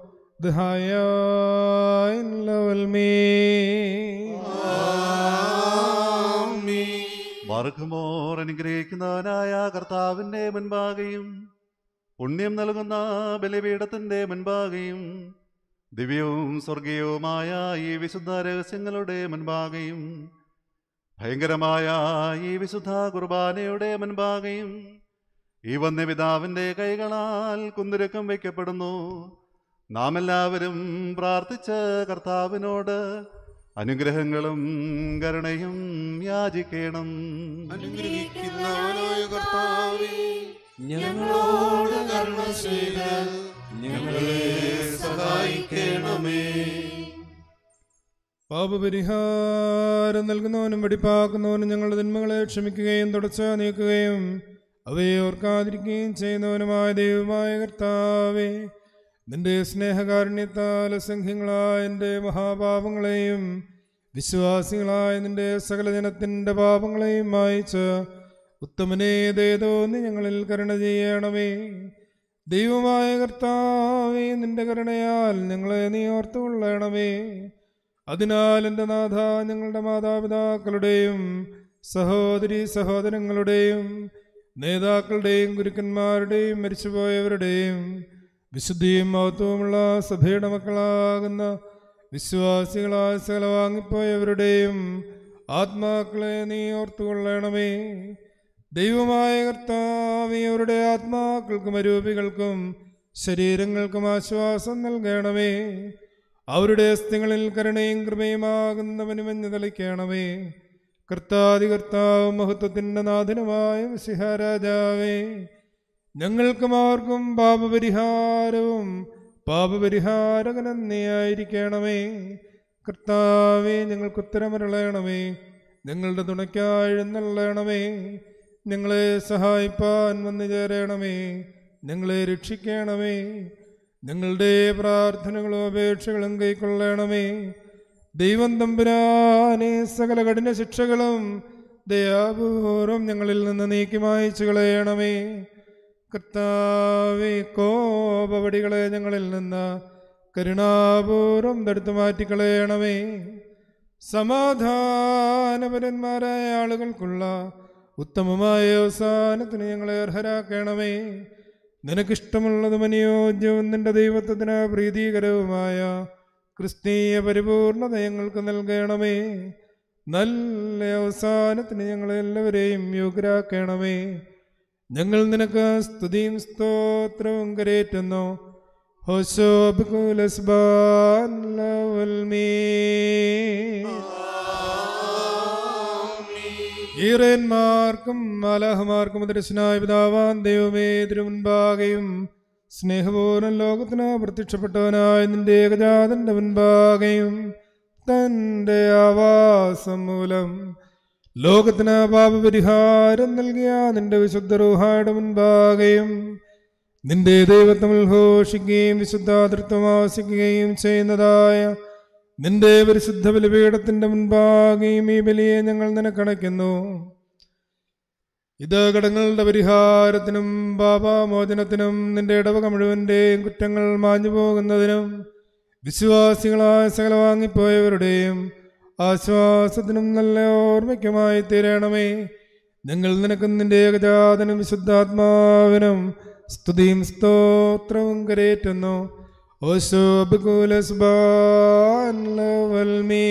വർഗമോർ അനുഗ്രഹിക്കുന്നവനായ കർത്താവിൻ്റെ മുൻപാകെയും പുണ്യം നൽകുന്ന ബലിപീഠത്തിൻ്റെ മുൻപാകെയും ദിവ്യവും സ്വർഗീയവുമായ ഈ വിശുദ്ധ രഹസ്യങ്ങളുടെ മുൻപാകെയും ഭയങ്കരമായ ഈ വിശുദ്ധ കുർബാനയുടെ മുൻപാകെയും ഈ വന്യപിതാവിൻ്റെ കൈകളാൽ കുന്തിരക്കം വയ്ക്കപ്പെടുന്നു നാം എല്ലാവരും പ്രാർത്ഥിച്ച് കർത്താവിനോട് അനുഗ്രഹങ്ങളും കരുണയും യാചിക്കണം അനുഗ്രഹിക്കുന്നവനായ കർത്താവേ ഞങ്ങളോട് കരുണ ചെയ്ത് ഞങ്ങളെ സഹായിക്കണമേ പാപപരിഹാരം നൽകുന്നവനും വെടിപ്പാക്കുന്നവനും ഞങ്ങളുടെ തിന്മകളെ ക്ഷമിക്കുകയും തുടച്ച് നീക്കുകയും അവയെ ഓർക്കാതിരിക്കുകയും ചെയ്യുന്നവനുമായ ദൈവമായ കർത്താവേ നിന്റെ സ്നേഹകാരുണ്യത്താൽ അസംഖ്യങ്ങളായ എൻ്റെ മഹാപാപങ്ങളെയും വിശ്വാസികളായ നിന്റെ സകല ജനത്തിൻ്റെ പാപങ്ങളെയും മായിച്ച് ഉത്തമനേ ദേതോന്ന് ഞങ്ങളിൽ കരുണ ചെയ്യണമേ ദൈവമായ കർത്താവേ നിന്റെ കരുണയാൽ ഞങ്ങളെ നീ ഓർത്തുകൊള്ളണമേ അതിനാൽ എൻ്റെ നാഥ ഞങ്ങളുടെ മാതാപിതാക്കളുടെയും സഹോദരി സഹോദരങ്ങളുടെയും നേതാക്കളുടെയും ഗുരുക്കന്മാരുടെയും മരിച്ചുപോയവരുടെയും വിശുദ്ധിയും മഹത്വമുള്ള സഭയുടെ മക്കളാകുന്ന വിശ്വാസികളായ സകല വാങ്ങിപ്പോയവരുടെയും ആത്മാക്കളെ നീ ഓർത്തുകൊള്ളണമേ ദൈവമായ കർത്താവേ അവരുടെ ആത്മാക്കൾക്കും അരൂപികൾക്കും ശരീരങ്ങൾക്കും ആശ്വാസം നൽകണമേ അവരുടെ അസ്ഥികളിൽ കരുണയും കൃപയുമാകുന്നവന് മഞ്ഞ് തളിക്കണമേ കർത്താതി കർത്താവ് മഹത്വത്തിൻ്റെ നാഥനുമായ സിഹാരാജാവേ ഞങ്ങൾക്കും അവർക്കും പാപപരിഹാരവും പാപപരിഹാരകനന്ദിയായിരിക്കണമേ കർത്താവേ ഞങ്ങൾക്ക് ഉത്തരമരളയണമേ ഞങ്ങളുടെ തുണയ്ക്കായി എഴുന്നള്ളണമേ ഞങ്ങളെ സഹായിപ്പാൻ വന്നു ചേരണമേ ഞങ്ങളെ രക്ഷിക്കണമേ ഞങ്ങളുടെ പ്രാർത്ഥനകളും അപേക്ഷകളും കൈക്കൊള്ളണമേ ദൈവം തമ്പുരാനെ സകല കഠിന ശിക്ഷകളും ദയാപൂർവം ഞങ്ങളിൽ നിന്ന് നീക്കി മായച്ചു കളയണമേ കർത്താവേ കോപവടികളെ ഞങ്ങളിൽ നിന്ന് കരുണാപൂർവം തടുത്തു മാറ്റിക്കളയണമേ സമാധാനപരന്മാരായ ആളുകൾക്കുള്ള ഉത്തമമായ അവസാനത്തിന് ഞങ്ങളെ അർഹരാക്കണമേ നിനക്കിഷ്ടമുള്ളതും അനുയോജ്യവും നിന്റെ ദൈവത്വത്തിന് പ്രീതികരവുമായ ക്രിസ്തീയ പരിപൂർണത ഞങ്ങൾക്ക് നൽകണമേ നല്ല അവസാനത്തിന് ഞങ്ങളെല്ലാവരെയും യോഗ്യരാക്കണമേ ഞങ്ങൾ നിനക്ക് സ്തുതിയും സ്തോത്രവും കരേറ്റുന്നു ഹോശോബുലസ്ബാൻ ലവൽമീ ഈറന്മാർക്കും മാലാഹമാർക്കും ദർശനായ പിതാവാൻ ദൈവമേ തിരുമുൻപാകെയും സ്നേഹപൂർവ്വം ലോകത്തിന് പ്രത്യക്ഷപ്പെട്ടവനായ നിന്റെ ഏകജാതന്റെ മുൻപാകെയും തൻ്റെ ആവാസം മൂലം ലോകത്തിന് പാപപരിഹാരം നൽകിയ നിന്റെ വിശുദ്ധ റൂഹായുടെ മുൻപാകെയും നിന്റെ ദൈവത്വം ഉദ്ഘോഷിക്കുകയും വിശുദ്ധാതൃത്വം ആവസിക്കുകയും ചെയ്യുന്നതായ നിന്റെ പരിശുദ്ധ ബലിപീഠത്തിന്റെ മുൻപാകെയും ഈ ബലിയെ ഞങ്ങൾ നിനക്കണയ്ക്കുന്നു ഇത് കടങ്ങളുടെ പരിഹാരത്തിനും പാപാമോചനത്തിനും നിന്റെ ഇടവക മുഴുവൻ്റെയും കുറ്റങ്ങൾ മാഞ്ഞു പോകുന്നതിനും വിശ്വാസികളായ സകല വാങ്ങിപ്പോയവരുടെയും ആശ്വാസത്തിനും നല്ല ഓർമ്മയ്ക്കുമായി തീരണമേ ഞങ്ങൾ നിനക്കും നിന്റെ ഏകജാതനും വിശുദ്ധാത്മാവിനും സ്തുതിയും സ്തോത്രവും കരേറ്റുന്നു ഓശോബുലസ്ബാൻ ലവൽമീ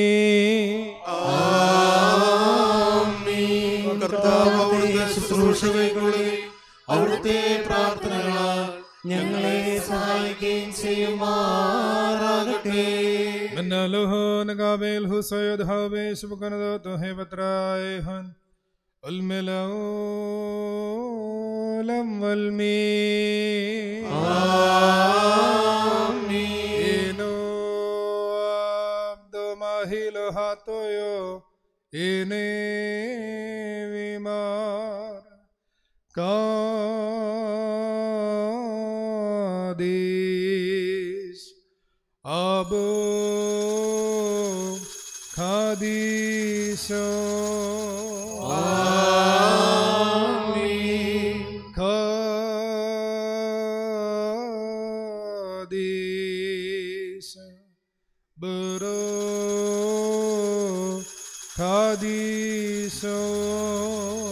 കർത്താവ് അവിടുത്തെ ശുശ്രൂഷ കൈക്കൊള്ളുകയും അവിടുത്തെ പ്രാർത്ഥനകളാൽ ഞങ്ങളെ സഹായിക്കുകയും ചെയ്യുമാറാകട്ടെ منالوه نقابل هو سيد هابي شبكنا توهي بترايهن الملأولم والمي إنو عبد ماهيلو هاتويو إني ويمار قاديش Abu Kadisho Kadis Bro Kadisho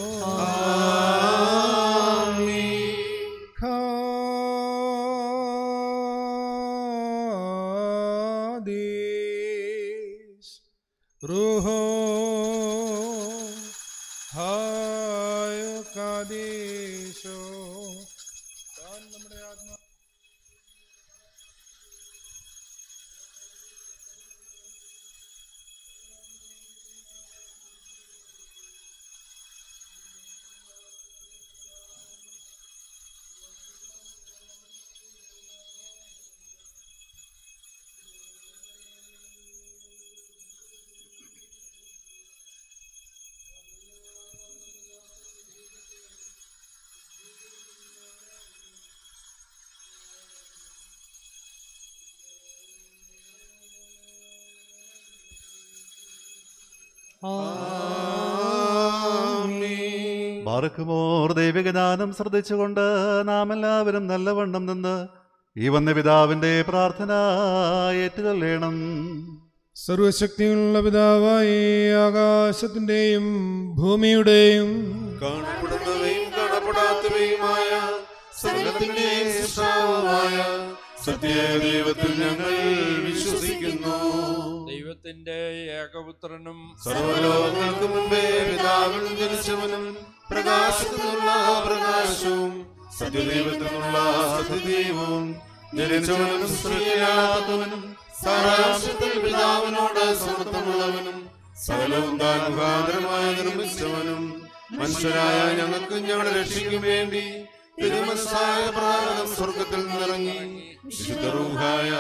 Kadis Ruho Hayo Kadisho താൻ നമ്മുടെ ആത്മാ ബാറക്കുമോർ ദൈവികജ്ഞാനം ശ്രദ്ധിച്ചുകൊണ്ട് നാം എല്ലാവരും നല്ലവണ്ണം നിന്ന് ഈ വന്ന പിതാവിന്റെ പ്രാർത്ഥന ഏറ്റുകൊള്ളണം സർവശക്തിയുള്ള പിതാവായി ആകാശത്തിന്റെയും ഭൂമിയുടെയും കാണപ്പെടുന്നവയും കാണപ്പെടാത്തവയുമായ സകലത്തിന്റെയും സൃഷ്ടാവുമായ സത്യദൈവത്തിൽ ഞങ്ങൾ വിശ്വസിക്കുന്നു ദൈവത്തിന്റെ ഏകപുത്രനും സർവലോകങ്ങൾക്ക് മുമ്പേ പിതാവിൽ ജനിച്ചവനും പ്രകാശത്തിൽ നിന്നുള്ള പ്രകാശവും സത്യദൈവത്തിൽ നിന്നുള്ള സത്യദൈവവും ജനിച്ചവനും സൃഷ്ടിയാത്തവനും സാരാംശത്തിൽ പിതാവിനോട് സമത്വമുള്ളവനും സകലവും താൻ മുഖാന്തരമായി നിർമ്മിച്ചവനും മനുഷ്യരായ ഞങ്ങൾക്ക് ഞങ്ങളുടെ രക്ഷയ്ക്കും വേണ്ടി തിരുമനസ്സായ പ്രാരംഭം സ്വർഗത്തിൽ നിന്നിറങ്ങി വിശുദ്ധ റൂഹായ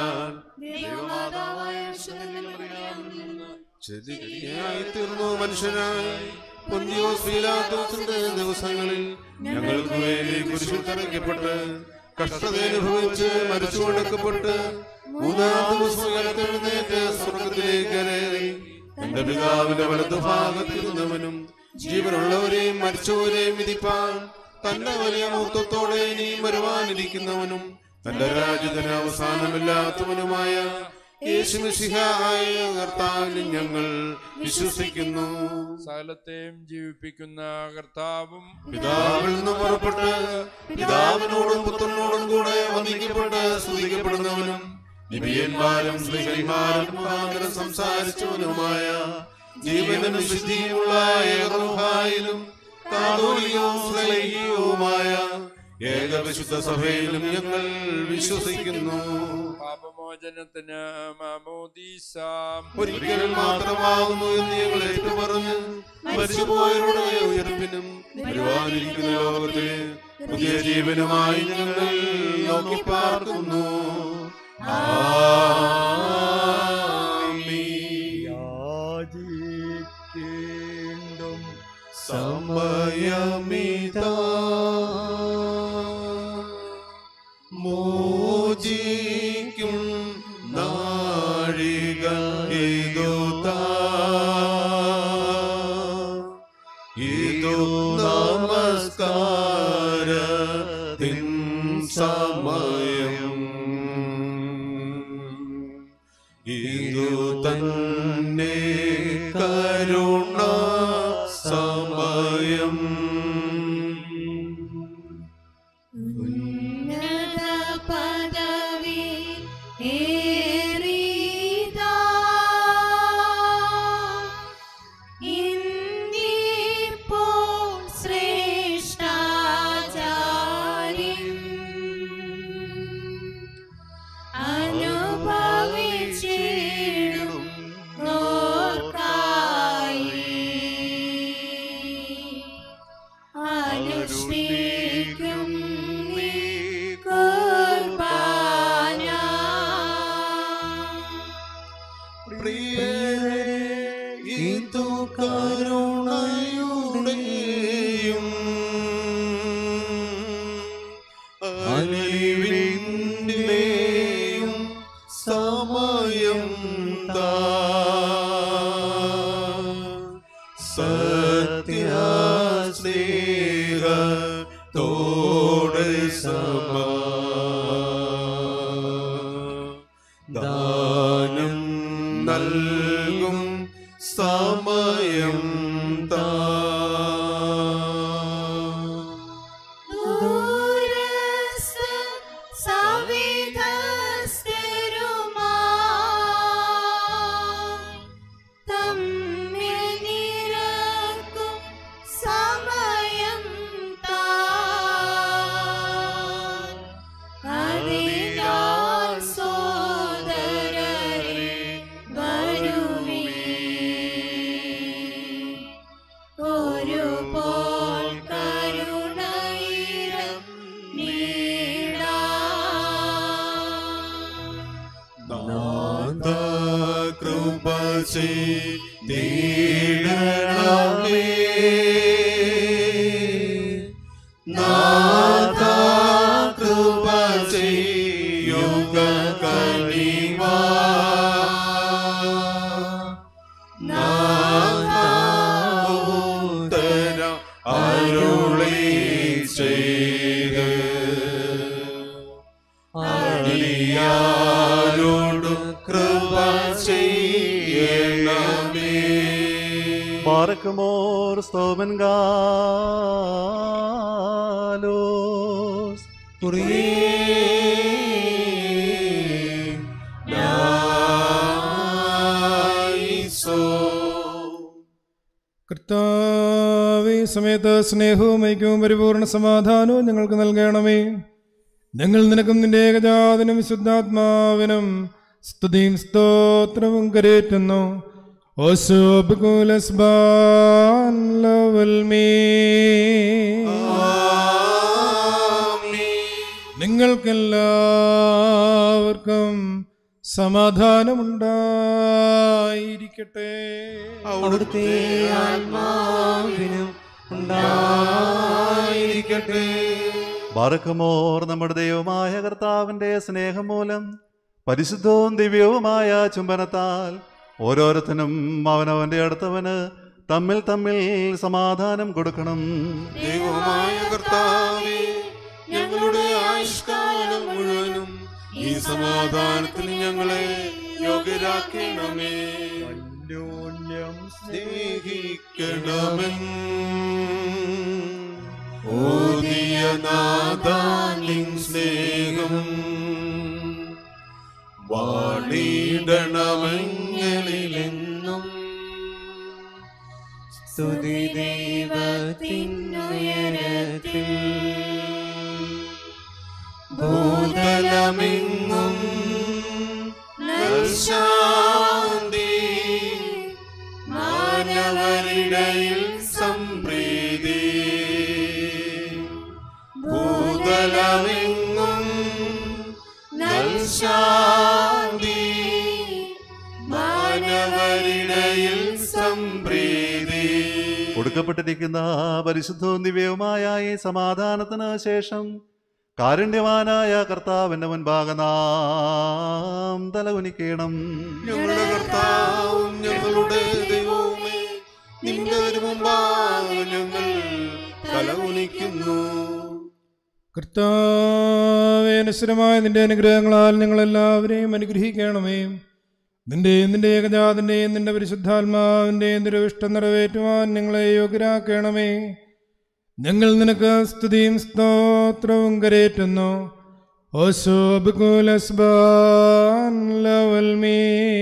ദൈവമാതാവായ വിശുദ്ധനിൽ മറിയാമിൽ നിന്ന് ചെതിയായി തീർന്നു മനുഷ്യനായി പൊന്തിയോസ് പീലാത്തോസിന്റെ ദിവസങ്ങളിൽ ഞങ്ങൾക്ക് വേണ്ടി കുരിശിൽ തറയ്ക്കപ്പെട്ട് കഷ്ടത അനുഭവിച്ച് മരിച്ചു കൊടുക്കപ്പെട്ട് മൂന്നാം ദിവസം ഉയർത്തെഴുന്നേറ്റ് സ്വർഗത്തിലേക്ക് കയറി തന്റെ പിതാവിന്റെ വലതുഭാഗത്തിരുന്നവനും ജീവനുള്ളവരെയും മരിച്ചവരെയും വിധിപ്പാൻ തന്റെ വലിയ മൂത്തത്തോടെ ഇനിയും വരുവാനിരിക്കുന്നവനും തന്റെ രാജ്യത്തിന് അവസാനമില്ലാത്തവനുമായ യേശുമിശിഹായ കർത്താവിലും ഞങ്ങൾ വിശ്വസിക്കുന്നു സകലത്തെയും ജീവിപ്പിക്കുന്ന കർത്താവും പിതാവിൽ നിന്ന് പുറപ്പെട്ട് പിതാവിനോടും പുത്രനോടും കൂടെ വന്ദിക്കപ്പെട്ട് സ്തുതിക്കപ്പെടുന്നവനും നിബിയന്മാരും ശ്രീഹരിമാരും മുഖാന്തരം സംസാരിച്ചവനുമായ ജീവനും വിശുദ്ധിയുമുള്ള ഏകറുഹായിലും കാതോലികവും ശ്ലൈഹികവുമായ ഏകവിശുദ്ധ സഭയിലും ഞങ്ങൾ വിശ്വസിക്കുന്നു പാപമോചനത്തിന് മാമോദീസ ഒരിക്കൽ മാത്രമാകുന്നു എന്ന് ഞങ്ങൾ ഏറ്റുപറഞ്ഞ് മരിച്ചുപോയവരുടെ ഉയർപ്പിനും വരുവാനിരിക്കുന്ന ലോകത്തിലെ പുതിയ ജീവനുമായി ഞങ്ങൾ നോക്കി പാർക്കുന്നു യാചിക്കേണ്ടും സമയമിതാ മോചിക്കും നാഴിക ഇതുതാ ഇതു നമസ്കാരത്തിൻ സമയം ഇതു തന്നെ കരുണ സമയം ഉന്നത പദവി ഏറിയതാ. ഇന്നിപ്പോൾ ശ്രേഷ്ഠാചാര്യൻ അനുഭവിച്ചിടും നോർക്കായി അനുഷ്ഠിക്കും നീ കുർബാന. പ്രിയരേ ഇതു കരുണയുടെയും അലിവിന്റെയും സമയം താ സത്യസ്നേഹത്തോടെ സമ ദാനം നൽകും സമയം താ ദൂരസ്ഥ സവിധസ്ഥരുമായി തമ്മിൽ നിരക്കും സമയം താ. അതിനാൽ സോദരരെ വരുവീൻ. ഒരുപോൽ കരുണയിരം നാഥ കൃപ ചെയ്തിടണമേ നാഥ കൃപ ചെയ്യുക കനിവാ നാഥ ഉത്തരം അരുളി ചെയ്ത് അടിയാരോട് കൃപ ചെയ്യണമേ ബാറക്കുമോർ സ്തോമൻ ഗാലോസ് കർത്താവേ സമയത്ത് സ്നേഹവും ഐക്യവും പരിപൂർണ സമാധാനവും ഞങ്ങൾക്ക് നൽകണമേ ഞങ്ങൾ നിനക്കും നിന്റെ ഏകജാതനും വിശുദ്ധാത്മാവിനും സ്തുതിയും സ്തോത്രവും കരേറ്റുന്നു ഓശോബുലസ്ബാൻ ലവൽ മേ നിങ്ങൾക്കെല്ലാവർക്കും സമാധാനമുണ്ടായിരിക്കട്ടെ അവിടുത്തെ ആത്മാവിനും ഉണ്ടായിരിക്കട്ടെ ബാറക്കുമോർ നമ്മുടെ ദൈവമായ കർത്താവിന്റെ സ്നേഹം മൂലം പരിശുദ്ധവും ദിവ്യവുമായ ചുംബനത്താൽ ഓരോരുത്തനും അവനവന്റെ അടുത്തവന് തമ്മിൽ തമ്മിൽ സമാധാനം കൊടുക്കണം ദൈവമായ കർത്താവേ ഞങ്ങളുടെ ആയുഷ്കാലം മുഴുവനും ഈ സമാധാനത്തിന് ഞങ്ങളെ യോഗ്യരാക്കണമേ അന്യോന്യം സ്നേഹിക്കണമെന്ന് ഓദിയ നാദാനിൻ സ്നേഹം വാണിടണമെങ്ങളിലെന്നും സ്തുതി ദൈവത്തിനുയരത്തിൽ ഭൂതലമെങ്ങും നൽശാന്തി മാനവരിടയിൽ സംപ്രീതി ഭൂതലമെങ്ങും നൽശാന്തി മാനവരിടയിൽ സംപ്രീതി കൊടുക്കപ്പെട്ടിരിക്കുന്ന പരിശുദ്ധവും ദിവ്യവുമായ ഈ സമാധാനത്തിന് ശേഷം കാരുണ്യവാനായ കർത്താവിന്റെ മുൻപാകെ നാം തലകുനിക്കണം ഞങ്ങളുടെ കർത്താവും ഞങ്ങളുടെ ദൈവവുമേ നിന്റെ മുമ്പാകെ ഞങ്ങൾ തലകുനിക്കുന്നു കർത്താവേ അനശ്വരമായ നിന്റെ അനുഗ്രഹങ്ങളാൽ ഞങ്ങളെല്ലാവരെയും അനുഗ്രഹിക്കണമേ നിന്റെയും നിന്റെ ഏകജാതിൻ്റെയും നിന്റെ പരിശുദ്ധാത്മാവിൻ്റെയും നിരവിഷ്ടം നിറവേറ്റുവാൻ ഞങ്ങളെ യോഗ്യരാക്കണമേ ഞങ്ങൾ നിനക്ക് സ്തുതിയും സ്തോത്രവും കരേറ്റുന്നു ഓശോബുകുലസ്ബാൻ ലവൽമീ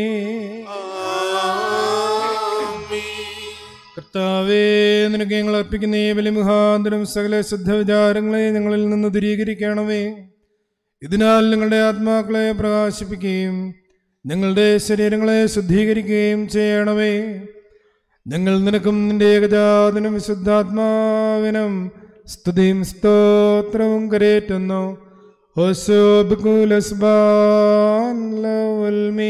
കർത്താവേ നിനക്ക് ഞങ്ങൾ അർപ്പിക്കുന്ന ഈ ബലിമുഖാന്തരം സകല ശുദ്ധ വിചാരങ്ങളെ ഞങ്ങളിൽ നിന്ന് ദൂരീകരിക്കണമേ ഇതിനാൽ ഞങ്ങളുടെ ആത്മാക്കളെ പ്രകാശിപ്പിക്കുകയും ഞങ്ങളുടെ ശരീരങ്ങളെ ശുദ്ധീകരിക്കുകയും ചെയ്യണമേ ഞങ്ങൾ നിനക്കും നിന്റെ ഏകജാതനും വിശുദ്ധാത്മാവിനും സ്തുതിയും സ്തോത്രവും കരേറ്റുന്നു ഓശോബുകുലസ്ബാൻ ലവൽമീ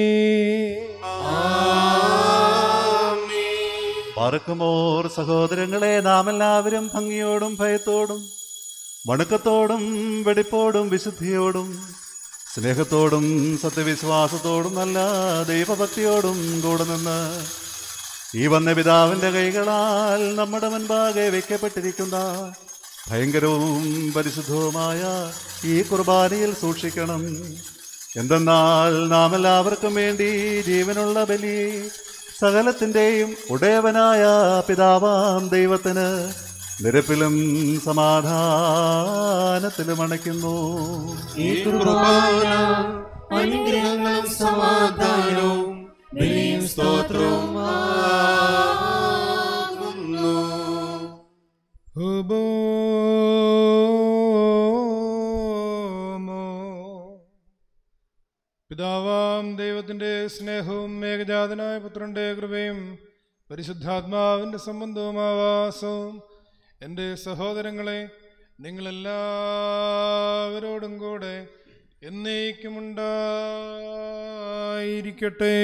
പറക്കുമോർ സഹോദരങ്ങളെ നാം എല്ലാവരും ഭംഗിയോടും ഭയത്തോടും വണക്കത്തോടും വെടിപ്പോടും വിശുദ്ധിയോടും സ്നേഹത്തോടും സത്യവിശ്വാസത്തോടും നല്ല ദൈവഭക്തിയോടും കൂടെ നിന്ന് ഈ വന്ന പിതാവിൻ്റെ കൈകളാൽ നമ്മുടെ മുൻപാകെ വയ്ക്കപ്പെട്ടിരിക്കുന്ന ഭയങ്കരവും പരിശുദ്ധവുമായ ഈ കുർബാനയിൽ സൂക്ഷിക്കണം എന്തെന്നാൽ നാം എല്ലാവർക്കും വേണ്ടി ജീവനുള്ള ബലി സകലത്തിൻ്റെയും ഉടയവനായ പിതാവാം ദൈവത്തിന് നിരപ്പിലും സമാധാനത്തിലും അണയ്ക്കുന്നു ഈ കുർബാന അനുഗ്രഹങ്ങളും സമാധാനവും ബലിയും സ്തോത്രവും ആകുന്നു ഹുബോമോ. പിതാവാം ദൈവത്തിൻ്റെ സ്നേഹവും ഏകജാതനായ പുത്രൻ്റെ കൃപയും പരിശുദ്ധാത്മാവിൻ്റെ സംബന്ധവും ആവാസവും എൻ്റെ സഹോദരങ്ങളെ നിങ്ങളെല്ലാവരോടും കൂടെ എന്നേക്കുമുണ്ടായിരിക്കട്ടെ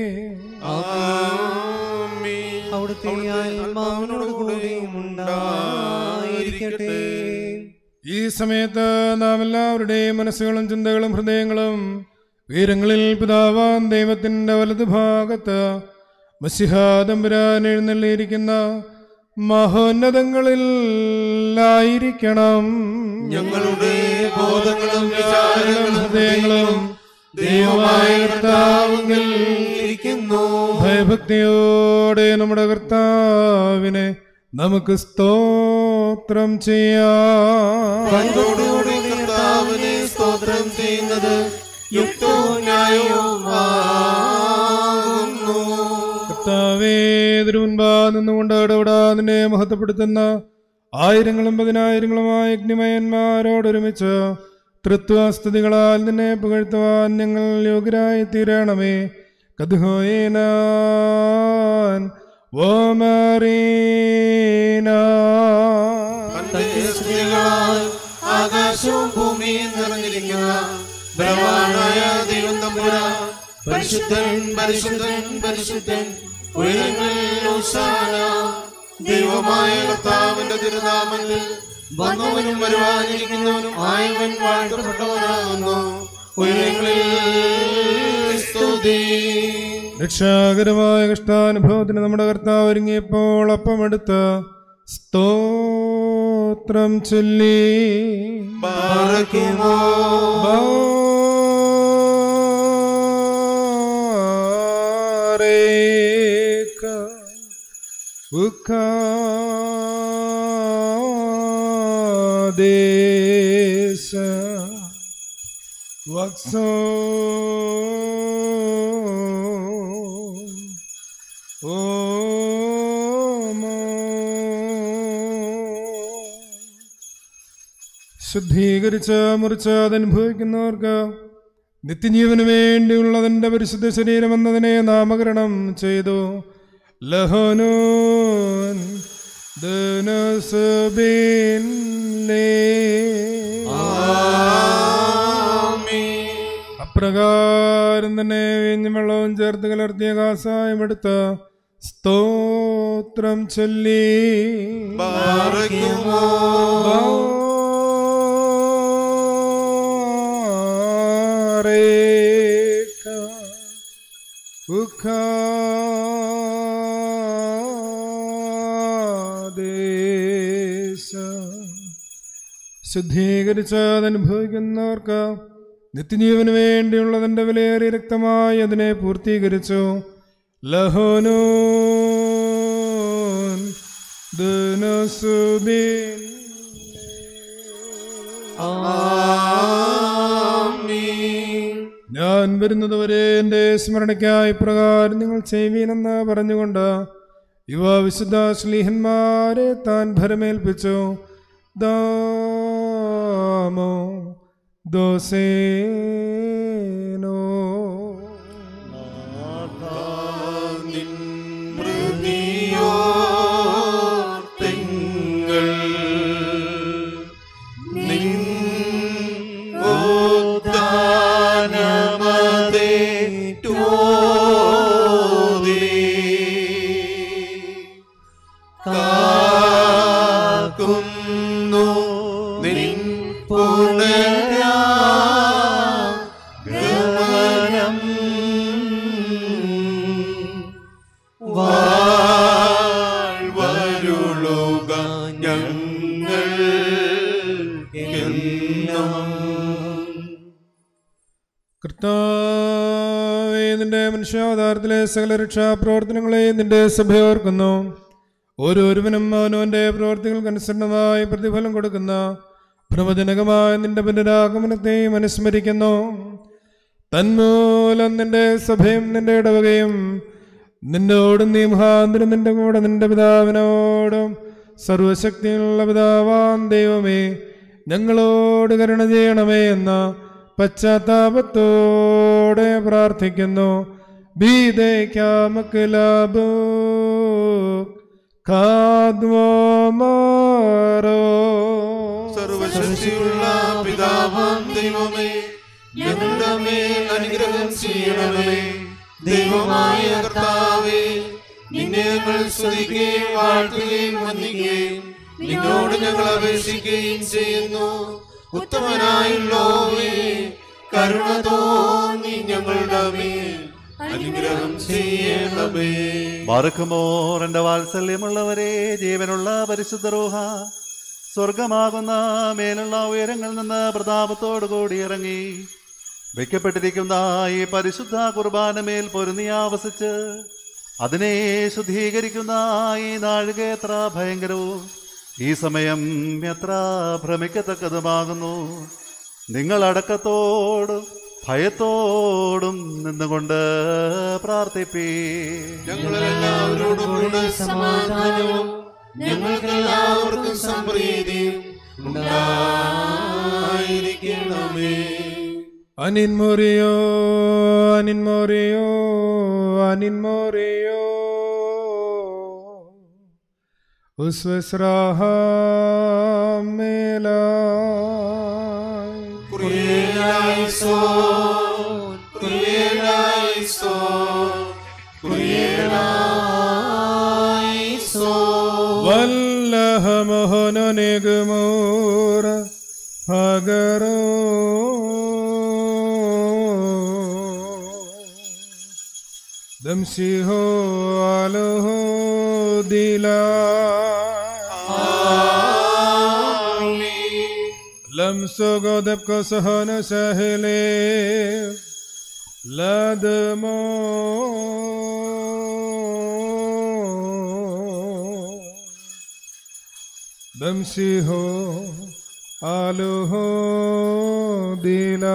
അവിടുത്തെ ആത്മാവിനോട് കൂടിയും ഉണ്ടായിരിക്കട്ടെ ഈ സമയത്ത് നാം എല്ലാവരുടെയും മനസ്സുകളും ചിന്തകളും ഹൃദയങ്ങളും വീരങ്ങളിൽ പിതാവാൻ ദൈവത്തിൻ്റെ വലതുഭാഗത്ത് മസിഹാദംബരാൻ എഴുന്നള്ളിയിരിക്കുന്ന മഹോന്നതങ്ങളിൽ ആയിരിക്കണം ഞങ്ങളുടെ ബോധങ്ങളും വിചാരങ്ങളും ഹൃദയങ്ങളും ദൈവമായ കർത്താവിൽ ഇരിക്കുന്നു ഭയഭക്തിയോടെ നമ്മുടെ കർത്താവിനെ നമുക്ക് സ്തോത്രം ചെയ്യാം ഭയത്തോടുകൂടി കർത്താവിനെ സ്തോത്രം ചെയ്യുന്നത് യുക്തവും ന്യായവും ആകുന്നു കർത്താവേ തിരുമുൻപാ നിന്നുകൊണ്ട് ഇടപെടാ നിന്നെ മഹത്വപ്പെടുത്തുന്ന ആയിരങ്ങളും പതിനായിരങ്ങളുമായ അഗ്നിമയന്മാരോടൊരുമിച്ച് തൃത്വസ്തുതികളാൽ നിന്നെ പുകഴ്ത്തുവാൻ ഞങ്ങൾ യോഗ്യരായി തീരണമേ കദ്ഹോയേനാൻ തന്റെ സ്തുതികളാൽ ആകാശവും ഭൂമിയും നിറഞ്ഞിരിക്കുന്ന ബലവാനായ ദൈവം തമ്പുരാൻ പരിശുദ്ധൻ പരിശുദ്ധൻ പരിശുദ്ധൻ ഉയരങ്ങളിൽ ഹോശാന ദൈവമായ കർത്താവിന്റെ തിരുനാമത്തിൽ വന്നവനും വരുവാനിരിക്കുന്നവനും ആയവൻ വാഴ്ത്തപ്പെട്ടവനാകുന്നു ഉയരങ്ങളിൽ സ്തുതി രക്ഷാകരമായ കഷ്ടാനുഭവത്തിന് നമ്മുടെ കർത്താവ് ഒരുങ്ങിയപ്പോൾ അപ്പമെടുത്ത് സ്തോത്രം ചൊല്ലി ബാറക്കുമോ ഉക്കാദേശ വക്സോ ഓമോ ശുദ്ധീകരിച്ച് മുറിച്ച് അതനുഭവിക്കുന്നവർക്ക് നിത്യജീവന് വേണ്ടിയുള്ളതിൻ്റെ പരിശുദ്ധ ശരീരം എന്നതിനെ നാമകരണം ചെയ്തു ലഹനോൻ അപ്രകാരം തന്നെ വീഞ്ഞും വെള്ളവും ചേർത്ത് കലർത്തിയ കാസായം എടുത്ത് സ്തോത്രം ചൊല്ലി ബാരേക്ക ഉഖാദേശ ശുദ്ധീകരിച്ച് അതനുഭവിക്കുന്നവർക്ക് നിത്യജീവന് വേണ്ടിയുള്ളതിൻ്റെ വിലയേറിയ രക്തമായി അതിനെ പൂർത്തീകരിച്ചു ലഹോനോ ദുനസുബിൻ ഞാൻ വരുന്നതുവരെ എൻ്റെ സ്മരണയ്ക്കായി പ്രകാരം നിങ്ങൾ ചെയ്യുവീനെന്ന് പറഞ്ഞുകൊണ്ട് യുവ വിശുദ്ധ ശ്ലീഹന്മാരെ താൻ ഭരമേൽപ്പിച്ചു ദാമോ ദോസേനോ തിങ്കൾ നിൻ ഉദ്ദാനമതേറ്റോതി കാക്കുന്നു നിൻ പുനരാ ഗമനം വാഴ്വരുളുക ഞങ്ങൾ കർത്താവേ നിന്റെ മനുഷ്യാവതാരത്തിലെ സകല രക്ഷാപ്രവർത്തനങ്ങളെ നിന്റെ സഭ ഓർക്കുന്നു ഓരോരുവനും അവനവന്റെ പ്രവർത്തികൾക്കനുസരണമായി പ്രതിഫലം കൊടുക്കുന്ന പ്രവചനകമായ നിന്റെ പുനരാഗമനത്തെയും അനുസ്മരിക്കുന്നു തന്മൂലം നിന്റെ സഭയും നിന്റെ ഇടവകയും നിന്നോടും നീ മുഖാന്തരം നിന്റെ കൂടെ നിന്റെ പിതാവിനോടും സർവശക്തിയുള്ള പിതാവാൻ ദൈവമേ ഞങ്ങളോട് കരുണ ചെയ്യണമേ എന്ന പശ്ചാത്താപത്തോടെ പ്രാർത്ഥിക്കുന്നു ബീതയ്ക്കാമക്ക് ലാഭോ കാദ്വമാരോ സർവശക്തിയുള്ള പിതാവാം ദൈവമേ ഞങ്ങളുടെ മേൽ അനുഗ്രഹം ചെയ്യണമേ ദൈവമായ കർത്താവേ നിന്നെ ഞങ്ങൾ സ്തുതിക്കുകയും വാഴ്ത്തുകയും വന്ദിക്കുകയും നിന്നോട് ഞങ്ങൾ അപേക്ഷിക്കുകയും ചെയ്യുന്നു ഉത്തമനായുള്ളോവേ കരുണ തോന്നി ഞങ്ങളുടെ മേൽ അനുഗ്രഹം ചെയ്യണമേ മറക്കുമോർ എൻ്റെ വാത്സല്യമുള്ളവരെ ജീവനുള്ള പരിശുദ്ധ റൂഹ സ്വർഗമാകുന്ന മേലുള്ള ഉയരങ്ങളിൽ നിന്ന് പ്രതാപത്തോടു കൂടി ഇറങ്ങി വയ്ക്കപ്പെട്ടിരിക്കുന്ന ഈ പരിശുദ്ധ കുർബാനമേൽ പൊരുന്നിയാവസിച്ച് അതിനെ ശുദ്ധീകരിക്കുന്ന ഈ നാഴിക എത്ര ഭയങ്കരവും ഈ സമയം എത്ര ഭ്രമിക്കത്തക്കതുമാകുന്നു നിങ്ങൾ അടക്കത്തോടും ഭയത്തോടും നിന്നുകൊണ്ട് പ്രാർത്ഥിപ്പീ ഞങ്ങളെല്ലാവരോടും കൂടെ സമാധാനവും ഞങ്ങൾക്കെല്ലാവർക്കും സംപ്രീതിയും ഉണ്ടായിരിക്കണമേ അനിൻമോറിയോ അനിൻമോറിയോ അനിൻമോറിയോ ഉസ്വസ്രാഹമേലായി കുറിയേലായിസോൻ കുറിയേലായിസോൻ കുറിയേലായിസോൻ വല്ലഹമോഹനനിഗമോര ഭഗരോ ദംസിഹോ അലോഹോ ദില ലംസോ ഗോദപ്ക സഹന സഹലേ ലദമോ ബംശിഹോ ആലുഹോ ദീലാ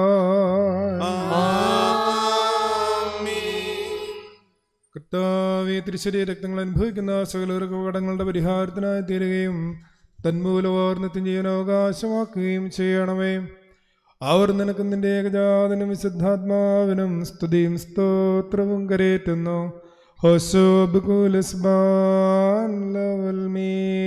കർത്താവെ തിരിച്ചറിയ രക്തങ്ങൾ അനുഭവിക്കുന്ന സകലർക്ക് കടങ്ങളുടെ പരിഹാരത്തിനായി തീരുകയും തന്മൂലവാർ നിത്യജീവൻ അവകാശമാക്കുകയും ചെയ്യണമേ അവർ നിനക്ക് നിന്റെ ഏകജാതനും വിശുദ്ധാത്മാവിനും സ്തുതിയും സ്തോത്രവും കരേറ്റുന്നു ഹോശോബുകുലസ്ബാൻ ലവൽ മീ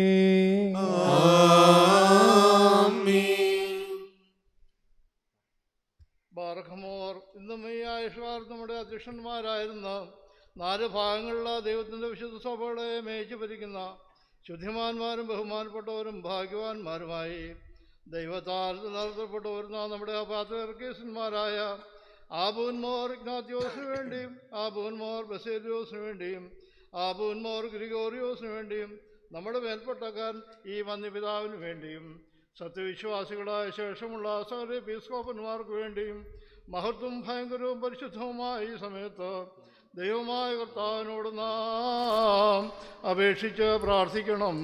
ബാർഖമോർ ഇന്നും ഈ ആയുഷ്കാർ നമ്മുടെ അധ്യക്ഷന്മാരായിരുന്ന നാല് ഭാഗങ്ങളിലുള്ള ദൈവത്തിൻ്റെ വിശുദ്ധ സഭകളെ മേയിച്ചു ഭരിക്കുന്ന ശുദ്ധിമാന്മാരും ബഹുമാനപ്പെട്ടവരും ഭാഗ്യവാന്മാരുമായി ദൈവത്താൽ നടത്തപ്പെട്ടു വരുന്ന നമ്മുടെ പാത്രകേസന്മാരായ ആബൂൻമോർ ഇഗ്നാത്യോസിന് വേണ്ടിയും ആബൂൻമോർ ബസേലിയോസിന് വേണ്ടിയും ആബൂൻമോർ ഗ്രിഗോറിയോസിന് വേണ്ടിയും നമ്മുടെ മേൽപ്പെട്ടക്കാരൻ ഈ വന്യപിതാവിന് വേണ്ടിയും സത്യവിശ്വാസികളായ ശേഷമുള്ള സകല എപ്പിസ്കോപ്പന്മാർക്ക് വേണ്ടിയും മഹത്വം ഭയങ്കരവും പരിശുദ്ധവുമായ ഈ സമയത്ത് ദൈവമായ കർത്താവിനോട് നാം അപേക്ഷിച്ച് പ്രാർത്ഥിക്കണം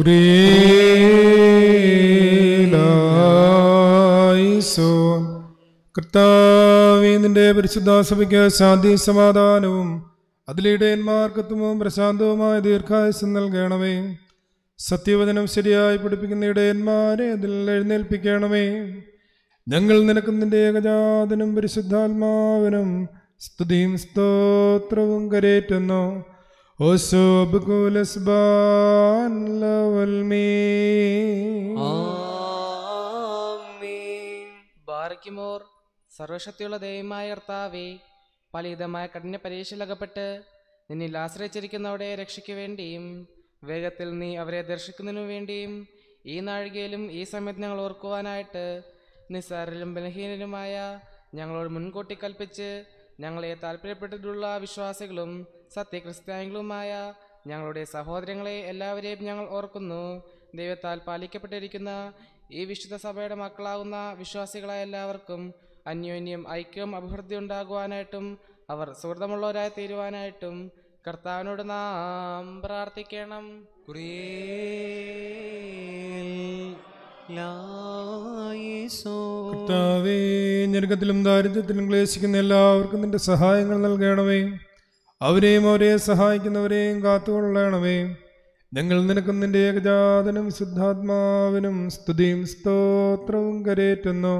ക്രീലായിസോൻ. കർത്താവേ നിന്റെ പരിശുദ്ധാസഭയ്ക്ക് ശാന്തി സമാധാനവും അതിലിടയന്മാർക്കത്വവും പ്രശാന്തവുമായ ദീർഘായുസം നൽകണമേ സത്യവചനം ശരിയായി പഠിപ്പിക്കുന്ന ഇടയന്മാരെ അതിൽ എഴുന്നേൽപ്പിക്കണമേ ഞങ്ങൾ നിനക്ക് നിന്റെ ഏകജാതനും പരിശുദ്ധാത്മാവിനും സ്തുതിയും സ്തോത്രവും കരേറ്റുന്നു ഓശോബുകുലസ്ബാൻ ലവൽമീ ബാറയ്ക്കുമോർ സർവശക്തിയുള്ള ദൈവമായ കർത്താവേ പലവിധമായ കഠിന പരീക്ഷയിലകപ്പെട്ട് നിന്നിൽ ആശ്രയിച്ചിരിക്കുന്നവരെ രക്ഷയ്ക്ക് വേണ്ടിയും വേഗത്തിൽ നീ അവരെ ദർശിക്കുന്നതിനു വേണ്ടിയും ഈ നാഴികയിലും ഈ സമയത്ത് ഞങ്ങൾ ഓർക്കുവാനായിട്ട് നിസ്സാരരും ബലഹീനരുമായ ഞങ്ങളോട് മുൻകൂട്ടി കൽപ്പിച്ച് ഞങ്ങളെ താല്പര്യപ്പെട്ടിട്ടുള്ള വിശ്വാസികളും സത്യക്രിസ്ത്യാനികളുമായ ഞങ്ങളുടെ സഹോദരങ്ങളെ എല്ലാവരെയും ഞങ്ങൾ ഓർക്കുന്നു ദൈവത്താൽ പാലിക്കപ്പെട്ടിരിക്കുന്ന ഈ വിശുദ്ധ സഭയുടെ മക്കളാകുന്ന വിശ്വാസികളായ എല്ലാവർക്കും അന്യോന്യം ഐക്യവും അഭിവൃദ്ധി ഉണ്ടാകുവാനായിട്ടും അവർ സുഹൃതമുള്ളവരായി തീരുവാനായിട്ടും കർത്താവിനോട് നാം പ്രാർത്ഥിക്കണം കർത്താവേ ഞെരുക്കത്തിലും ദാരിദ്ര്യത്തിലും ക്ലേശിക്കുന്ന എല്ലാവർക്കും നിന്റെ സഹായങ്ങൾ നൽകണമേ അവരെയും അവരെ സഹായിക്കുന്നവരെയും കാത്തുകൊള്ളണമേ ഞങ്ങൾ നിനക്കും നിന്റെ ഏകജാതനും ശുദ്ധാത്മാവിനും സ്തുതിയും സ്തോത്രവും കരേറ്റുന്നു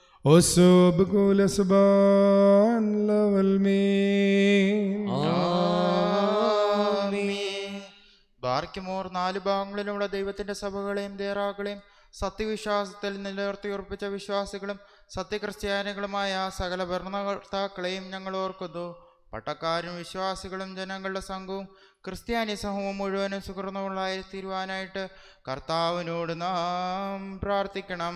ഓശോബുകുലസുബാൻ ലവൽമീ ബാർക്കിമോർ നാല് ഭാഗങ്ങളിലുള്ള ദൈവത്തിന്റെ സഭകളെയും ദേറാകളെയും സത്യവിശ്വാസത്തിൽ നിലനിർത്തിയുറപ്പിച്ച വിശ്വാസികളും സത്യക്രിസ്ത്യാനികളുമായ സകല ഭരണകർത്താക്കളെയും ഞങ്ങൾ ഓർക്കുന്നു പട്ടക്കാരും വിശ്വാസികളും ജനങ്ങളുടെ സംഘവും ക്രിസ്ത്യാനി സമൂഹം മുഴുവനും സുഹൃത്തുക്കളായി തീരുവാനായിട്ട് കർത്താവിനോട് നാം പ്രാർത്ഥിക്കണം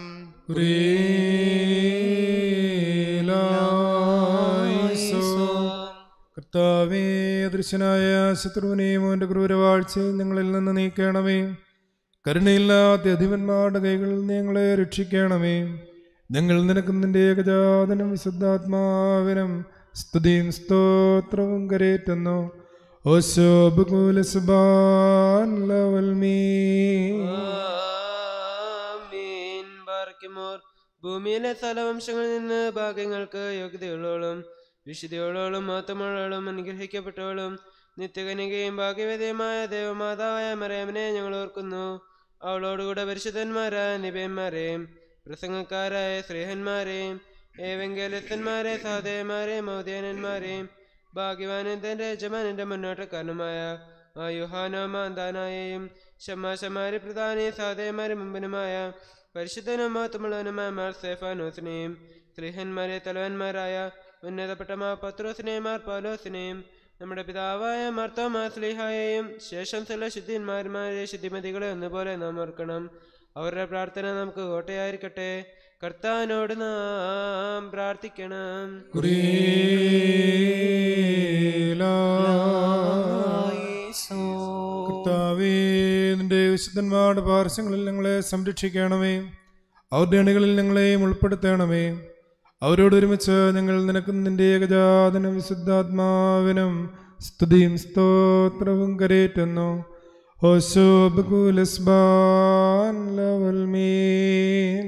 കർത്താവേ ദൃശ്യനായ ശത്രുവിനെയും അവൻ്റെ ക്രൂരവാഴ്ചയും ഞങ്ങളിൽ നിന്ന് നീക്കണമേ കരുണയില്ലാത്ത അധിപന്മാരുടെ കൈകളിൽ നിന്ന് ഞങ്ങളെ രക്ഷിക്കണമേ ഞങ്ങൾ നിനക്കും നിന്റെ ഏകജാതനും വിശുദ്ധാത്മാവിനും സ്തുതിയും സ്തോത്രവും കരേറ്റുന്നു ഓശോബുകുലസുബാൻ ലവൽമീ ബാർക്കിമോർ ഭൂമിയിലെ സ്ഥലവംശങ്ങളിൽ നിന്ന് ഭാഗ്യങ്ങൾക്ക് യോഗ്യതയുള്ളവളും വിശുദ്ധിയുള്ളവളും മാത്രമുള്ളവളും അനുഗ്രഹിക്കപ്പെട്ടവളും നിത്യകനികയും ഭാഗ്യവേദ്യമായ ദേവമാതാവായ മറിയാമിനെ ഞങ്ങൾ ഓർക്കുന്നു അവളോടുകൂടെ പരിശുദ്ധന്മാരായ നിബയന്മാരെയും പ്രസംഗക്കാരായ സ്ത്രീഹന്മാരെയും ഏവെങ്കലസ്ഥന്മാരെ സഹോദയന്മാരെയും മൗദ്യാനന്മാരെയും ഭാഗ്യവാനും തന്റെ യജമാനന്റെ മുന്നോട്ടക്കാരനുമായ ആ യുഹാനോമാന്താനായെയും ഷമാശമാരി പ്രധാനി സഹോദയന്മാരെ മുമ്പിനുമായ പരിശുദ്ധനും മഹത്വമുള്ളവനുമായ മാർ സേഫാനോസിനെയും സ്ത്രീഹന്മാരെ തലവന്മാരായ ഉന്നതപ്പെട്ട മാ പത്രോസിനെയും മാർ പൗലോസിനെയും നമ്മുടെ പിതാവായ മർത്തോമാ സ്ലിഹായെയും ശേഷം ചില ശുദ്ധിന്മാരുമാരെ ശുദ്ധിമതികളെ ഒന്നുപോലെ നാം ഓർക്കണം അവരുടെ പ്രാർത്ഥന നമുക്ക് കോട്ടയായിരിക്കട്ടെ കർത്താവിനോട് നാം പ്രാർത്ഥിക്കണം കർത്താവേ നിന്റെ വിശുദ്ധന്മാരുടെ പാർശ്വങ്ങളിൽ ഞങ്ങളെ സംരക്ഷിക്കണമേ അവരുടെ അണികളിൽ ഞങ്ങളെയും ഉൾപ്പെടുത്തണമേ അവരോട് ഒരുമിച്ച് ഞങ്ങൾ നിനക്കും നിന്റെ ഏകജാതനും വിശുദ്ധാത്മാവിനും സ്തുതിയും സ്തോത്രവും കരേറ്റുന്നു ഹോശോ ബകുലസ്ബാൻ ലവൽമീൻ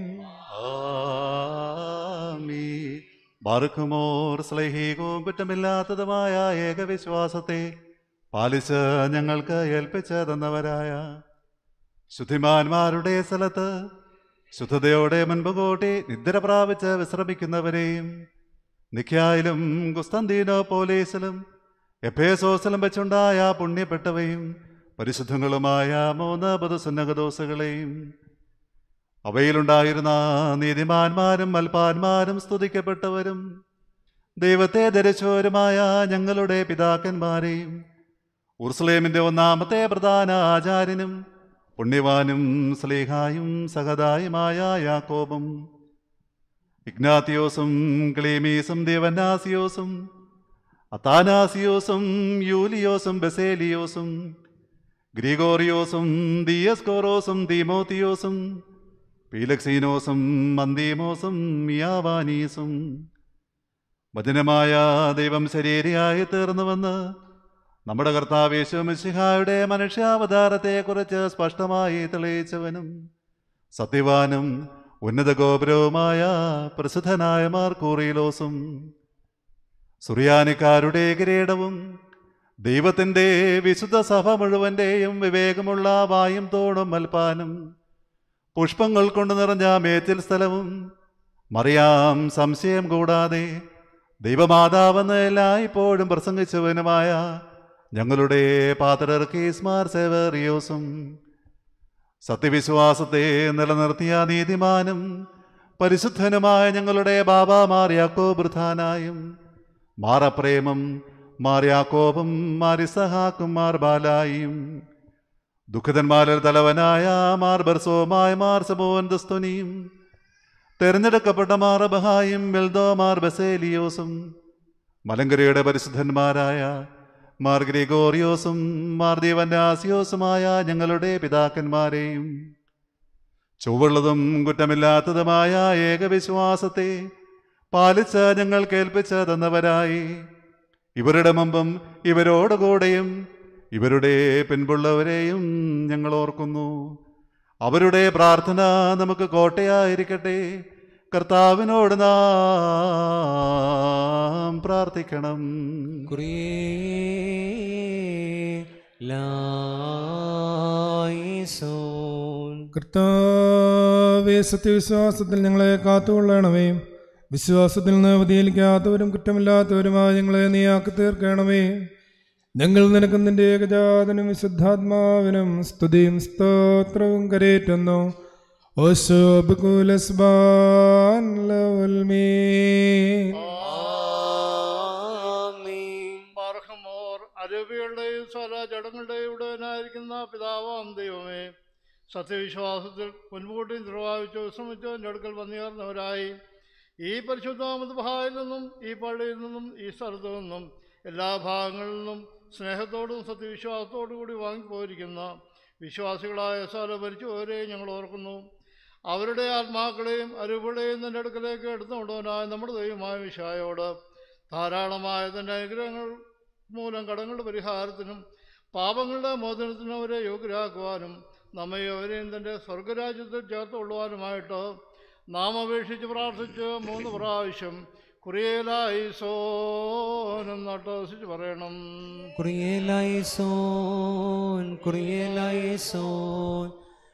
ആമീൻ. ബാറുക്കുമോർ സ്ലൈഹികവും കുറ്റമില്ലാത്തതുമായ ഏകവിശ്വാസത്തെ പാലിച്ച് ഞങ്ങൾക്ക് ഏൽപ്പിച്ച് തന്നവരായ ശുദ്ധിമാന്മാരുടെ സ്ഥലത്ത് ശുദ്ധതയോടെ മുൻപ് കൂട്ടി നിദ്ര പ്രാപിച്ച് വിശ്രമിക്കുന്നവരെയും നിഖ്യായിലും കുസ്തന്തീനോ പോലീസിലും എഫേസോസിലും വെച്ചുണ്ടായ പുണ്യപ്പെട്ടവയും പരിശുദ്ധങ്ങളുമായ മൂന്ന് പൊതുസുന്നകദോസുകളെയും അവയിലുണ്ടായിരുന്ന നീതിമാന്മാരും മൽപ്പാന്മാരും സ്തുതിക്കപ്പെട്ടവരും ദൈവത്തെ ധരിച്ചവരുമായ ഞങ്ങളുടെ പിതാക്കന്മാരെയും ഉർസ്ലേമിന്റെ ഒന്നാമത്തെ പ്രധാന ആചാര്യനും പുണ്യവാനും സ്ലീഹായും സഹതായുമായ യാക്കോബും ഇഗ്നാത്തിയോസും ക്ലീമീസും ദേവനാസിയോസും അത്താനാസിയോസും യൂലിയോസും ബസേലിയോസും ഗ്രിഗോറിയോസും ദിയസ്കോറോസും തീമോത്തിയോസും പീലക്സീനോസും മന്ദീമോസും യാവാനീസും വചനമായ ദൈവം ശരീരയായി തീർന്നുവെന്ന് നമ്മുടെ കർത്താവേശുമിശിഹായുടെ മനുഷ്യാവതാരത്തെക്കുറിച്ച് സ്പഷ്ടമായി തെളിയിച്ചവനും സത്യവാനും ഉന്നത ഗോപുരവുമായ പ്രസിദ്ധനായ മാർക്കൂറിയിലോസും സുറിയാനിക്കാരുടെ കിരീടവും ദൈവത്തിൻ്റെ വിശുദ്ധ സഭ മുഴുവൻ്റെയും വിവേകമുള്ള വായും തോണും മൽപ്പാനും പുഷ്പങ്ങൾ കൊണ്ട് നിറഞ്ഞ മേച്ചിൽ സ്ഥലവും മറിയാം സംശയം കൂടാതെ ദൈവമാതാവെന്ന് എല്ലായ്പ്പോഴും പ്രസംഗിച്ചവനുമായ ഞങ്ങളുടെ പാത്രർ കീസ്മാർ സേവറിയോസും സത്യവിശ്വാസത്തെ നിലനിർത്തിയ നീതിമാനും പരിശുദ്ധനുമായ ഞങ്ങളുടെ ബാബാമാർ യാക്കോബൃധാനായും മാറപ്രേമം മാറിയാക്കോബും മാരിസഹാക്കും മാർ ബാലായും ദുഃഖിതന്മാരിൽ തലവനായ മാർ ബർസോമായ മാർ സമോൻ ദസ്തുനിയും തെരഞ്ഞെടുക്കപ്പെട്ട മാർ ബഹായും ബെൽദോ മാർ ബസേലിയോസും മലങ്കരയുടെ പരിശുദ്ധന്മാരായ മാർ ഗ്രിഗോറിയോസും മാർ ദീവന്യാസിയോസുമായ ഞങ്ങളുടെ പിതാക്കന്മാരെയും ചൊവ്വുള്ളതും കുറ്റമില്ലാത്തതുമായ ഏകവിശ്വാസത്തെ പാലിച്ച് ഞങ്ങൾ കേൾപ്പിച്ച് തന്നവരായി ഇവരുടെ മുമ്പും ഇവരോടുകൂടെയും ഇവരുടെ പിൻപുള്ളവരെയും ഞങ്ങൾ ഓർക്കുന്നു അവരുടെ പ്രാർത്ഥന നമുക്ക് കോട്ടയായിരിക്കട്ടെ കർത്താവിനോട് നാം പ്രാർത്ഥിക്കണം കർത്താവേ സത്യവിശ്വാസത്തിൽ ഞങ്ങളെ കാത്തുകൊള്ളണമേ വിശ്വാസത്തിൽ നിന്ന് വ്യതിയേലിക്കാത്തവരും കുറ്റമില്ലാത്തവരുമായ ഞങ്ങളെ നീയാക്കി തീർക്കണമേ ഞങ്ങൾ നിനക്ക് നിന്റെ ഏകജാതനും വിശുദ്ധാത്മാവിനും സ്തുതിയും സ്തോത്രവും കരേറ്റുന്നു ഓശോബുകുലസ്ബാൻ ലവൽമീ ബാർഹമോർ അരബികളുടെയും സ്വല ജഡങ്ങളുടെയും ഉടനായിരിക്കുന്ന പിതാവാം ദൈവമേ സത്യവിശ്വാസത്തിൽ മുൻകൂട്ടി നിർവാഹിച്ചു വിശ്രമിച്ചു എൻ്റെ അടുക്കൽ വന്നുയർന്നവരായി ഈ പരിശുദ്ധാമത് ഭായിൽ നിന്നും ഈ പള്ളിയിൽ നിന്നും ഈ സ്ഥലത്തു നിന്നും എല്ലാ ഭാഗങ്ങളിൽ നിന്നും സ്നേഹത്തോടും സത്യവിശ്വാസത്തോടു കൂടി വാങ്ങിപ്പോയിരിക്കുന്ന വിശ്വാസികളായ സ്ഥലം ഭരിച്ചവരെ ഞങ്ങൾ ഓർക്കുന്നു അവരുടെ ആത്മാക്കളെയും അരുവുകളെയും നിന്റെ അടുക്കലേക്ക് എടുത്തുകൊണ്ടവനായ നമ്മുടെ ദൈവമായ വിഷായോട് ധാരാളമായ തൻ്റെ അനുഗ്രഹങ്ങൾ മൂലം കടങ്ങളുടെ പരിഹാരത്തിനും പാപങ്ങളുടെ മോചനത്തിനും അവരെ യോഗ്യരാക്കുവാനും നമ്മെ അവരെയും തൻ്റെ സ്വർഗരാജ്യത്തിൽ ചേർത്തുകൊള്ളുവാനുമായിട്ട് നാം അപേക്ഷിച്ച് പ്രാർത്ഥിച്ച് മൂന്ന് പ്രാവശ്യം കുറിയേലായി സോനും നട്ടവസിച്ച് പറയണം കുറിയേലായിസോൻ കുറിയേലായിസോൻ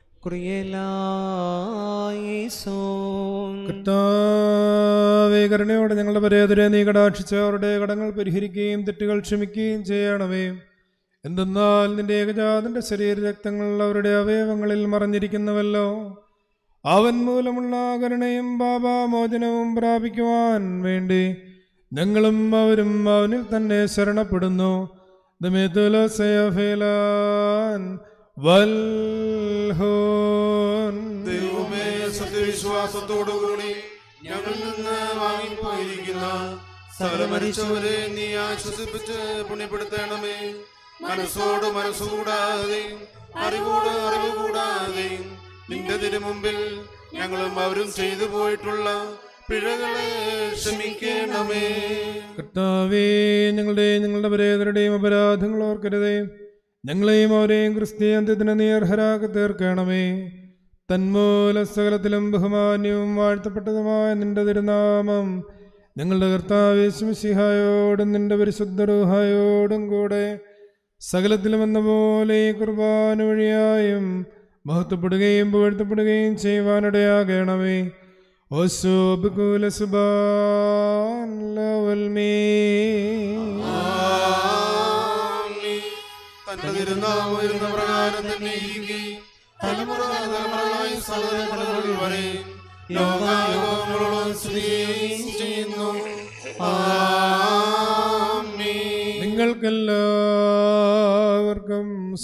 കുറിയേലായിസോൻ കർത്താവേ കരുണയോടെ ഞങ്ങളുടെ പരേതരെ നീ കടാക്ഷിച്ച് അവരുടെ കടങ്ങൾ പരിഹരിക്കുകയും തെറ്റുകൾ ക്ഷമിക്കുകയും ചെയ്യണമേ എന്തെന്നാൽ നിന്റെ ഏകജാതന്റെ ശരീരരക്തങ്ങൾ അവരുടെ അവയവങ്ങളിൽ മറഞ്ഞിരിക്കുന്നുവല്ലോ അവൻ മൂലമുള്ള കരുണയും പാപാമോചനവും പ്രാപിക്കുവാൻ വേണ്ടി ഞങ്ങളും അവരും അവനിൽ തന്നെ ശരണപ്പെടുന്നു ദമിതുലസയഫിലാൻ വൽഹോൻ ദൈവമേ സത്യവിശ്വാസത്തോടുകൂടി ഞങ്ങളിൽ നിന്ന് വാങ്ങിപ്പോയിരിക്കുന്ന സകല മരിച്ചവരെ നീ ആശ്വസിപ്പിച്ച് പുണ്യപ്പെടുത്തണമേ മനസ്സോട് മനസ്സുകൂടാതെയും അറിവോട് അറിവ് കൂടാതെയും നിന്റെ തിരുമുമ്പിൽ ഞങ്ങളും അവരും ചെയ്തു പോയിട്ടുള്ള പിഴകളെ ക്ഷമിക്കണമേ കർത്താവേ ഞങ്ങളുടെ ഞങ്ങളുടെ പരേതരുടെയും അപരാധങ്ങൾ ഓർക്കരുതേ ഞങ്ങളെയും അവരെയും ക്രിസ്തീയ അന്ത്യത്തിന് നീ അർഹരാക്കി തീർക്കണമേ തന്മൂല സകലത്തിലും ബഹുമാന്യവും വാഴ്ത്തപ്പെട്ടതുമായ നിന്റെ തിരുനാമം ഞങ്ങളുടെ കർത്താവേശുമിസിഹായോടും നിന്റെ പരിശുദ്ധ റൂഹായോടും കൂടെ സകലത്തിലും എന്ന പോലെ ഈ കുർബാന വഴിയായും മഹത്വപ്പെടുകയും പുകഴ്ത്തപ്പെടുകയും ചെയ്യുവാനിടയാകണമേ ഓശോ ബികുല സുബാൻ ലവൽമേ തന്റെ തിരുനാമം വരുന്ന പ്രകാരം തന്നെ ഇരിക്കുകയും തലമുറ തലമുറകളായി സകലതലമുറകൾ വരെ ലോകായുഗങ്ങളോളം സ്തുതിക്കുകയും ചെയ്യുന്നു ആമേൻ. നിങ്ങൾക്കെല്ലാവർക്കും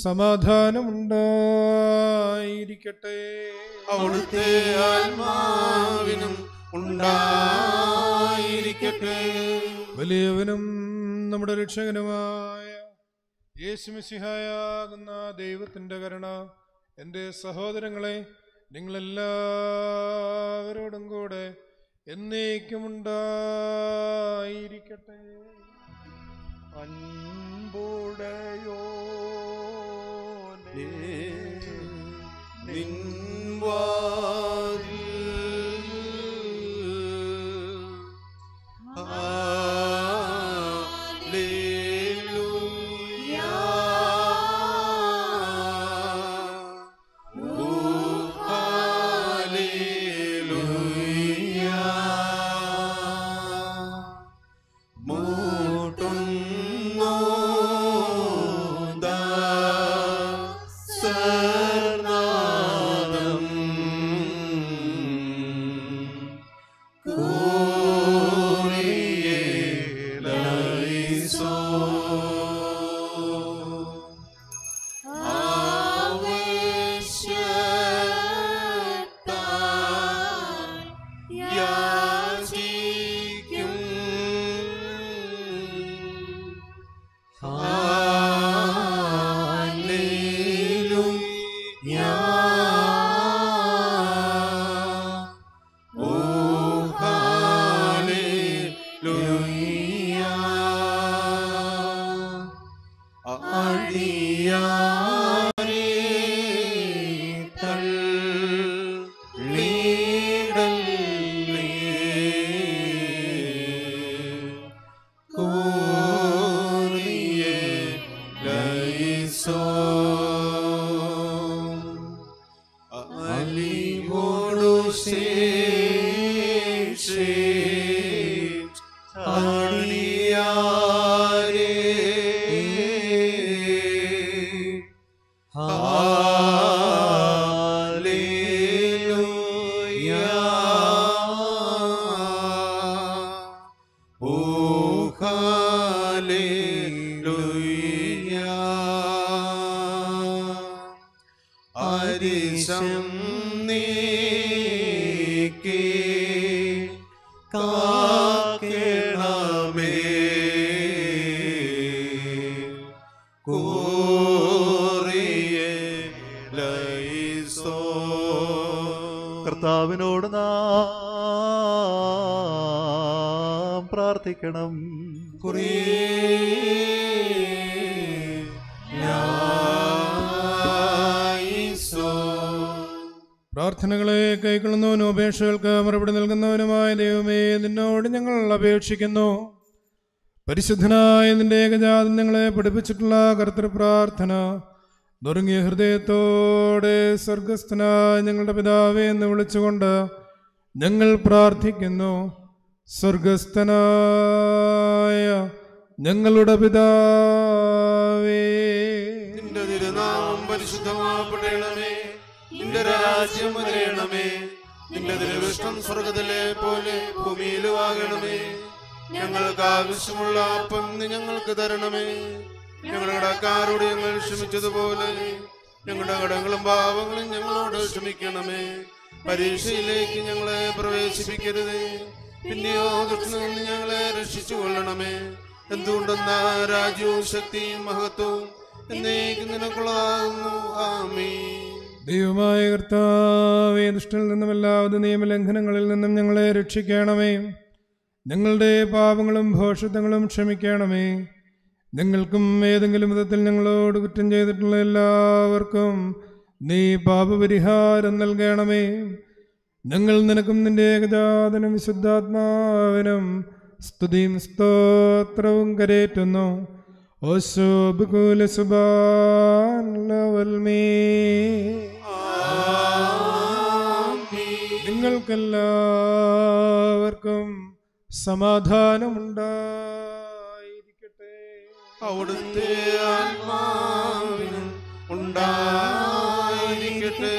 സമാധാനമുണ്ടായിരിക്കട്ടെ അവിടുത്തെ ആത്മാവിനും ഉണ്ടായിരിക്കട്ടെ വലിയവനും നമ്മുടെ രക്ഷകനുമായ യേശുമിശിഹായാകുന്ന ദൈവത്തിൻ്റെ കരുണ എൻ്റെ സഹോദരങ്ങളെ നിങ്ങളെല്ലാവരോടും കൂടെ എന്നേക്കും ഉണ്ടായിരിക്കട്ടെ അൻപുടയോനേ നിൻവാതിൽ ഹല്ലേലൂയ ഓ ഹല്ലേലൂയ മൂട്ടുന്നു ദാസർനാദം കൂറിയേലൈസോ ആവശ്യത്താൽ യാചിക്കും ഹല്ലേലൂയ ഓ ഹല്ലേലൂയ അടിയാരേ തള്ളിടല്ലേ കോറിയേ ലൈസോ അലിവോടു ശേഷേ അണിയാരേ ഹല്ലേലൂയ ഓ ഹല്ലേലൂയ അരിശം നീക്കേ കാക്കണമേ കോറിയേ ലൈസോ കർത്താവിനോട് നാം പ്രാർത്ഥിക്കണം പ്രാർത്ഥനകളെ കൈക്കൊള്ളുന്നവനും അപേക്ഷകൾക്ക് മറുപടി നൽകുന്നവനുമായ ദൈവമേ നിന്നോട് ഞങ്ങൾ അപേക്ഷിക്കുന്നു പരിശുദ്ധനായ നിന്റെ ഏകജാതം ഞങ്ങളെ പഠിപ്പിച്ചിട്ടുള്ള കർത്തൃ പ്രാർത്ഥന നുറുങ്ങിയ ഹൃദയത്തോടെ സ്വർഗസ്ഥനായ ഞങ്ങളുടെ പിതാവേ എന്ന് വിളിച്ചുകൊണ്ട് ഞങ്ങൾ പ്രാർത്ഥിക്കുന്നു സ്വർഗസ്ഥനായ ഞങ്ങളുടെ പിതാവേ നിന്റെ തിരുനാമം പരിശുദ്ധമാപ്പെടണമേ നിന്റെ രാജ്യം വരയണമേ നിന്റെ തിരുവിഷ്ടം സ്വർഗത്തിലെ പോലെ ഭൂമിയിലും ആകണമേ ഞങ്ങൾക്ക് ആവശ്യമുള്ള അപ്പം നീ ഞങ്ങൾക്ക് തരണമേ ഞങ്ങളുടെ കടക്കാരോട് ഞങ്ങൾ ക്ഷമിച്ചതുപോലെ ഞങ്ങളുടെ കടങ്ങളും പാവങ്ങളും ഞങ്ങളോട് ക്ഷമിക്കണമേ പരീക്ഷയിലേക്ക് ഞങ്ങളെ പ്രവേശിപ്പിക്കരുതേ പിന്നെയോ ദുഷ്ടനിൽ നിന്ന് ഞങ്ങളെ രക്ഷിച്ചു കൊള്ളണമേ എന്തുകൊണ്ടെന്ന രാജ്യവും ശക്തിയും മഹത്വവും എന്നേക്കും നിനക്കുള്ളതാകുന്നു ആമേ ദൈവമായ കർത്താവേ ദുഷ്ടനിൽ നിന്നും എല്ലാവിധ നിയമലംഘനങ്ങളിൽ നിന്നും ഞങ്ങളെ രക്ഷിക്കണമേ ഞങ്ങളുടെ പാപങ്ങളും ഭോഷത്വങ്ങളും ക്ഷമിക്കണമേ ഞങ്ങൾക്കും ഏതെങ്കിലും വിധത്തിൽ ഞങ്ങളോട് കുറ്റം ചെയ്തിട്ടുള്ള എല്ലാവർക്കും നീ പാപപരിഹാരം നൽകണമേ ഞങ്ങൾ നിനക്കും നിന്റെ ഏകജാതനും വിശുദ്ധാത്മാവിനും സ്തുതിയും സ്തോത്രവും കരേറ്റുന്നു ഓശോബുകൂല സുബാൻലവൽമേ നിങ്ങൾക്കെല്ലാവർക്കും സമാധാനമുണ്ടായിരിക്കട്ടെ അവിടുത്തെ ആത്മാവിനും ഉണ്ടായിരിക്കട്ടെ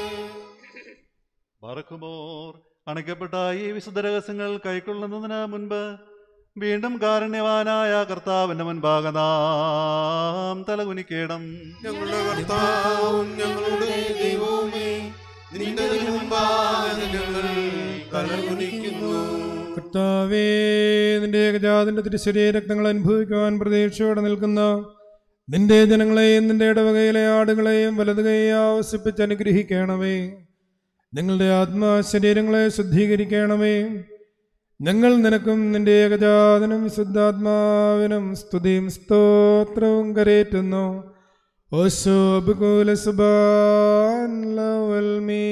പറക്കുമോർ അണയ്ക്കപ്പെട്ട ഈ വിശുദ്ധ രഹസ്യങ്ങൾ കൈക്കൊള്ളുന്നതിന് മുൻപ് വീണ്ടും കാരുണ്യവാനായ കർത്താവിന്റെ മുൻപാകെ നാം തലകുനിക്കേണം ഞങ്ങളുടെ കർത്താവും ഞങ്ങളുടെ ദൈവവുമേ നിന്റെ മുമ്പാകെ ഞങ്ങൾ തലകുനിക്കുന്നു കർത്താവേ നിന്റെ ഏകജാതിന്റെ തിരുശരീര രക്തങ്ങൾ അനുഭവിക്കുവാൻ പ്രതീക്ഷയോടെ നിൽക്കുന്ന നിന്റെ ജനങ്ങളെയും നിന്റെ ഇടവകയിലെ ആടുകളെയും വലതുകൈ ആവസിപ്പിച്ച് അനുഗ്രഹിക്കണമേ ഞങ്ങളുടെ ആത്മാശരീരങ്ങളെ ശുദ്ധീകരിക്കണമേ ഞങ്ങൾ നിനക്കും നിന്റെ ഏകജാതനും വിശുദ്ധാത്മാവിനും സ്തുതിയും സ്തോത്രവും കരേറ്റുന്നു ഓശോബുകൂല സുബാൻ ലവൽമീ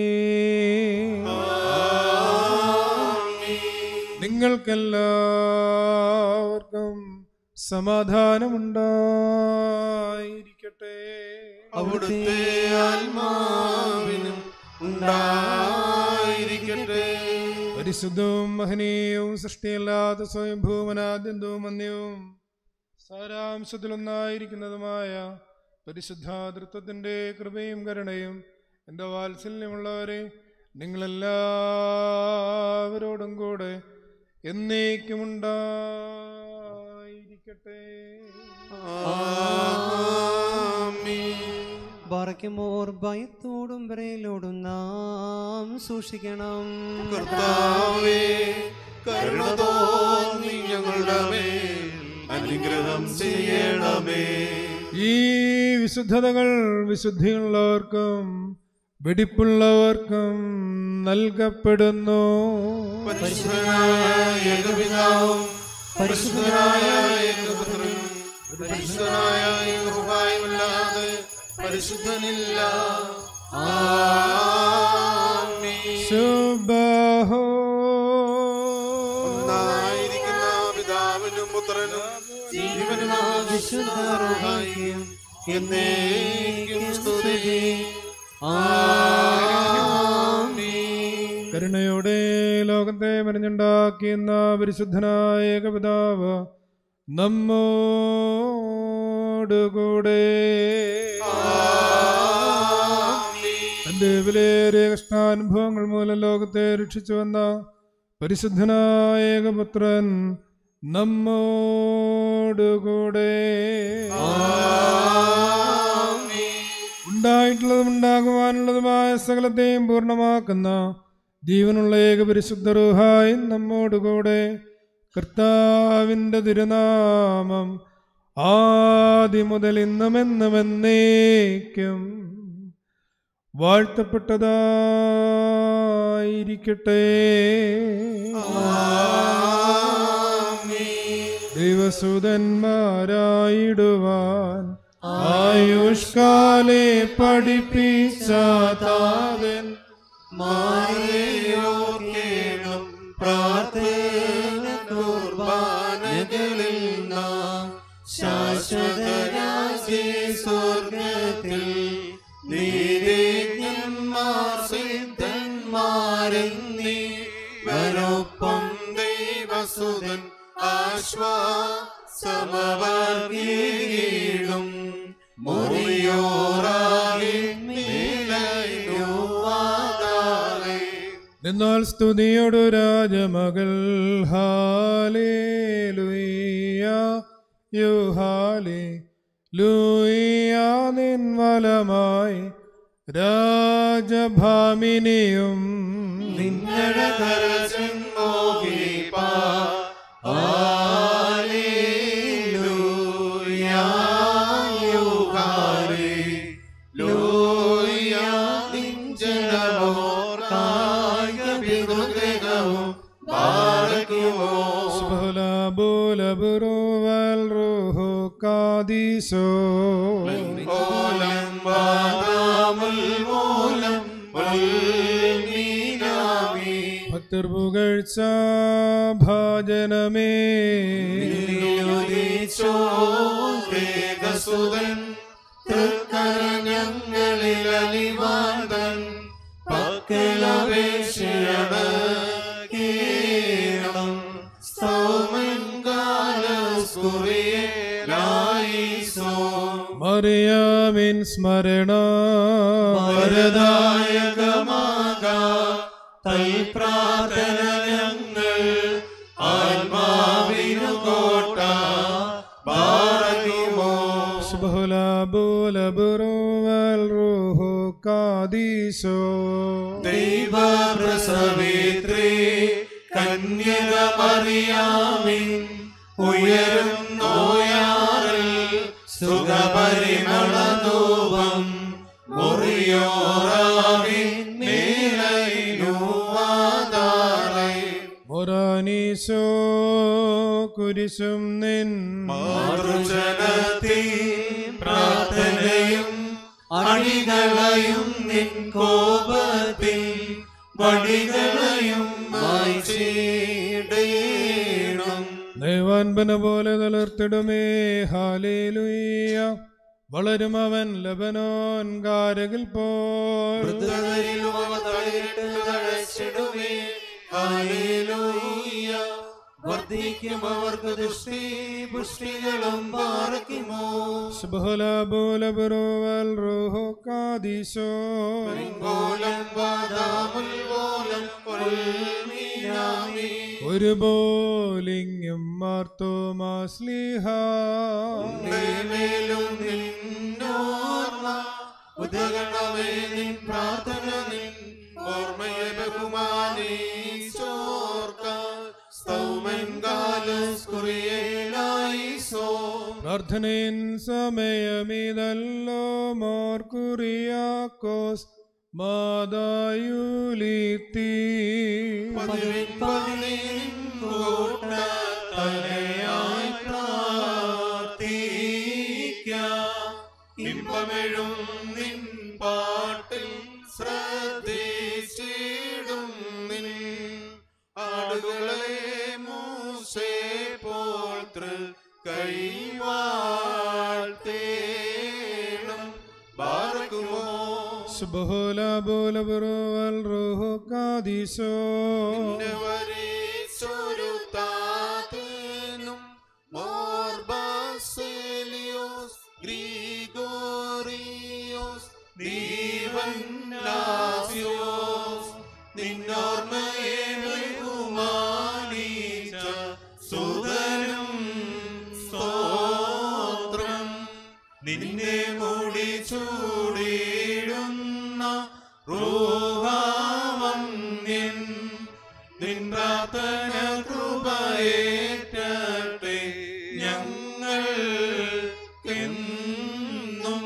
നിങ്ങൾക്കെല്ലാവർക്കും സമാധാനമുണ്ടായിരിക്കട്ടെ അവിടുത്തെ ആത്മാവിനും ഉണ്ടായിരിക്കട്ടെ പരിശുദ്ധവും മഹനീയവും സൃഷ്ടിയല്ലാത്ത സ്വയംഭൂമനാദ്യന്തവും അന്യവും സാരാംശത്തിലൊന്നായിരിക്കുന്നതുമായ പരിശുദ്ധാതൃത്വത്തിൻ്റെ കൃപയും കരുണയും എൻ്റെ വാത്സല്യമുള്ളവരെ നിങ്ങളെല്ലാവരോടും കൂടെ എന്നേക്കുമുണ്ടായിരിക്കട്ടെ ബാറയ്ക്കുമോർ ഭയത്തോടും വിറയലോടും നാം സൂക്ഷിക്കണം കർത്താവേ കരുണ തോന്നി ഞങ്ങളുടെ മേൽ അനുഗ്രഹം ചെയ്യണമേ ഈ വിശുദ്ധതകൾ വിശുദ്ധിയുള്ളവർക്കും വെടിപ്പുള്ളവർക്കും നൽകപ്പെടുന്നു പരിശുദ്ധനായ ഏകപിതാവും പരിശുദ്ധനായ ഏകപുത്രനും പരിശുദ്ധനായ ഏകറുഹായുമല്ലാതെ പരിശുദ്ധനില്ല ആമീൻ. ശുഭഹോ ഒന്നായിരിക്കുന്ന പിതാവിനും പുത്രനും ജീവനും വിശുദ്ധറുഹായും എന്നേക്കും സ്തുതി ആമീൻ. കരുണയോടെ ലോകത്തെ മെനഞ്ഞുണ്ടാക്കിയെന്ന പരിശുദ്ധനായ ഏകപിതാവ് നമ്മോടുകൂടെ തന്റെ വിലയേറിയ കഷ്ടാനുഭവങ്ങൾ മൂലം ലോകത്തെ രക്ഷിച്ചു വന്ന പരിശുദ്ധനായ ഏകപുത്രൻ നമ്മോടുകൂടെ ഉണ്ടായിട്ടുള്ളതും ഉണ്ടാകുവാനുള്ളതുമായ സകലത്തെയും പൂർണ്ണമാക്കുന്ന ജീവനുള്ള ഏക പരിശുദ്ധ റൂഹായി നമ്മോടുകൂടെ കർത്താവിൻ്റെ തിരുനാമം ആദ്യം മുതൽ ഇന്നും എന്നും എന്നേക്കും വാഴ്ത്തപ്പെട്ടതായിരിക്കട്ടെ ദൈവസുതന്മാരായിടുവാൻ ആയുഷ്കാലെ പഠിപ്പിച്ചാതാവൻ മാറിയോർക്കേണം പ്രാർത്ഥന കുർബാനകളിൽ നാം ശാശ്വത രാജ്യ സ്വർഗത്തിൽ നീരേജ്ഞന്മാർ സിദ്ധന്മാരെന്നീ വരൊപ്പം ദൈവസുതൻ ആശ്വാസമവർഗീടും മുറിയോറാകെ നിലയുവാതാകെ എന്നാൽ സ്തുതിയോടു രാജമകൾ ഹാലേലുയ്യ യുഹാലേ ലൂയ്യ നിൻവലമായി രാജഭാമിനിയും ബുറുവൽ റൂഹു കാ കാദീശോ ഓലം വാദാമുൽ മൂലം ഉൽമീനാമി ഭക്തർ പുകഴ്ച ഭാജനമേ നിന്നുദിച്ചോ ദേവസുതൻ തൃക്കരഞ്ഞങ്ങളിൽ അലിവാന്തൻ പക്കലപേക്ഷയടകീണം സ്തോമൻ കാലസ്കുറിയേലായിസോ മറിയാമിൻ സ്മരണ വരദായകമാക തൽപ്രാർത്ഥന ഞങ്ങൾ ആത്മാവിനു കോട്ട ബാറകുമോ സുബഹുലബുലബുറുവൽ റൂഹു കാദീശോ ദൈവപ്രസവേത്രി കന്യക മറിയാമിൻ ഉയരും നോയാറിൽ സുഖപരിമളധൂപം മുറിയോറാവിൻ മേലൈനുവാതാറൈ മൊറാനീശോ കുരിശും നിൻ മാതൃജനത്തിൽ പ്രാർത്ഥനയും അണികളയും നിൻ കോപത്തിൽ വടികളയും മായ്ച്ചിടേണം ദൈവാൻപന പോലെ തളർത്തിടുമേ ഹാലേലുയ്യ വളരും അവൻ ലബനോൻ കാരകിൽ പോൽ വൃദ്ധകരിലും അവ തളിരിട്ട് തഴച്ചിടുമേ ഹല്ലേലൂയ വർദ്ധിക്കും അവർക്ക് ദുഷ്ടി പുഷ്ടികളും പാർക്കുമോ സുബഹുലബുലബുറുവൽ റൂഹു കാദീശോ കോലം വാദാമുൽ കോലം ഉൽമീനാമി ഒരു ബോലിങ്ങും മാർത്തോമാസ്ലിഹ മേലും നിന്നോർമ്മ ഉദകണമേ നിൻ പ്രാർത്ഥന നിൻ ഓർമ്മയെ ബഹുമാനിച്ചോർക്കാൻ സ്തൗമൻ കാലസ്കുറിയേലായിസോ പ്രാർത്ഥനയിൻ സമയമീതല്ലോ മോർക്കുറിയാക്കോസ് മാതായുലിത്തി പതിവിൻ പതിനിൻ കൂട്ട തലയായി പ്രാർത്ഥിക്കാം ഇമ്പമെഴും നിൻ പാട്ടിൽ ശ്രദ്ധിച്ചിടും നിൻ ആടുകളെ മൂസേ പോൽ തൃ കൈവാഴ്ത്തേണം ബാറക്കുമോ സുബഹുലബുലബുറുവൽ റൂഹു കാദീശോ ചൊരുത്താത്തിനും മോർബാസേലിയോസ് ഗ്രിഗോറിയോസ് ദീവൻ ലാസിയോസ് നിന്നോർമ്മയെ ബഹുമാനിച്ച സുതനും സ്തോത്രം നിന്നെ മൂടി ചൂടിയിടുന്ന റൂഹാവന്യൻ നിൻ പ്രാർത്ഥന കൃപയേറ്റട്ടെ ഞങ്ങൾ എന്നും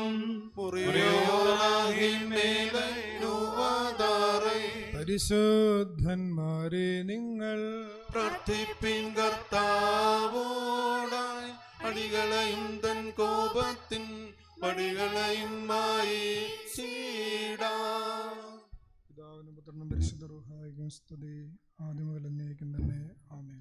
പരിശുദ്ധന്മാരെ നിങ്ങൾ പ്രാർത്ഥിപ്പിൻ കർത്താവോടായി അടികളെയും തൻ കോപത്തിൻ പടികളെയും മായി ചീടാ പിതാവിനും പുത്രനും പരിശുദ്ധ റൂഹായിക്കും സ്തുതി ആദ്യം മുതൽ എന്നേക്കും തന്നെ ആമേൻ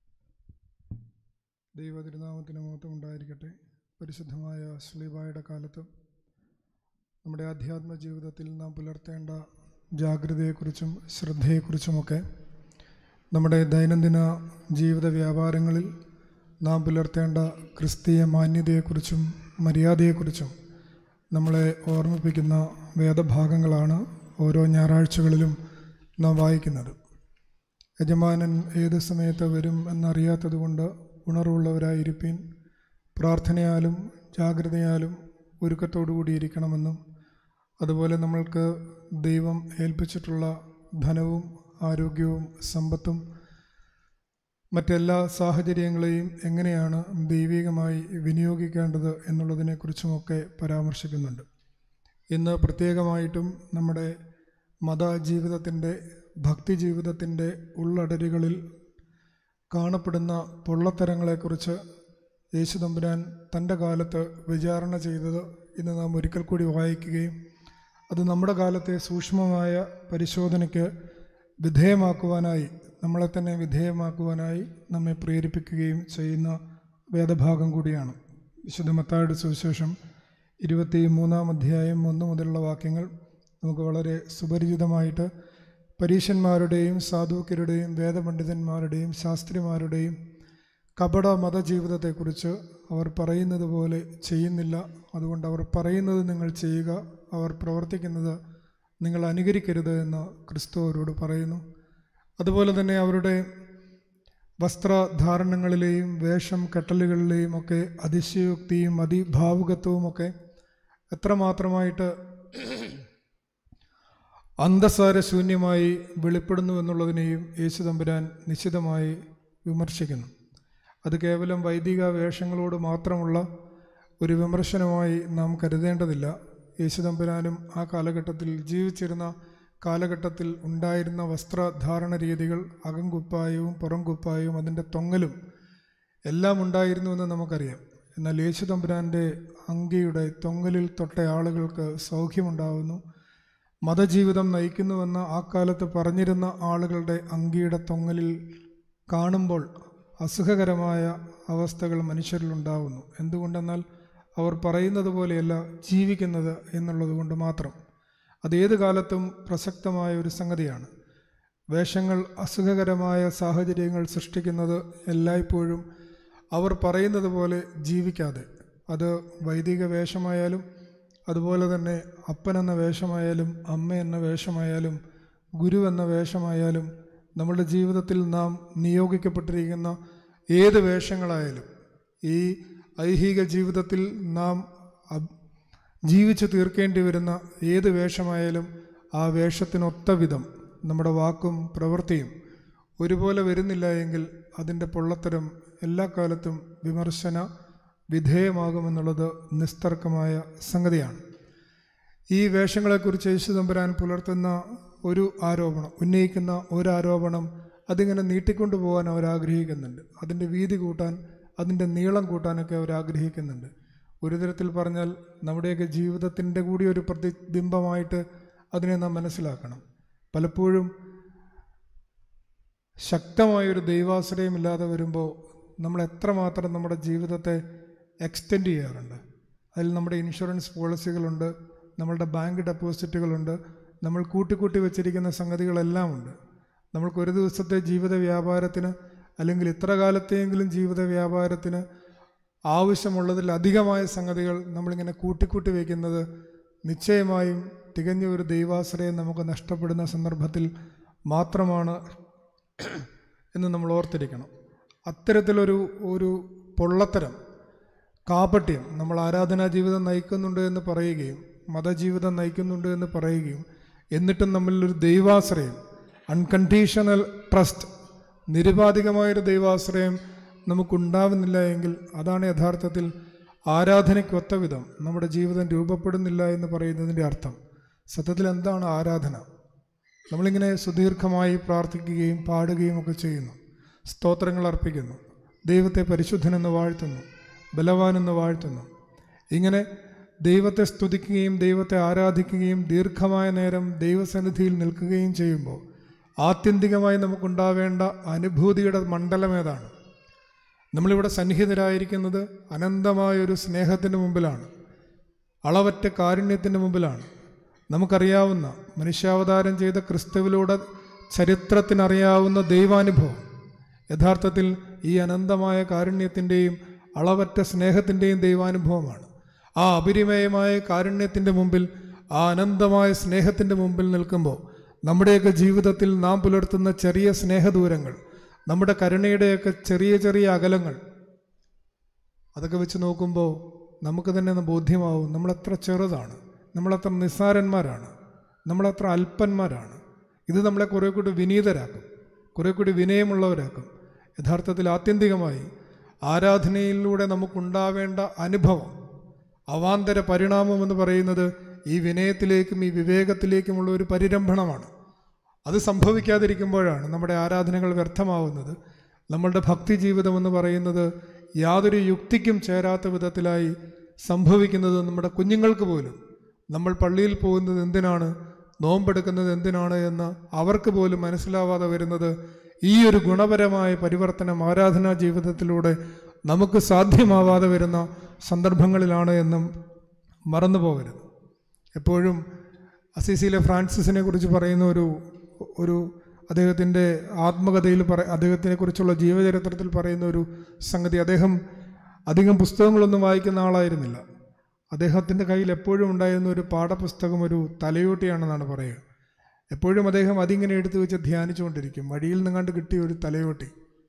ദൈവ തിരുനാമത്തിന് മഹത്വം ഉണ്ടായിരിക്കട്ടെ പരിശുദ്ധമായ ശ്ലീബായുടെ കാലത്ത് നമ്മുടെ ആധ്യാത്മ ജീവിതത്തിൽ നാം പുലർത്തേണ്ട ജാഗ്രതയെക്കുറിച്ചും ശ്രദ്ധയെക്കുറിച്ചുമൊക്കെ നമ്മുടെ ദൈനംദിന ജീവിത വ്യാപാരങ്ങളിൽ നാം പുലർത്തേണ്ട ക്രിസ്തീയ മാന്യതയെക്കുറിച്ചും മര്യാദയെക്കുറിച്ചും നമ്മളെ ഓർമ്മിപ്പിക്കുന്ന വേദഭാഗങ്ങളാണ് ഓരോ ഞായറാഴ്ചകളിലും നാം വായിക്കുന്നത് യജമാനൻ ഏത് സമയത്ത് വരും എന്നറിയാത്തതുകൊണ്ട് ഉണർവുള്ളവരായിരിപ്പീൻ പ്രാർത്ഥനയാലും ജാഗ്രതയാലും ഒരുക്കത്തോടുകൂടിയിരിക്കണമെന്നും അതുപോലെ നമ്മൾക്ക് ദൈവം ഏൽപ്പിച്ചിട്ടുള്ള ധനവും ആരോഗ്യവും സമ്പത്തും മറ്റെല്ലാ സാഹചര്യങ്ങളെയും എങ്ങനെയാണ് ദൈവികമായി വിനിയോഗിക്കേണ്ടത് എന്നുള്ളതിനെക്കുറിച്ചുമൊക്കെ പരാമർശിക്കുന്നുണ്ട് ഇന്ന് പ്രത്യേകമായിട്ടും നമ്മുടെ മതജീവിതത്തിൻ്റെ ഭക്തി ജീവിതത്തിൻ്റെ ഉള്ളടരുകളിൽ കാണപ്പെടുന്ന പൊള്ളത്തരങ്ങളെക്കുറിച്ച് യേശു തമ്പുരാൻ തൻ്റെ കാലത്ത് വിചാരണ ചെയ്തത് ഇന്ന് നാം ഒരിക്കൽ കൂടി വായിക്കുകയും അത് നമ്മുടെ കാലത്തെ സൂക്ഷ്മമായ പരിശോധനയ്ക്ക് വിധേയമാക്കുവാനായി നമ്മളെ തന്നെ വിധേയമാക്കുവാനായി നമ്മെ പ്രേരിപ്പിക്കുകയും ചെയ്യുന്ന വേദഭാഗം കൂടിയാണ് വിശുദ്ധ മത്തായുടെ സുവിശേഷം ഇരുപത്തി മൂന്നാം അധ്യായം ഒന്ന് മുതലുള്ള വാക്യങ്ങൾ നമുക്ക് വളരെ സുപരിചിതമായിട്ട് പരീശന്മാരുടെയും സാധുക്യരുടെയും വേദപണ്ഡിതന്മാരുടെയും ശാസ്ത്രിമാരുടെയും കപട മതജീവിതത്തെക്കുറിച്ച് അവർ പറയുന്നത് പോലെ ചെയ്യുന്നില്ല അതുകൊണ്ട് അവർ പറയുന്നത് നിങ്ങൾ ചെയ്യുക അവർ പ്രവർത്തിക്കുന്നത് നിങ്ങൾ അനുകരിക്കരുത് എന്ന് ക്രിസ്തു അവരോട് പറയുന്നു അതുപോലെ തന്നെ അവരുടെ വസ്ത്രധാരണങ്ങളിലെയും വേഷം കെട്ടലുകളിലെയും ഒക്കെ അതിശയോക്തിയും അതിഭാവുകത്വവും ഒക്കെ എത്രമാത്രമായിട്ട് അന്തസാരശൂന്യമായി വെളിപ്പെടുന്നു എന്നുള്ളതിനെയും യേശു തമ്പുരാൻ നിശ്ചിതമായി വിമർശിക്കുന്നു അത് കേവലം വൈദിക വേഷങ്ങളോട് മാത്രമുള്ള ഒരു വിമർശനമായി നാം കരുതേണ്ടതില്ല യേശു തമ്പുരാനും ആ കാലഘട്ടത്തിൽ ജീവിച്ചിരുന്ന കാലഘട്ടത്തിൽ ഉണ്ടായിരുന്ന വസ്ത്രധാരണ രീതികൾ അകംകുപ്പായവും പുറംകുപ്പായവും അതിൻ്റെ തൊങ്ങലും എല്ലാം ഉണ്ടായിരുന്നുവെന്ന് നമുക്കറിയാം എന്നാൽ യേശു തമ്പുരാൻ്റെ അങ്കിയുടെ തൊങ്ങലിൽ തൊട്ട ആളുകൾക്ക് സൗഖ്യമുണ്ടാവുന്നു മതജീവിതം നയിക്കുന്നുവെന്ന് ആ കാലത്ത് പറഞ്ഞിരുന്ന ആളുകളുടെ അങ്കിയുടെ തൊങ്ങലിൽ കാണുമ്പോൾ അസുഖകരമായ അവസ്ഥകൾ മനുഷ്യരിലുണ്ടാവുന്നു എന്തുകൊണ്ടെന്നാൽ അവർ പറയുന്നത് പോലെയല്ല ജീവിക്കുന്നത് എന്നുള്ളത് കൊണ്ട് മാത്രം അത് ഏത് കാലത്തും പ്രസക്തമായ ഒരു സംഗതിയാണ് വേഷങ്ങൾ അസുഖകരമായ സാഹചര്യങ്ങൾ സൃഷ്ടിക്കുന്നത് എല്ലായ്പ്പോഴും അവർ പറയുന്നത് പോലെ ജീവിക്കാതെ അത് വൈദിക വേഷമായാലും അതുപോലെ തന്നെ അപ്പൻ എന്ന വേഷമായാലും അമ്മ എന്ന വേഷമായാലും ഗുരു എന്ന വേഷമായാലും നമ്മുടെ ജീവിതത്തിൽ നാം നിയോഗിക്കപ്പെട്ടിരിക്കുന്ന ഏത് വേഷങ്ങളായാലും ഈ ഐഹിക ജീവിതത്തിൽ നാം അബ്- ജീവിച്ചു തീർക്കേണ്ടി വരുന്ന ഏത് വേഷമായാലും ആ വേഷത്തിനൊത്ത വിധം നമ്മുടെ വാക്കും പ്രവൃത്തിയും ഒരുപോലെ വരുന്നില്ല എങ്കിൽ അതിൻ്റെ പൊള്ളത്തരം എല്ലാ കാലത്തും വിമർശന വിധേയമാകുമെന്നുള്ളത് നിസ്തർക്കമായ സംഗതിയാണ് ഈ വേഷങ്ങളെക്കുറിച്ച് യേശു തമ്പുരാൻ പുലർത്തുന്ന ഒരു ആരോപണം ഉന്നയിക്കുന്ന ഒരു ആരോപണം അതിങ്ങനെ നീട്ടിക്കൊണ്ടു പോകാൻ അവർ ആഗ്രഹിക്കുന്നുണ്ട് അതിൻ്റെ വീതി കൂട്ടാൻ അതിൻ്റെ നീളം കൂട്ടാനൊക്കെ അവർ ആഗ്രഹിക്കുന്നുണ്ട് ഒരു തരത്തിൽ പറഞ്ഞാൽ നമ്മുടെയൊക്കെ ജീവിതത്തിൻ്റെ കൂടി ഒരു പ്രതിബിംബമായിട്ട് അതിനെ നാം മനസ്സിലാക്കണം പലപ്പോഴും ശക്തമായൊരു ദൈവാശ്രയമില്ലാതെ വരുമ്പോൾ നമ്മൾ എത്രമാത്രം നമ്മുടെ ജീവിതത്തെ എക്സ്റ്റെൻഡ് ചെയ്യാറുണ്ട് അതിൽ നമ്മുടെ ഇൻഷുറൻസ് പോളിസികളുണ്ട് നമ്മളുടെ ബാങ്ക് ഡെപ്പോസിറ്റുകളുണ്ട് നമ്മൾ കൂട്ടിക്കൂട്ടി വെച്ചിരിക്കുന്ന സംഗതികളെല്ലാം ഉണ്ട് നമ്മൾക്ക് ഒരു ദിവസത്തെ ജീവിത വ്യാപാരത്തിന് അല്ലെങ്കിൽ ഇത്ര കാലത്തെയെങ്കിലും ജീവിത വ്യാപാരത്തിന് ആവശ്യമുള്ളതിൽ അധികമായ സംഗതികൾ നമ്മളിങ്ങനെ കൂട്ടിക്കൂട്ടി വയ്ക്കുന്നത് നിശ്ചയമായും തികഞ്ഞ ഒരു ദൈവാശ്രയം നമുക്ക് നഷ്ടപ്പെടുന്ന സന്ദർഭത്തിൽ മാത്രമാണ് എന്ന് നമ്മൾ ഓർത്തിരിക്കണം അത്തരത്തിലൊരു ഒരു പൊള്ളത്തരം കാപട്യം നമ്മൾ ആരാധനാ ജീവിതം നയിക്കുന്നുണ്ട് എന്ന് പറയുകയും മതജീവിതം നയിക്കുന്നുണ്ട് എന്ന് പറയുകയും എന്നിട്ടും നമ്മളിലൊരു ദൈവാശ്രയം അൺകണ്ടീഷണൽ ട്രസ്റ്റ് നിരുപാധികമായൊരു ദൈവാശ്രയം നമുക്കുണ്ടാവുന്നില്ല എങ്കിൽ അതാണ് യഥാർത്ഥത്തിൽ ആരാധനയ്ക്കൊത്ത വിധം നമ്മുടെ ജീവിതം രൂപപ്പെടുന്നില്ല എന്ന് പറയുന്നതിൻ്റെ അർത്ഥം സത്യത്തിൽ എന്താണ് ആരാധന നമ്മളിങ്ങനെ സുദീർഘമായി പ്രാർത്ഥിക്കുകയും പാടുകയും ഒക്കെ ചെയ്യുന്നു സ്തോത്രങ്ങൾ അർപ്പിക്കുന്നു ദൈവത്തെ പരിശുദ്ധനെന്ന് വാഴ്ത്തുന്നു ബലവാനെന്ന് വാഴ്ത്തുന്നു ഇങ്ങനെ ദൈവത്തെ സ്തുതിക്കുകയും ദൈവത്തെ ആരാധിക്കുകയും ദീർഘമായ നേരം ദൈവസന്നിധിയിൽ നിൽക്കുകയും ചെയ്യുമ്പോൾ ആത്യന്തികമായി നമുക്കുണ്ടാവേണ്ട അനുഭൂതിയുടെ മണ്ഡലം ഏതാണ് നമ്മളിവിടെ സന്നിഹിതരായിരിക്കുന്നത് അനന്തമായൊരു സ്നേഹത്തിൻ്റെ മുമ്പിലാണ് അളവറ്റ കാരുണ്യത്തിൻ്റെ മുമ്പിലാണ് നമുക്കറിയാവുന്ന മനുഷ്യാവതാരം ചെയ്ത ക്രിസ്തുവിലൂടെ ചരിത്രത്തിനറിയാവുന്ന ദൈവാനുഭവം യഥാർത്ഥത്തിൽ ഈ അനന്തമായ കാരുണ്യത്തിൻ്റെയും അളവറ്റ സ്നേഹത്തിൻ്റെയും ദൈവാനുഭവമാണ് ആ അപരിമയമായ കാരുണ്യത്തിൻ്റെ മുമ്പിൽ ആ അനന്തമായ സ്നേഹത്തിൻ്റെ മുമ്പിൽ നിൽക്കുമ്പോൾ നമ്മുടെയൊക്കെ ജീവിതത്തിൽ നാം പുലർത്തുന്ന ചെറിയ സ്നേഹദൂരങ്ങൾ നമ്മുടെ കരുണയുടെയൊക്കെ ചെറിയ ചെറിയ അകലങ്ങൾ അതൊക്കെ വെച്ച് നോക്കുമ്പോൾ നമുക്ക് തന്നെ ഒന്ന് ബോധ്യമാവും നമ്മളെത്ര ചെറുതാണ് നമ്മളെത്ര നിസ്സാരന്മാരാണ് നമ്മളെത്ര അല്പന്മാരാണ് ഇത് നമ്മളെ കുറേ കൂടി വിനീതരാക്കും കുറേ കൂടി വിനയമുള്ളവരാക്കും യഥാർത്ഥത്തിൽ ആത്യന്തികമായി ആരാധനയിലൂടെ നമുക്കുണ്ടാവേണ്ട അനുഭവം അവാന്തര പരിണാമം എന്ന് പറയുന്നത് ഈ വിനയത്തിലേക്കും ഈ വിവേകത്തിലേക്കുമുള്ള ഒരു പരിരംഭണമാണ് അത് സംഭവിക്കാതിരിക്കുമ്പോഴാണ് നമ്മുടെ ആരാധനകൾ വ്യർത്ഥമാവുന്നത് നമ്മളുടെ ഭക്തി ജീവിതം എന്ന് പറയുന്നത് യാതൊരു യുക്തിക്കും ചേരാത്ത വിധത്തിലായി സംഭവിക്കുന്നത് നമ്മുടെ കുഞ്ഞുങ്ങൾക്ക് പോലും നമ്മൾ പള്ളിയിൽ പോകുന്നത് എന്തിനാണ് നോമ്പെടുക്കുന്നത് എന്തിനാണ് എന്ന് അവർക്ക് പോലും മനസ്സിലാവാതെ വരുന്നത് ഈ ഒരു ഗുണപരമായ പരിവർത്തനം ആരാധനാ ജീവിതത്തിലൂടെ നമുക്ക് സാധ്യമാവാതെ വരുന്ന സന്ദർഭങ്ങളിലാണ് എന്നും മറന്നു പോകരുത് എപ്പോഴും അസീസിയിലെ ഫ്രാൻസിസിനെ കുറിച്ച് പറയുന്ന ഒരു ഒരു അദ്ദേഹത്തിൻ്റെ ആത്മകഥയിൽ പറ അദ്ദേഹത്തിനെ കുറിച്ചുള്ള ജീവചരിത്രത്തിൽ പറയുന്ന ഒരു സംഗതി അദ്ദേഹം അധികം പുസ്തകങ്ങളൊന്നും വായിക്കുന്ന ആളായിരുന്നില്ല അദ്ദേഹത്തിൻ്റെ കയ്യിൽ എപ്പോഴും ഉണ്ടായിരുന്ന ഒരു പാഠപുസ്തകം ഒരു തലയോട്ടിയാണെന്നാണ് പറയുക എപ്പോഴും അദ്ദേഹം അതിങ്ങനെ എടുത്തു വെച്ച് ധ്യാനിച്ചുകൊണ്ടിരിക്കും വഴിയിൽ നിന്നങ്ങാണ്ട് കിട്ടിയ ഒരു തലയോട്ടി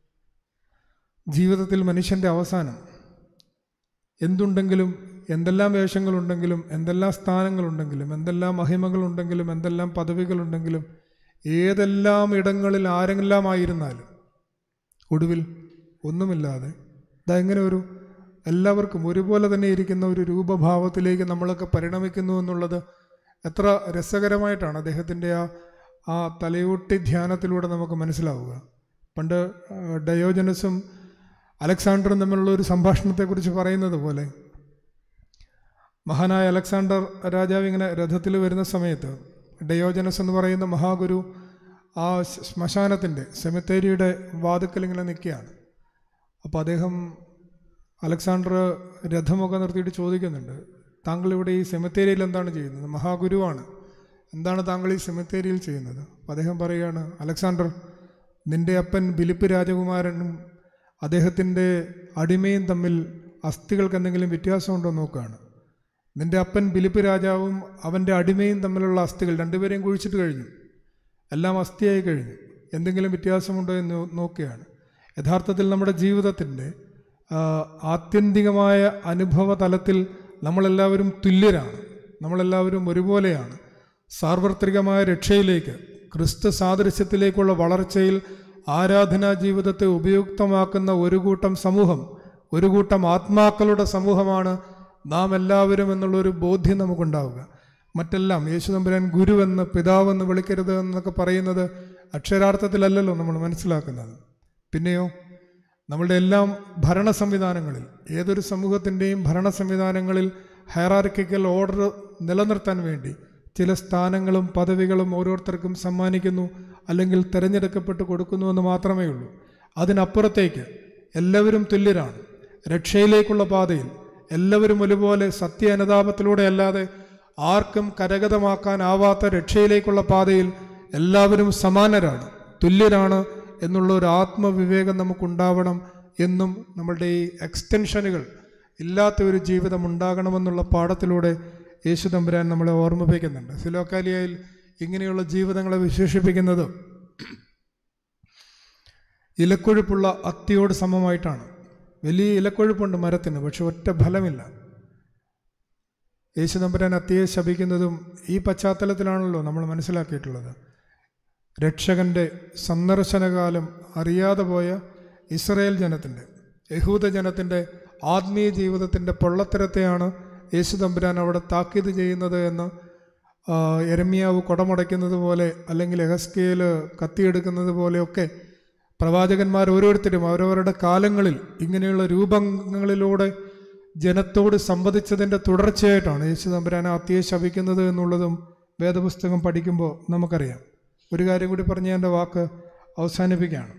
ജീവിതത്തിൽ മനുഷ്യൻ്റെ അവസാനം എന്തുണ്ടെങ്കിലും എന്തെല്ലാം വേഷങ്ങളുണ്ടെങ്കിലും എന്തെല്ലാം സ്ഥാനങ്ങളുണ്ടെങ്കിലും എന്തെല്ലാം മഹിമകളുണ്ടെങ്കിലും എന്തെല്ലാം പദവികളുണ്ടെങ്കിലും ഏതെല്ലാം ഇടങ്ങളിൽ ആരെല്ലാം ആയിരുന്നാലും ഒടുവിൽ ഒന്നുമില്ലാതെ ഇതാ ഇങ്ങനെ ഒരു എല്ലാവർക്കും ഒരുപോലെ തന്നെ ഇരിക്കുന്ന ഒരു രൂപഭാവത്തിലേക്ക് നമ്മളൊക്കെ പരിണമിക്കുന്നു എന്നുള്ളത് എത്ര രസകരമായിട്ടാണ് അദ്ദേഹത്തിൻ്റെ ആ ആ തലയൂട്ടി ധ്യാനത്തിലൂടെ നമുക്ക് മനസ്സിലാവുക പണ്ട് ആ, ഡയോജനസും അലക്സാണ്ടറും തമ്മിലുള്ള ഒരു സംഭാഷണത്തെക്കുറിച്ച് പറയുന്നത് പോലെ മഹാനായ അലക്സാണ്ടർ രാജാവ് ഇങ്ങനെ രഥത്തിൽ വരുന്ന സമയത്ത് ഡയോജനസ് എന്ന് പറയുന്ന മഹാഗുരു ആ ശ്- ശ്മശാനത്തിൻ്റെ സെമിത്തേരിയുടെ വാതുക്കൽ ഇങ്ങനെ നിൽക്കുകയാണ് അപ്പോൾ അദ്ദേഹം അലക്സാണ്ടർ രഥമൊക്കെ നിർത്തിയിട്ട് ചോദിക്കുന്നുണ്ട് താങ്കൾ ഇവിടെ ഈ സെമിത്തേരിയിൽ എന്താണ് ചെയ്യുന്നത് മഹാഗുരുവാണ് എന്താണ് താങ്കൾ ഈ സെമിത്തേരിയിൽ ചെയ്യുന്നത് അപ്പോൾ അദ്ദേഹം പറയുകയാണ് അലക്സാണ്ടർ നിന്റെ അപ്പൻ ബിലിപ്പ് രാജകുമാരനും അദ്ദേഹത്തിൻ്റെ അടിമയും തമ്മിൽ അസ്ഥികൾക്ക് എന്തെങ്കിലും വ്യത്യാസമുണ്ടോ എന്ന് നോക്കുകയാണ് നിന്റെ അപ്പൻ ബിലിപ്പ് രാജാവും അവൻ്റെ അടിമയും തമ്മിലുള്ള അസ്ഥികൾ രണ്ടുപേരെയും കുഴിച്ചിട്ട് കഴിഞ്ഞു എല്ലാം അസ്ഥിയായി കഴിഞ്ഞു എന്തെങ്കിലും വ്യത്യാസമുണ്ടോ എന്ന് നോക്കുകയാണ് യഥാർത്ഥത്തിൽ നമ്മുടെ ജീവിതത്തിൻ്റെ ആ, ആത്യന്തികമായ അനുഭവ തലത്തിൽ നമ്മളെല്ലാവരും തുല്യരാണ് നമ്മളെല്ലാവരും ഒരുപോലെയാണ് സാർവത്രികമായ രക്ഷയിലേക്ക് ക്രിസ്തു സാദൃശ്യത്തിലേക്കുള്ള വളർച്ചയിൽ ആരാധനാ ജീവിതത്തെ ഉപയുക്തമാക്കുന്ന ഒരു കൂട്ടം സമൂഹം ഒരു കൂട്ടം ആത്മാക്കളുടെ സമൂഹമാണ് നാം എല്ലാവരും എന്നുള്ളൊരു ബോധ്യം നമുക്കുണ്ടാവുക മറ്റെല്ലാം യേശുദമ്പുരാൻ ഗുരുവെന്ന് പിതാവെന്ന് വിളിക്കരുത് എന്നൊക്കെ പറയുന്നത് അക്ഷരാർത്ഥത്തിലല്ലല്ലോ നമ്മൾ മനസ്സിലാക്കുന്നത് പിന്നെയോ നമ്മളുടെ എല്ലാം ഭരണ സംവിധാനങ്ങളിൽ ഏതൊരു സമൂഹത്തിൻ്റെയും ഭരണ സംവിധാനങ്ങളിൽ ഹയറാർക്കിക്കൽ ഓർഡർ നിലനിർത്താൻ വേണ്ടി ചില സ്ഥാനങ്ങളും പദവികളും ഓരോരുത്തർക്കും സമ്മാനിക്കുന്നു അല്ലെങ്കിൽ തിരഞ്ഞെടുക്കപ്പെട്ട് കൊടുക്കുന്നു എന്ന് മാത്രമേ ഉള്ളൂ അതിനപ്പുറത്തേക്ക് എല്ലാവരും തുല്യരാണ് രക്ഷയിലേക്കുള്ള പാതയിൽ എല്ലാവരും ഒരുപോലെ സത്യ അനുതാപത്തിലൂടെ അല്ലാതെ ആർക്കും കരഗതമാക്കാനാവാത്ത രക്ഷയിലേക്കുള്ള പാതയിൽ എല്ലാവരും സമാനരാണ് തുല്യരാണ് എന്നുള്ള ഒരു ആത്മവിവേകം നമുക്കുണ്ടാവണം എന്നും നമ്മളുടെ ഈ എക്സ്റ്റൻഷനുകൾ ഇല്ലാത്ത ഒരു ജീവിതം ഉണ്ടാകണമെന്നുള്ള പാഠത്തിലൂടെ യേശു തമ്പുരാൻ നമ്മളെ ഓർമ്മിപ്പിക്കുന്നുണ്ട് ഫിലോക്കാലിയയിൽ ഇങ്ങനെയുള്ള ജീവിതങ്ങളെ വിശേഷിപ്പിക്കുന്നത് ഇലക്കൊഴുപ്പുള്ള അത്തിയോട് സമമായിട്ടാണ് വലിയ ഇലക്കൊഴുപ്പുണ്ട് മരത്തിന് പക്ഷെ ഒറ്റ ഫലമില്ല യേശു തമ്പുരാൻ അത്തിയെ ശപിക്കുന്നതും ഈ പശ്ചാത്തലത്തിലാണല്ലോ നമ്മൾ മനസ്സിലാക്കിയിട്ടുള്ളത് രക്ഷകന്റെ സന്ദർശനകാലം അറിയാതെ പോയ ഇസ്രയേൽ ജനത്തിൻ്റെ യഹൂദ ജനത്തിൻ്റെ ആത്മീയ ജീവിതത്തിൻ്റെ പൊള്ളത്തരത്തെയാണ് യേശു തമ്പുരാൻ അവിടെ താക്കീത് ചെയ്യുന്നത് എന്ന് ആ, യെരമ്യാവ് കുടമുടയ്ക്കുന്നത് പോലെ അല്ലെങ്കിൽ എഹസ്കേൽ കത്തിയെടുക്കുന്നത് പോലെയൊക്കെ പ്രവാചകന്മാർ ഓരോരുത്തരും അവരവരുടെ കാലങ്ങളിൽ ഇങ്ങനെയുള്ള രൂപങ്ങളിലൂടെ ജനത്തോട് സംവദിച്ചതിൻ്റെ തുടർച്ചയായിട്ടാണ് യേശു തമ്പുരാൻ അത്തിയെ ശപിക്കുന്നത് എന്നുള്ളതും വേദപുസ്തകം പഠിക്കുമ്പോൾ നമുക്കറിയാം ഒരു കാര്യം കൂടി പറഞ്ഞ് ഞാൻ എൻ്റെ വാക്ക് അവസാനിപ്പിക്കുകയാണ്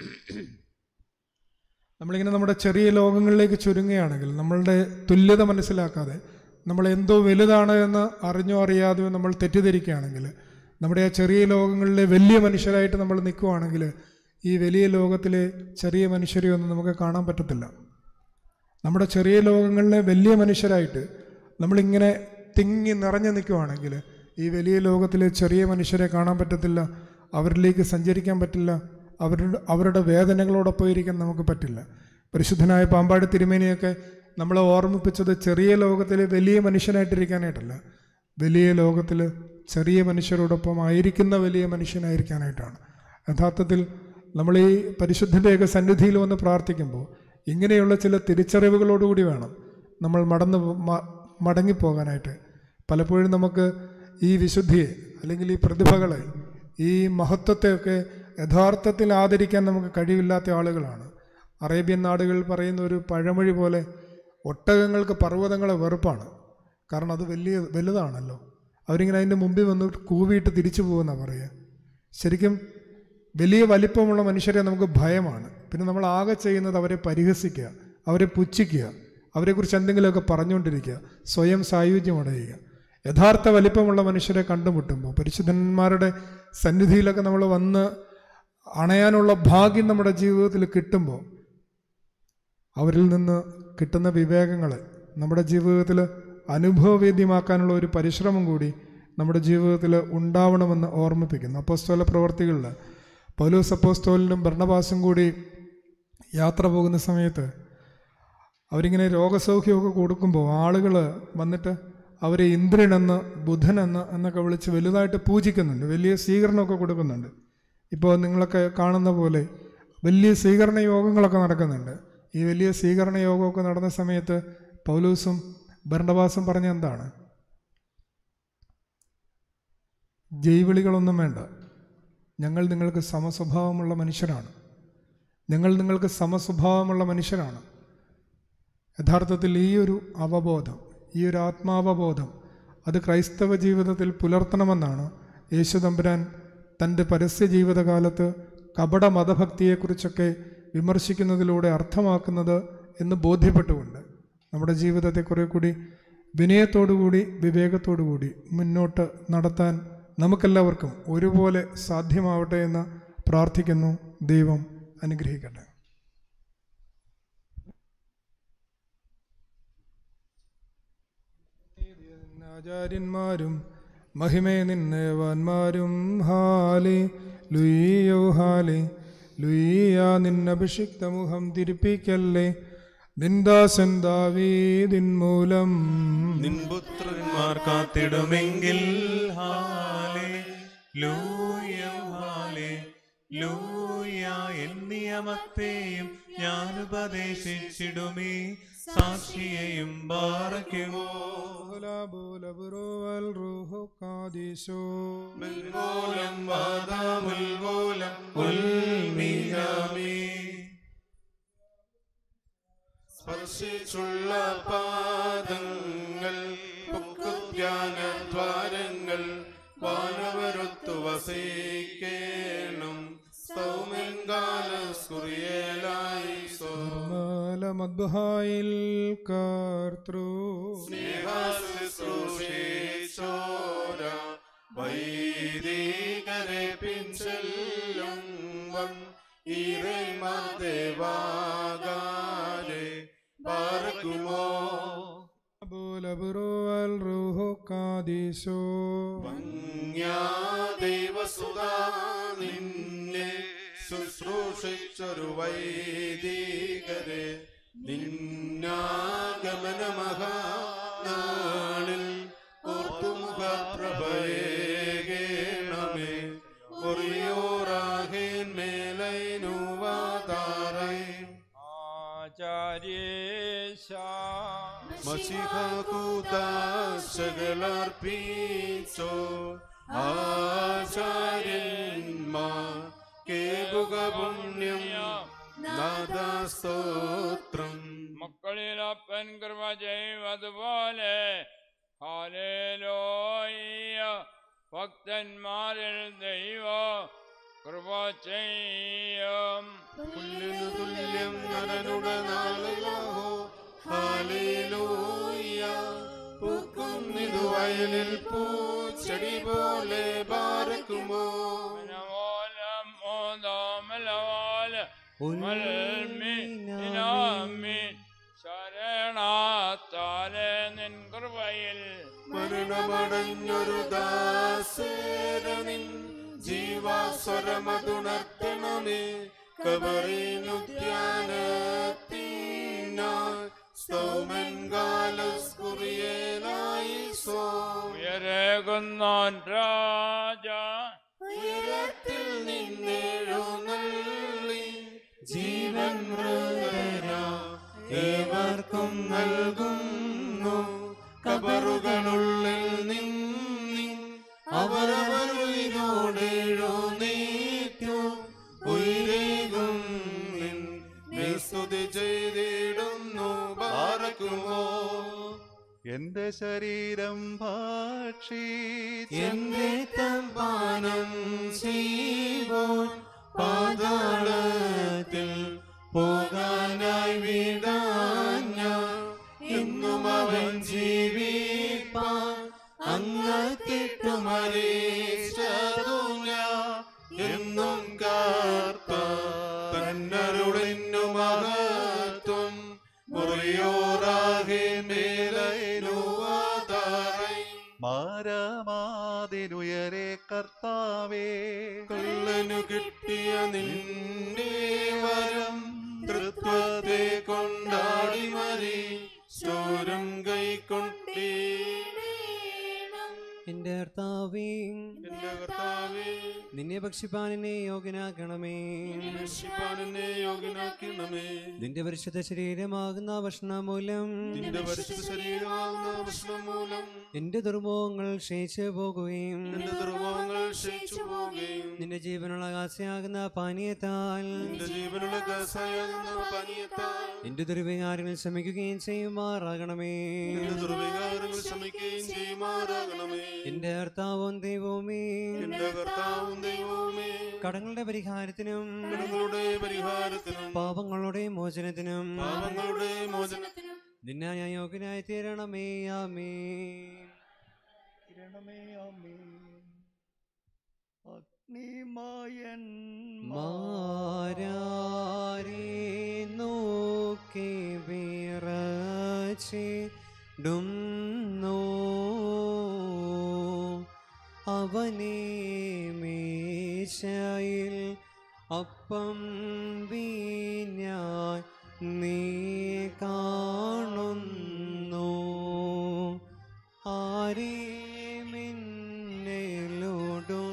നമ്മളിങ്ങനെ നമ്മുടെ ചെറിയ ലോകങ്ങളിലേക്ക് ചുരുങ്ങുകയാണെങ്കിൽ നമ്മളുടെ തുല്യത മനസ്സിലാക്കാതെ നമ്മൾ എന്തോ വലുതാണ് എന്ന് അറിഞ്ഞോ അറിയാതെയോ നമ്മൾ തെറ്റിദ്ധരിക്കുകയാണെങ്കിൽ നമ്മുടെ ആ ചെറിയ ലോകങ്ങളിലെ വലിയ മനുഷ്യരായിട്ട് നമ്മൾ നിൽക്കുവാണെങ്കിൽ ഈ വലിയ ലോകത്തിലെ ചെറിയ മനുഷ്യരെ ഒന്നും നമുക്ക് കാണാൻ പറ്റത്തില്ല നമ്മുടെ ചെറിയ ലോകങ്ങളിലെ വലിയ മനുഷ്യരായിട്ട് നമ്മളിങ്ങനെ തിങ്ങി നിറഞ്ഞു നിൽക്കുവാണെങ്കിൽ ഈ വലിയ ലോകത്തിലെ ചെറിയ മനുഷ്യരെ കാണാൻ പറ്റത്തില്ല അവരിലേക്ക് സഞ്ചരിക്കാൻ പറ്റില്ല അവരുടെ അവരുടെ വേദനകളോടൊപ്പം ഇരിക്കാൻ നമുക്ക് പറ്റില്ല പരിശുദ്ധനായ പാമ്പാടി തിരുമേനിയൊക്കെ നമ്മളെ ഓർമ്മിപ്പിച്ചത് ചെറിയ ലോകത്തിലെ വലിയ മനുഷ്യനായിട്ടിരിക്കാനായിട്ടല്ല വലിയ ലോകത്തിൽ ചെറിയ മനുഷ്യരോടൊപ്പം ആയിരിക്കുന്ന വലിയ മനുഷ്യനായിരിക്കാനായിട്ടാണ് യഥാർത്ഥത്തിൽ നമ്മൾ ഈ പരിശുദ്ധൻ്റെയൊക്കെ സന്നിധിയിൽ വന്ന് പ്രാർത്ഥിക്കുമ്പോൾ ഇങ്ങനെയുള്ള ചില തിരിച്ചറിവുകളോടുകൂടി വേണം നമ്മൾ മടന്ന് പോ- മ- മടങ്ങിപ്പോകാനായിട്ട് പലപ്പോഴും നമുക്ക് ഈ വിശുദ്ധിയെ അല്ലെങ്കിൽ ഈ പ്രതിഭകളെ ഈ മഹത്വത്തെയൊക്കെ യഥാർത്ഥത്തിൽ ആദരിക്കാൻ നമുക്ക് കഴിവില്ലാത്ത ആളുകളാണ് അറേബ്യൻ നാടുകളിൽ പറയുന്ന ഒരു പഴമൊഴി പോലെ ഒട്ടകങ്ങൾക്ക് പർവ്വതങ്ങളെ വെറുപ്പാണ് കാരണം അത് വലിയ വലുതാണല്ലോ അവരിങ്ങനെ അതിൻ്റെ മുമ്പിൽ വന്ന് കൂവിയിട്ട് തിരിച്ചു പോകുന്ന പറയുക ശരിക്കും വലിയ വലിപ്പമുള്ള മനുഷ്യരെ നമുക്ക് ഭയമാണ് പിന്നെ നമ്മൾ ആകെ ചെയ്യുന്നത് അവരെ പരിഹസിക്കുക അവരെ പുച്ഛിക്കുക അവരെക്കുറിച്ച് എന്തെങ്കിലുമൊക്കെ പറഞ്ഞുകൊണ്ടിരിക്കുക സ്വയം സായുജ്യം അടയുക യഥാർത്ഥ വലിപ്പമുള്ള മനുഷ്യരെ കണ്ടുമുട്ടുമ്പോൾ പരിശുദ്ധന്മാരുടെ സന്നിധിയിലൊക്കെ നമ്മൾ വന്ന് അണയാനുള്ള ഭാഗ്യം നമ്മുടെ ജീവിതത്തിൽ കിട്ടുമ്പോൾ അവരിൽ നിന്ന് കിട്ടുന്ന വിവേകങ്ങളെ നമ്മുടെ ജീവിതത്തിൽ അനുഭവവേദ്യമാക്കാനുള്ള ഒരു പരിശ്രമം കൂടി നമ്മുടെ ജീവിതത്തിൽ ഉണ്ടാവണമെന്ന് ഓർമ്മിപ്പിക്കുന്നു അപ്പോസ്തോല പ്രവർത്തികളിൽ പൗലോസ് അപ്പോസ്തോലിനും ഭരണവാസും കൂടി യാത്ര പോകുന്ന സമയത്ത് അവരിങ്ങനെ രോഗസൗഖ്യമൊക്കെ കൊടുക്കുമ്പോൾ ആളുകൾ വന്നിട്ട് അവരെ ഇന്ദ്രനെന്ന് ബുധനെന്ന് എന്നൊക്കെ വിളിച്ച് വലുതായിട്ട് പൂജിക്കുന്നുണ്ട് വലിയ സ്വീകരണമൊക്കെ കൊടുക്കുന്നുണ്ട് ഇപ്പോൾ നിങ്ങളൊക്കെ കാണുന്ന പോലെ വലിയ സ്വീകരണ യോഗങ്ങളൊക്കെ നടക്കുന്നുണ്ട് ഈ വലിയ സ്വീകരണ യോഗമൊക്കെ നടന്ന സമയത്ത് പൗലൂസും ഭരണവാസും പറഞ്ഞ എന്താണ് ജൈവിളികളൊന്നും വേണ്ട ഞങ്ങൾ നിങ്ങൾക്ക് സമസ്വഭാവമുള്ള മനുഷ്യരാണ് ഞങ്ങൾ നിങ്ങൾക്ക് സമസ്വഭാവമുള്ള മനുഷ്യരാണ് യഥാർത്ഥത്തിൽ ഈ ഒരു അവബോധം ഈ ഒരു ആത്മാവബോധം അത് ക്രൈസ്തവ ജീവിതത്തിൽ പുലർത്തണമെന്നാണ് യേശു തമ്പുരാൻ തൻ്റെ പരസ്യ ജീവിതകാലത്ത് കപട മതഭക്തിയെക്കുറിച്ചൊക്കെ വിമർശിക്കുന്നതിലൂടെ അർത്ഥമാക്കുന്നത് എന്ന് ബോധ്യപ്പെട്ടുകൊണ്ട് നമ്മുടെ ജീവിതത്തെ കുറെ കൂടി വിനയത്തോടുകൂടി വിവേകത്തോടുകൂടി മുന്നോട്ട് നടത്താൻ നമുക്കെല്ലാവർക്കും ഒരുപോലെ സാധ്യമാവട്ടെ എന്ന് പ്രാർത്ഥിക്കുന്നു ദൈവം അനുഗ്രഹിക്കട്ടെ ആചാര്യന്മാരും മഹിമേ നിന്നേവാന്മാരും ഹാലി ലുയ്യോ ഹാലി ലുയ്യ നിന്നഭിഷിക്ത മുഖം തിരിപ്പിക്കല്ലേ നിന്ദാസൻ ദാവീതിൻ മൂലം നിൻപുത്രന്മാർ കാത്തിടുമെങ്കിൽ ഹാലേ ലൂയ ഹാലേ ലൂയ എന്നിയമത്തെയും ഞാൻ ഉപദേശിച്ചിടുമേ സാക്ഷിയെയും ബാറയ്ക്കുമോ മൂലം വാദാമുൽമൂലം ഉൽമീനാമേ സ്പർശിച്ചുള്ള പാദങ്ങൾ ധ്യാനദ്വാരങ്ങൾ വാനവരൊത്തു വസിക്കേണം സൗമൻകാല സ്കുറിയലായി സോ മദ്ബഹായിൽ കർത്തൃ സ്നേഹാശുശ്രൂഷിച്ചോര വൈദികരെ പിൻചെല്ലും വൻ ഇറൈമാദേവാകാരെ പാർക്കുമോ ദൈവസുതാ നിന്നെ ശുശ്രൂഷിച്ചൊരു വൈദികരെ നിന്നാഗമനമഹാനാളിൽ ഓർത്തുമുഖപ്രഭയേകേണമേ ഒറിയോറാഹേൻ മേലൈനുവാതാറേ ആചാര്യേശ മഷിഹകൂതാശകളർപ്പിച്ചോ ആചാര്യന്മാർ കേകുക പുണ്യം നാദാസ്തോത്രം മക്കളിൽ അപ്പൻ കൃപ ചെയ്വതുപോലെ ഹാലേലോയ ഭക്തന്മാരിൽ ദൈവ കൃപ ചെയ്യും പുല്ലിനു തുല്യം നരനുടെ നാളിലാഹോ ഹാലേലൂയ പൂക്കുന്നിതു വയലിൽ പൂച്ചെടി പോലെ ബാരക്കുമോ മനമോലം മോദോമലവാല മൽമിനാമീൻ ശരണാത്താലെ നിൻ കൃപയിൽ മരണമടഞ്ഞൊരു ദാസേരനിൻ ജീവാസ്വരമതുണർത്തണമേ കബറിനുദ്യാനത്തിനായി സ്തോമൻകാലസ്കുറിയേലായി സോ ഉയരേകുന്നോൻ രാജ ഉയരത്തിൽ നിന്നെഴുന്നള്ളി ജീവൻ മൃഗര ഏവർക്കും നൽകുന്നു കബറുകളുള്ളിൽ നിന്നി അവരവരുയിരോടെഴുന്നേറ്റു ഉയരേകും നിൻ എന്റെ ശരീരം ഭക്ഷിച്ച് എന്റെ തമ്പാനം ചെയ്യുമ്പോൾ പാതാളത്തിൽ പോകാനായി വിടാഞ്ഞ എന്നും അവൻ ജീവിപ്പാൻ അങ്ങത്തിട്ടു മരീച്ചതു ഞാൻ എന്നും കാർത്ത തന്നരുളിന്നു മഹത്വം മുറിയോറാകെ മേലൈനുവാതാറൈ മാരമാതിനുയരെ കർത്താവേ കള്ളനു കിട്ടിയ നിന്റെ വരം തൃത്വത്തെ കൊണ്ടാടി മരി ചോരം കൈക്കൊണ്ടേ എന്റെ കർത്താവേ എന്റെ കർത്താവേ നിന്നെ ഭക്ഷിപ്പാൻ എന്നെ യോഗ്യനാക്കണമേ രക്ഷിപ്പാൻ എന്നെ യോഗ്യനാക്കണമേ നിന്റെ പരിശുദ്ധ ശരീരമാകുന്ന ഭക്ഷണം മൂലം നിന്റെ പരിശുദ്ധ ശരീരമാകുന്ന ഭക്ഷണം മൂലം എന്റെ ദുർമോഹങ്ങൾ ക്ഷയിച്ചു പോകുകയും എന്റെ ദുർഭവങ്ങൾ ക്ഷയിച്ചു പോവുകയും നിന്റെ ജീവനുള്ള ആശയാകുന്ന പാനീയത്താൽ നിന്റെ ജീവനുള്ള കാസായാകുന്ന പാനീയത്താൽ എന്റെ ദുർവികാരങ്ങൾ ശമിക്കുകയും ചെയ്യുമാറാകണമേ നിന്റെ ദുർവികാരങ്ങൾ ശമിക്കുകയും ചെയ്യുമാറാകണമേ എന്റെ കർത്താവും ദൈവവുമേ എന്റെ കർത്താവും ദൈവവുമേ കടങ്ങളുടെ പരിഹാരത്തിനും കടങ്ങളുടെ പരിഹാരത്തിനും പാപങ്ങളുടെ മോചനത്തിനും പാപങ്ങളുടെ മോചനത്തിനും നിന്നെ ഞാൻ യോഗ്യനായി തീരണമേ ആമേ കിരണമേ അമ്മേ അഗ്നിമായൻ മാരാരെ നോക്കി വിറച്ചിടുന്നു അവനെ മേശയിൽ അപ്പം വീഞ്ഞായി നീ കാണുന്നു ആരേ മിന്നലോടു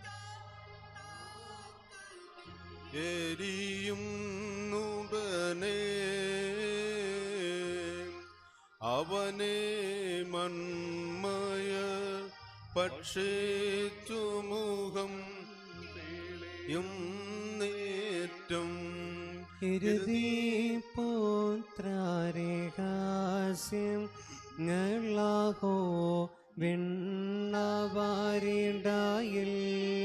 എരിയും നുടനെ അവനെ മന്മയ പക്ഷിച്ചു മുഖം യും നേറ്റം പുത്രരഹസ്യം ങ്ങളാഹോ വിണ്ണവാരിണ്ടായിൽ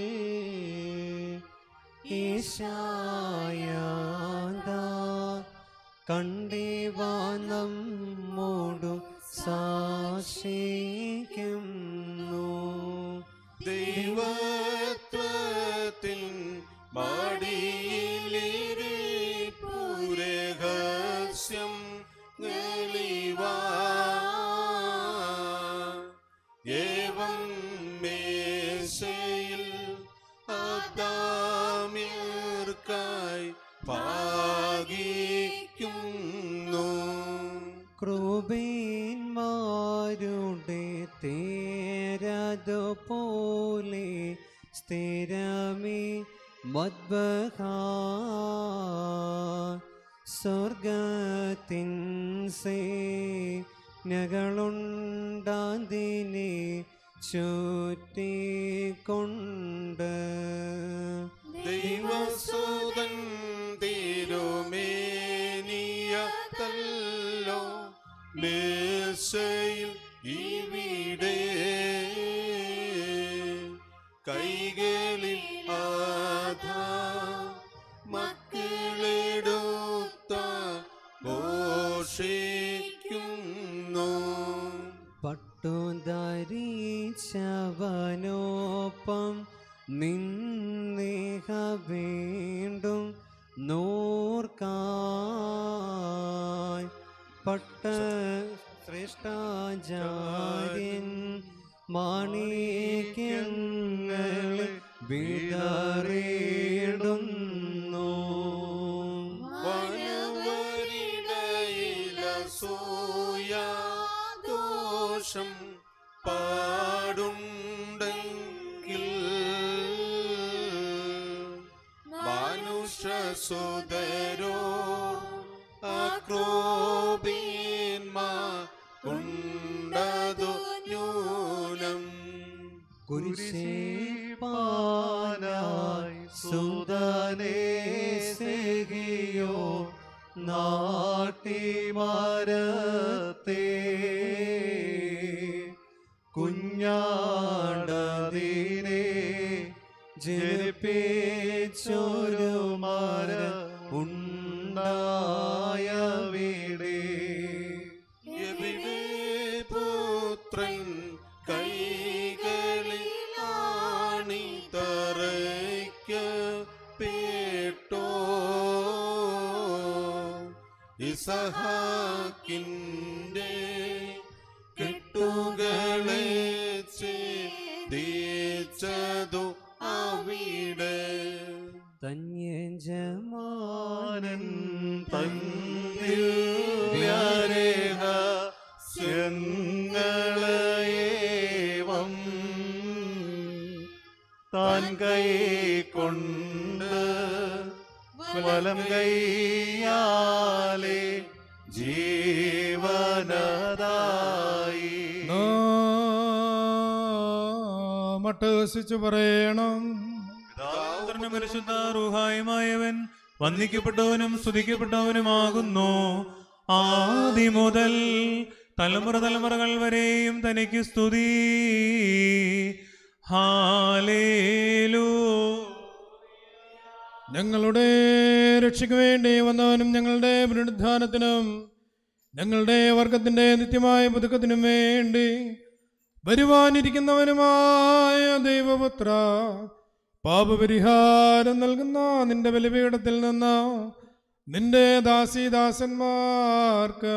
ഈശായാന്ത കണ്ടേവാ നമ്മോടു സാക്ഷിക്കുന്നു ദൈവത്വത്തിൻ മാടിയിലിരിപ്പുരഹസ്യം നെളിവാ ഏവം മേശയിൽ അതാമിർക്കായി പാകിക്കുന്നു ക്രൂബേന്മാരുടെ തേരതുപോലെ സ്ഥിരമേ മദ്ബഹ സ്വർഗത്തിൻ സേനകളുണ്ടാതിനെ ചുറ്റിക്കൊണ്ട് ദൈവസൂതൻ തിരുമേനിയതല്ലോ മേശയിൽ ഇവിടെ കൈകളിൽ ആധാ മക്കളെടുത്ത ഘോഷിക്കുന്നു പട്ടുധരിച്ചവനോപ്പം നിന്നേഹ വീണ്ടും നൂർക്കായി പട്ട ശ്രേഷ്ഠാചാര്യൻ മാണിക്യങ്ങളെ വിതറിയിടുന്നു വനവരിടയിലസൂയ ദോഷം പാടുണ്ടെങ്കിൽ മനുഷ്യസുതരോ അക്രോബീന്മാ ഉണ്ടതു ന്യൂനം കുരിശേപ്പാനായി സുതനേ സേകിയോ നാട്ടിമാരത്തേ കുഞ്ഞാടതീരെ ജനിപ്പിച്ചൊരു മര ഉണ്ടായ വീടേ എവിടെ പുത്രൻ കൈകളിൽ ആണി തറയ്ക്കപ്പെട്ടോ ഇസഹാക്കിൻ്റെ കെട്ടുകളെ ഛേദിച്ചതു അവിടെ തന്യജമാനൻ തന്നിൽ വ്യാരേഹ സ്യങ്ങളയേവം താൻ കൈ കൊണ്ട് വലം കൈയാലെ ജീവനദായി മട്ടഹസിച്ചു പറയണം പുത്രനും പരിശുദ്ധ റൂഹായുമായവൻ വന്ദിക്കപ്പെട്ടവനും സ്തുതിക്കപ്പെട്ടവനുമാകുന്നു ആദി മുതൽ തലമുറ തലമുറകൾ വരെയും തനിക്ക് സ്തുതി ഹാലേലൂ ഞങ്ങളുടെ രക്ഷയ്ക്ക് വേണ്ടി വന്നവനും ഞങ്ങളുടെ പുനരുദ്ധാനത്തിനും ഞങ്ങളുടെ വർഗത്തിന്റെ നിത്യമായ പുതുക്കത്തിനും വേണ്ടി വരുവാനിരിക്കുന്നവനുമായ ദൈവപുത്ര പാപപരിഹാരം നൽകുന്ന നിന്റെ ബലിപീഠത്തിൽ നിന്ന് നിന്റെ ദാസീദാസന്മാർക്ക്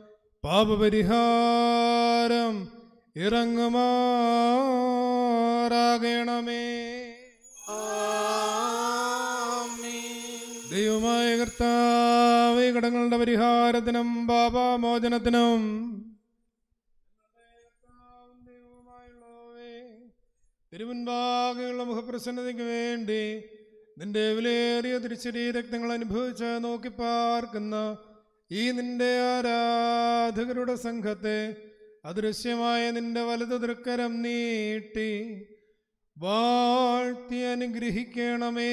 പാപപരിഹാരം ഇറങ്ങുമാറാകണമേ ദൈവമായ കർത്താവ് ഈ കടങ്ങളുടെ പരിഹാരത്തിനും പാപമോചനത്തിനും തിരുമുൻപാകെയുള്ള മുഖപ്രസന്നതയ്ക്ക് വേണ്ടി നിന്റെ വിലയേറിയ തിരിച്ചടി രക്തങ്ങൾ അനുഭവിച്ച് നോക്കി പാർക്കുന്ന ഈ നിന്റെ ആരാധകരുടെ സംഘത്തെ അദൃശ്യമായ നിന്റെ വലതു തൃക്കരം നീട്ടി വാഴ്ത്തി അനുഗ്രഹിക്കണമേ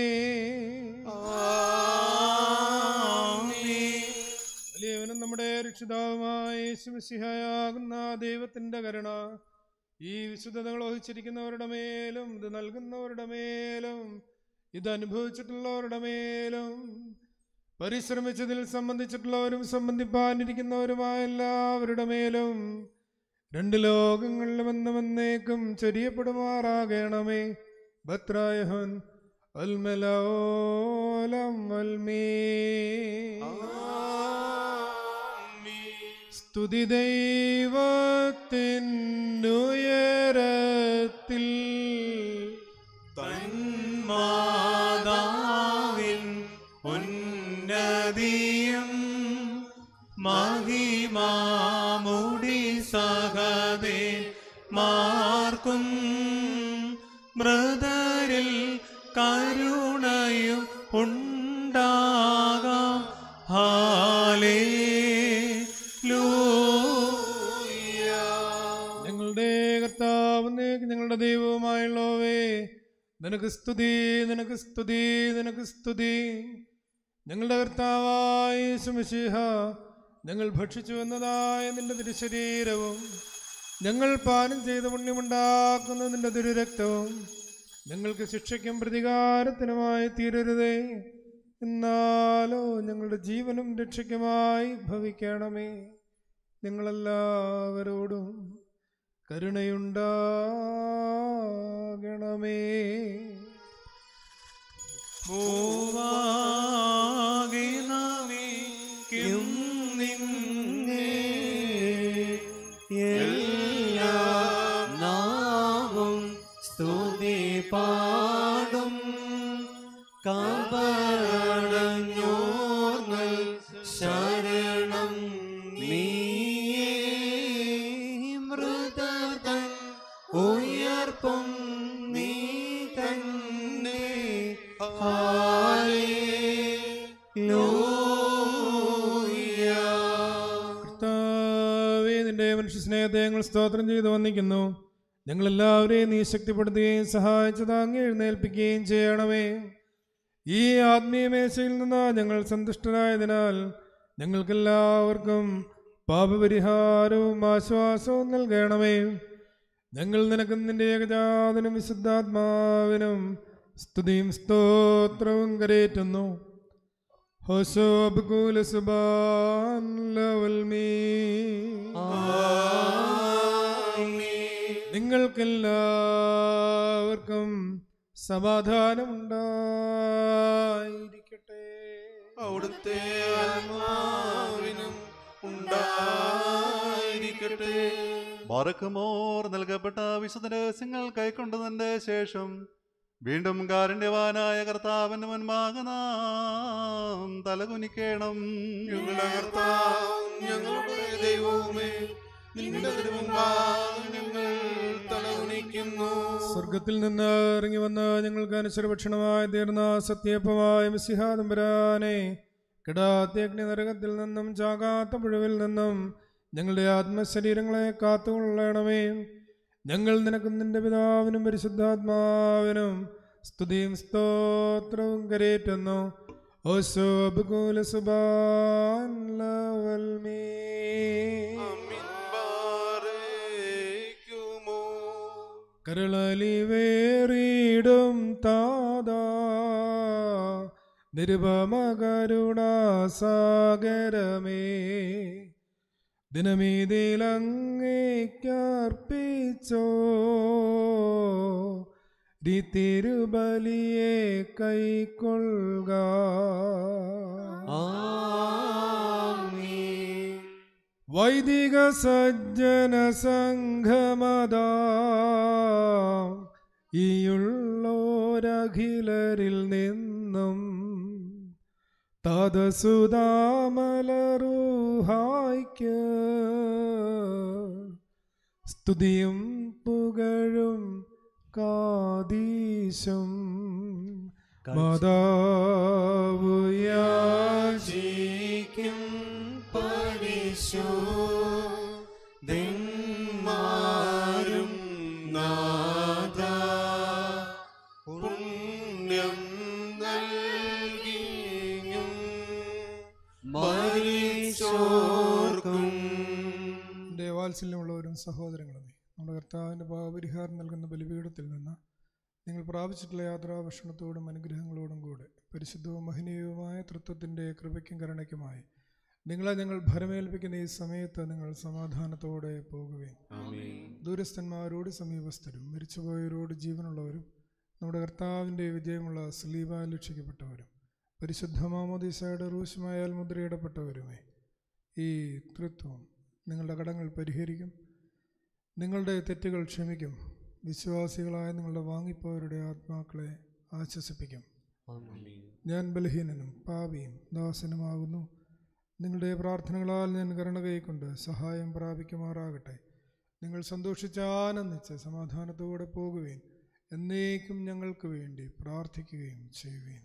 വലിയവനും നമ്മുടെ രക്ഷിതാവുമായ യേശുമിശിഹയാകുന്ന ദൈവത്തിന്റെ കരുണ ഈ വിശുദ്ധതകൾ വഹിച്ചിരിക്കുന്നവരുടെ മേലും ഇത് നൽകുന്നവരുടെ മേലും ഇത് അനുഭവിച്ചിട്ടുള്ളവരുടെ മേലും പരിശ്രമിച്ചതിൽ സംബന്ധിച്ചിട്ടുള്ളവരും സംബന്ധിപ്പാനിരിക്കുന്നവരുമായ എല്ലാവരുടെ മേലും രണ്ട് ലോകങ്ങളിലും എന്നും എന്നേക്കും ചൊരിയപ്പെടുമാറാകണമേ ഭദ്രായഹൻ അൽമലോലം അൽമേ സ്തുതി ദൈവത്തിനുയരത്തിൽ തന്മാതാവിൻ ഉന്നതിയും മഹിമാമുടി സഹതേ മാർക്കും മൃതരിൽ കരുണയും ഉണ്ടാകാം ഹാലേ ഞങ്ങളുടെ കർത്താവ് നീക്ക് ഞങ്ങളുടെ ദൈവവുമായുള്ളവേ നിനക്ക് സ്തുതി നിനക്ക് സ്തുതി നിനക്ക് സ്തുതി ഞങ്ങളുടെ കർത്താവായ സുമിഷിഹ ഞങ്ങൾ ഭക്ഷിച്ചു എന്നതായ നിന്റെ തിരുശരീരവും ഞങ്ങൾ പാനം ചെയ്ത പുണ്യമുണ്ടാക്കുന്ന നിന്റെ തിരുരക്തവും ഞങ്ങൾക്ക് ശിക്ഷയ്ക്കും പ്രതികാരത്തിനുമായി തീരരുതേ എന്നാലോ ഞങ്ങളുടെ ജീവനും രക്ഷയ്ക്കുമായി ഭവിക്കണമേ നിങ്ങളെല്ലാവരോടും കരുണയുണ്ടാകണമേ ഭൂവാകെ നമിക്കും നിന്നെ എല്ലാ നാവും സ്തുതി പാടും കാപടഞ്ഞോർന്നൽ ശരണം നീയേ മൃതതൻ ഉയർപ്പും നീ തന്നെ കർത്താവേ നിന്റെ മനുഷ്യ സ്നേഹത്തെ ഞങ്ങൾ സ്തോത്രം ചെയ്ത് വന്നിക്കുന്നു ഞങ്ങളെല്ലാവരെയും നീ ശക്തിപ്പെടുത്തുകയും സഹായിച്ചു താങ്ങി എഴുന്നേൽപ്പിക്കുകയും ചെയ്യണമേ ഈ ആത്മീയ മേശയിൽ നിന്ന് ഞങ്ങൾ സന്തുഷ്ടരായതിനാൽ ഞങ്ങൾക്കെല്ലാവർക്കും പാപപരിഹാരവും ആശ്വാസവും നൽകണമേ ഞങ്ങൾ നിനക്കും നിന്റെ ഏകജാതനും വിശുദ്ധാത്മാവിനും സ്തുതിയും സ്തോത്രവും കരേറ്റുന്നു ഹോശോബുകൂല സുബാൻ ലവൽമീ നിങ്ങൾക്കെല്ലാവർക്കും സമാധാനമുണ്ടായിരിക്കട്ടെ അവിടുത്തെ ആത്മാവിനും ഉണ്ടായിരിക്കട്ടെ മറക്കുമോർ നൽകപ്പെട്ട വിശുദ്ധ രഹസ്യങ്ങൾ കൈക്കൊണ്ടതിന്റെ ശേഷം വീണ്ടും കാരുണ്യവാനായ കർത്താവിന്റെ മുൻപാകെ നാം തലകുനിക്കണം ഞങ്ങളുടെ കർത്താവും ഞങ്ങളുടെ ദൈവവുമേ നിന്റെ തിരുമുമ്പാകെ ഞങ്ങൾ തലകുനിക്കുന്നു സ്വർഗത്തിൽ നിന്ന് ഇറങ്ങി വന്ന് ഞങ്ങൾക്ക് അനുസരഭക്ഷണമായി തീർന്ന സത്യപ്പമായ മിസിഹാദംബരാനെ കിടാത്ത അഗ്നി നരകത്തിൽ നിന്നും ചാകാത്ത പുഴവിൽ നിന്നും ഞങ്ങളുടെ ആത്മശരീരങ്ങളെ കാത്തുകൊള്ളണമേ ഞങ്ങൾ നിനക്കും നിന്റെ പിതാവിനും പരിശുദ്ധാത്മാവിനും സ്തുതിയും സ്തോത്രവും കരേറ്റുന്നു ഓശോബുകൂല സുബാൻ ലവൽമീ കരളലിവേറിയിടും താതാ നിരുപമകരുണാസാഗരമേ ദിനമീതിലങ്ങേക്കർപ്പിച്ചോ തിരുബലിയെ കൈക്കൊള്ളുക വൈദിക സജ്ജന സംഘമതാ ഈയുള്ളോരഖിലരിൽ നിന്നും തതസുതാമലറുഹായ്ക്ക് സ്തുതിയും പുകഴും കാദീശം മാതാവ് യാചിക്കും പരിശോധന്മാരും നാഥ പുണ്യം നൽകിയും മരിച്ചോർക്കും ദേവാത്സല്യമുള്ളവരും സഹോദരങ്ങളുമേ നമ്മുടെ കർത്താവിൻ്റെ പാപപരിഹാരം നൽകുന്ന ബലിപീഠത്തിൽ നിന്ന് നിങ്ങൾ പ്രാപിച്ചിട്ടുള്ള യാത്രാഭക്ഷണത്തോടും അനുഗ്രഹങ്ങളോടും കൂടെ പരിശുദ്ധവും മഹനീയവുമായ തൃത്വത്തിൻ്റെ കൃപയ്ക്കും കരുണയ്ക്കുമായി നിങ്ങളെ ഞങ്ങൾ ഭരമേൽപ്പിക്കുന്ന ഈ സമയത്ത് നിങ്ങൾ സമാധാനത്തോടെ പോകുകയും ദൂരസ്ഥന്മാരോട് സമീപസ്ഥരും മരിച്ചുപോയവരോട് ജീവനുള്ളവരും നമ്മുടെ കർത്താവിൻ്റെ വിജയമുള്ള സ്ലീബാൽ രക്ഷിക്കപ്പെട്ടവരും പരിശുദ്ധ മാമോദീസയുടെ റൂശമായാൽ മുദ്രയിടപ്പെട്ടവരുമേ ഈ തൃത്വം നിങ്ങളുടെ കടങ്ങൾ പരിഹരിക്കും നിങ്ങളുടെ തെറ്റുകൾ ക്ഷമിക്കും വിശ്വാസികളായ നിങ്ങളുടെ വാങ്ങിപ്പോയവരുടെ ആത്മാക്കളെ ആശ്വസിപ്പിക്കും ഞാൻ ബലഹീനനും പാപിയും ദാസനുമാകുന്നു നിങ്ങളുടെ പ്രാർത്ഥനകളാൽ ഞാൻ കരുണ കൈക്കൊണ്ട് സഹായം പ്രാപിക്കുമാറാകട്ടെ നിങ്ങൾ സന്തോഷിച്ച് ആനന്ദിച്ച് സമാധാനത്തോടെ പോകുകയും എന്നേക്കും ഞങ്ങൾക്ക് വേണ്ടി പ്രാർത്ഥിക്കുകയും ചെയ്യുകയും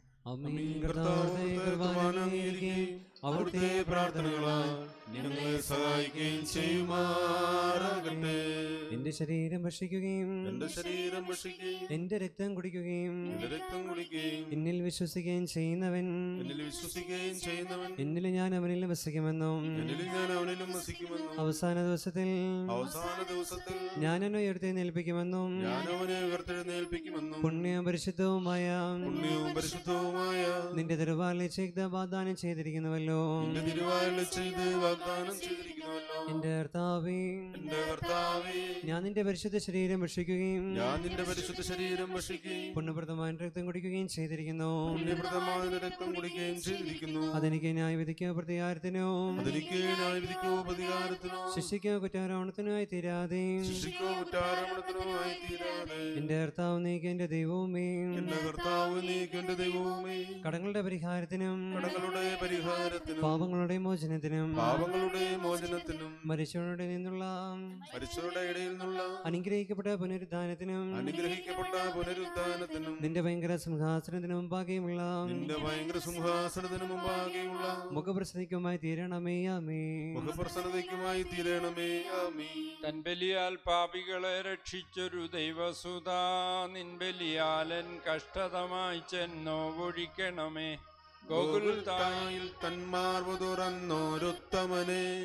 അവിടുത്തെ പ്രാർത്ഥനകളാൽ ഞങ്ങളെ സഹായിക്കുകയും ചെയ്യുമാറാകട്ടെ എന്റെ ശരീരം ഭക്ഷിക്കുകയും എന്റെ ശരീരം ഭക്ഷിക്കുകയും എന്റെ രക്തം കുടിക്കുകയും എന്റെ രക്തം കുടിക്കുകയും എന്നിൽ വിശ്വസിക്കുകയും ചെയ്യുന്നവൻ എന്നിൽ വിശ്വസിക്കുകയും ചെയ്യുന്നവൻ എന്നിൽ ഞാൻ അവനിൽ വസിക്കുമെന്നും എന്നിൽ ഞാൻ അവനിലും വസിക്കുമെന്നും അവസാന ദിവസത്തിൽ അവസാന ദിവസത്തിൽ ഞാൻ എന്നെ ഉയർത്തെഴുന്നേൽപ്പിക്കുമെന്നും ഞാൻ അവനെ ഉയർത്തെഴുന്നേൽപ്പിക്കുമെന്നും പുണ്യവും പരിശുദ്ധവുമായ പുണ്യവും പരിശുദ്ധവുമായ നിന്റെ തിരുവാലിനെ ചെയ്ത വാഗ്ദാനം ചെയ്തിരിക്കുന്നുവല്ലോ നിന്റെ തിരുവാതിൽ ചെയ്ത് വാഗ്ദാനം ചെയ്തിരിക്കുന്നുവല്ലോ എന്റെ കർത്താവേ എന്റെ കർത്താവേ ഞാൻ നിന്റെ പരിശുദ്ധ ശരീരം ഭക്ഷിക്കുകയും ഞാൻ നിന്റെ പരിശുദ്ധ ശരീരം ഭക്ഷിക്കുകയും പുണ്യപ്രദമായ രക്തം കുടിക്കുകയും ചെയ്തിരിക്കുന്നു പുണ്യപ്രദമായ രക്തം കുടിക്കുകയും ചെയ്തിരിക്കുന്നു അതെനിക്ക് ന്യായവിധിക്കോ പ്രതികാരത്തിനോ അതെനിക്ക് ന്യായവിധിക്കോ പ്രതികാരത്തിനോ ശിക്ഷിക്കോ കുറ്റാരോപണത്തിനായി തീരാതെ ശിക്ഷിക്കോ കുറ്റാരോപണത്തിനോ ആയി തീരാതെ എന്റെ കർത്താവ് നീക്ക് എന്റെ ദൈവവുമേ എന്റെ കർത്താവ് നീക്ക് എന്റെ ദൈവവുമേ കടങ്ങളുടെ പരിഹാരത്തിനും കടങ്ങളുടെ പരിഹാരത്തിനും പാപങ്ങളുടെ മോചനത്തിനും പാപങ്ങളുടെ മോചനത്തിനും മരിച്ചവരുടെ നിന്നുള്ള മരിച്ചവരുടെ ഇടയിൽ നിന്നുള്ള അനുഗ്രഹിക്കപ്പെട്ട പുനരുദ്ധാനത്തിനും അനുഗ്രഹിക്കപ്പെട്ട പുനരുദ്ധാനത്തിനും നിന്റെ ഭയങ്കര സിംഹാസനത്തിന് മുമ്പാകെയുമുള്ള നിന്റെ ഭയങ്കര സിംഹാസനത്തിന് മുമ്പാകെയുള്ള മുഖപ്രസദിക്കുമായി തീരണമേ ആമേ മുഖപ്രസന്നതയ്ക്കുമായി തീരണമേ ആമീ തൻ ബലിയാൽ പാപികളെ രക്ഷിച്ചൊരു ദൈവസുതാ നിൻ ബലിയാലൻ കഷ്ടതമായി ചെന്നോ ഒഴിക്കണമേ ഗോകുൽത്തായിൽ ഗോകുൽത്തായിൽ തന്മാർവു തുറന്നോരുത്തമനെ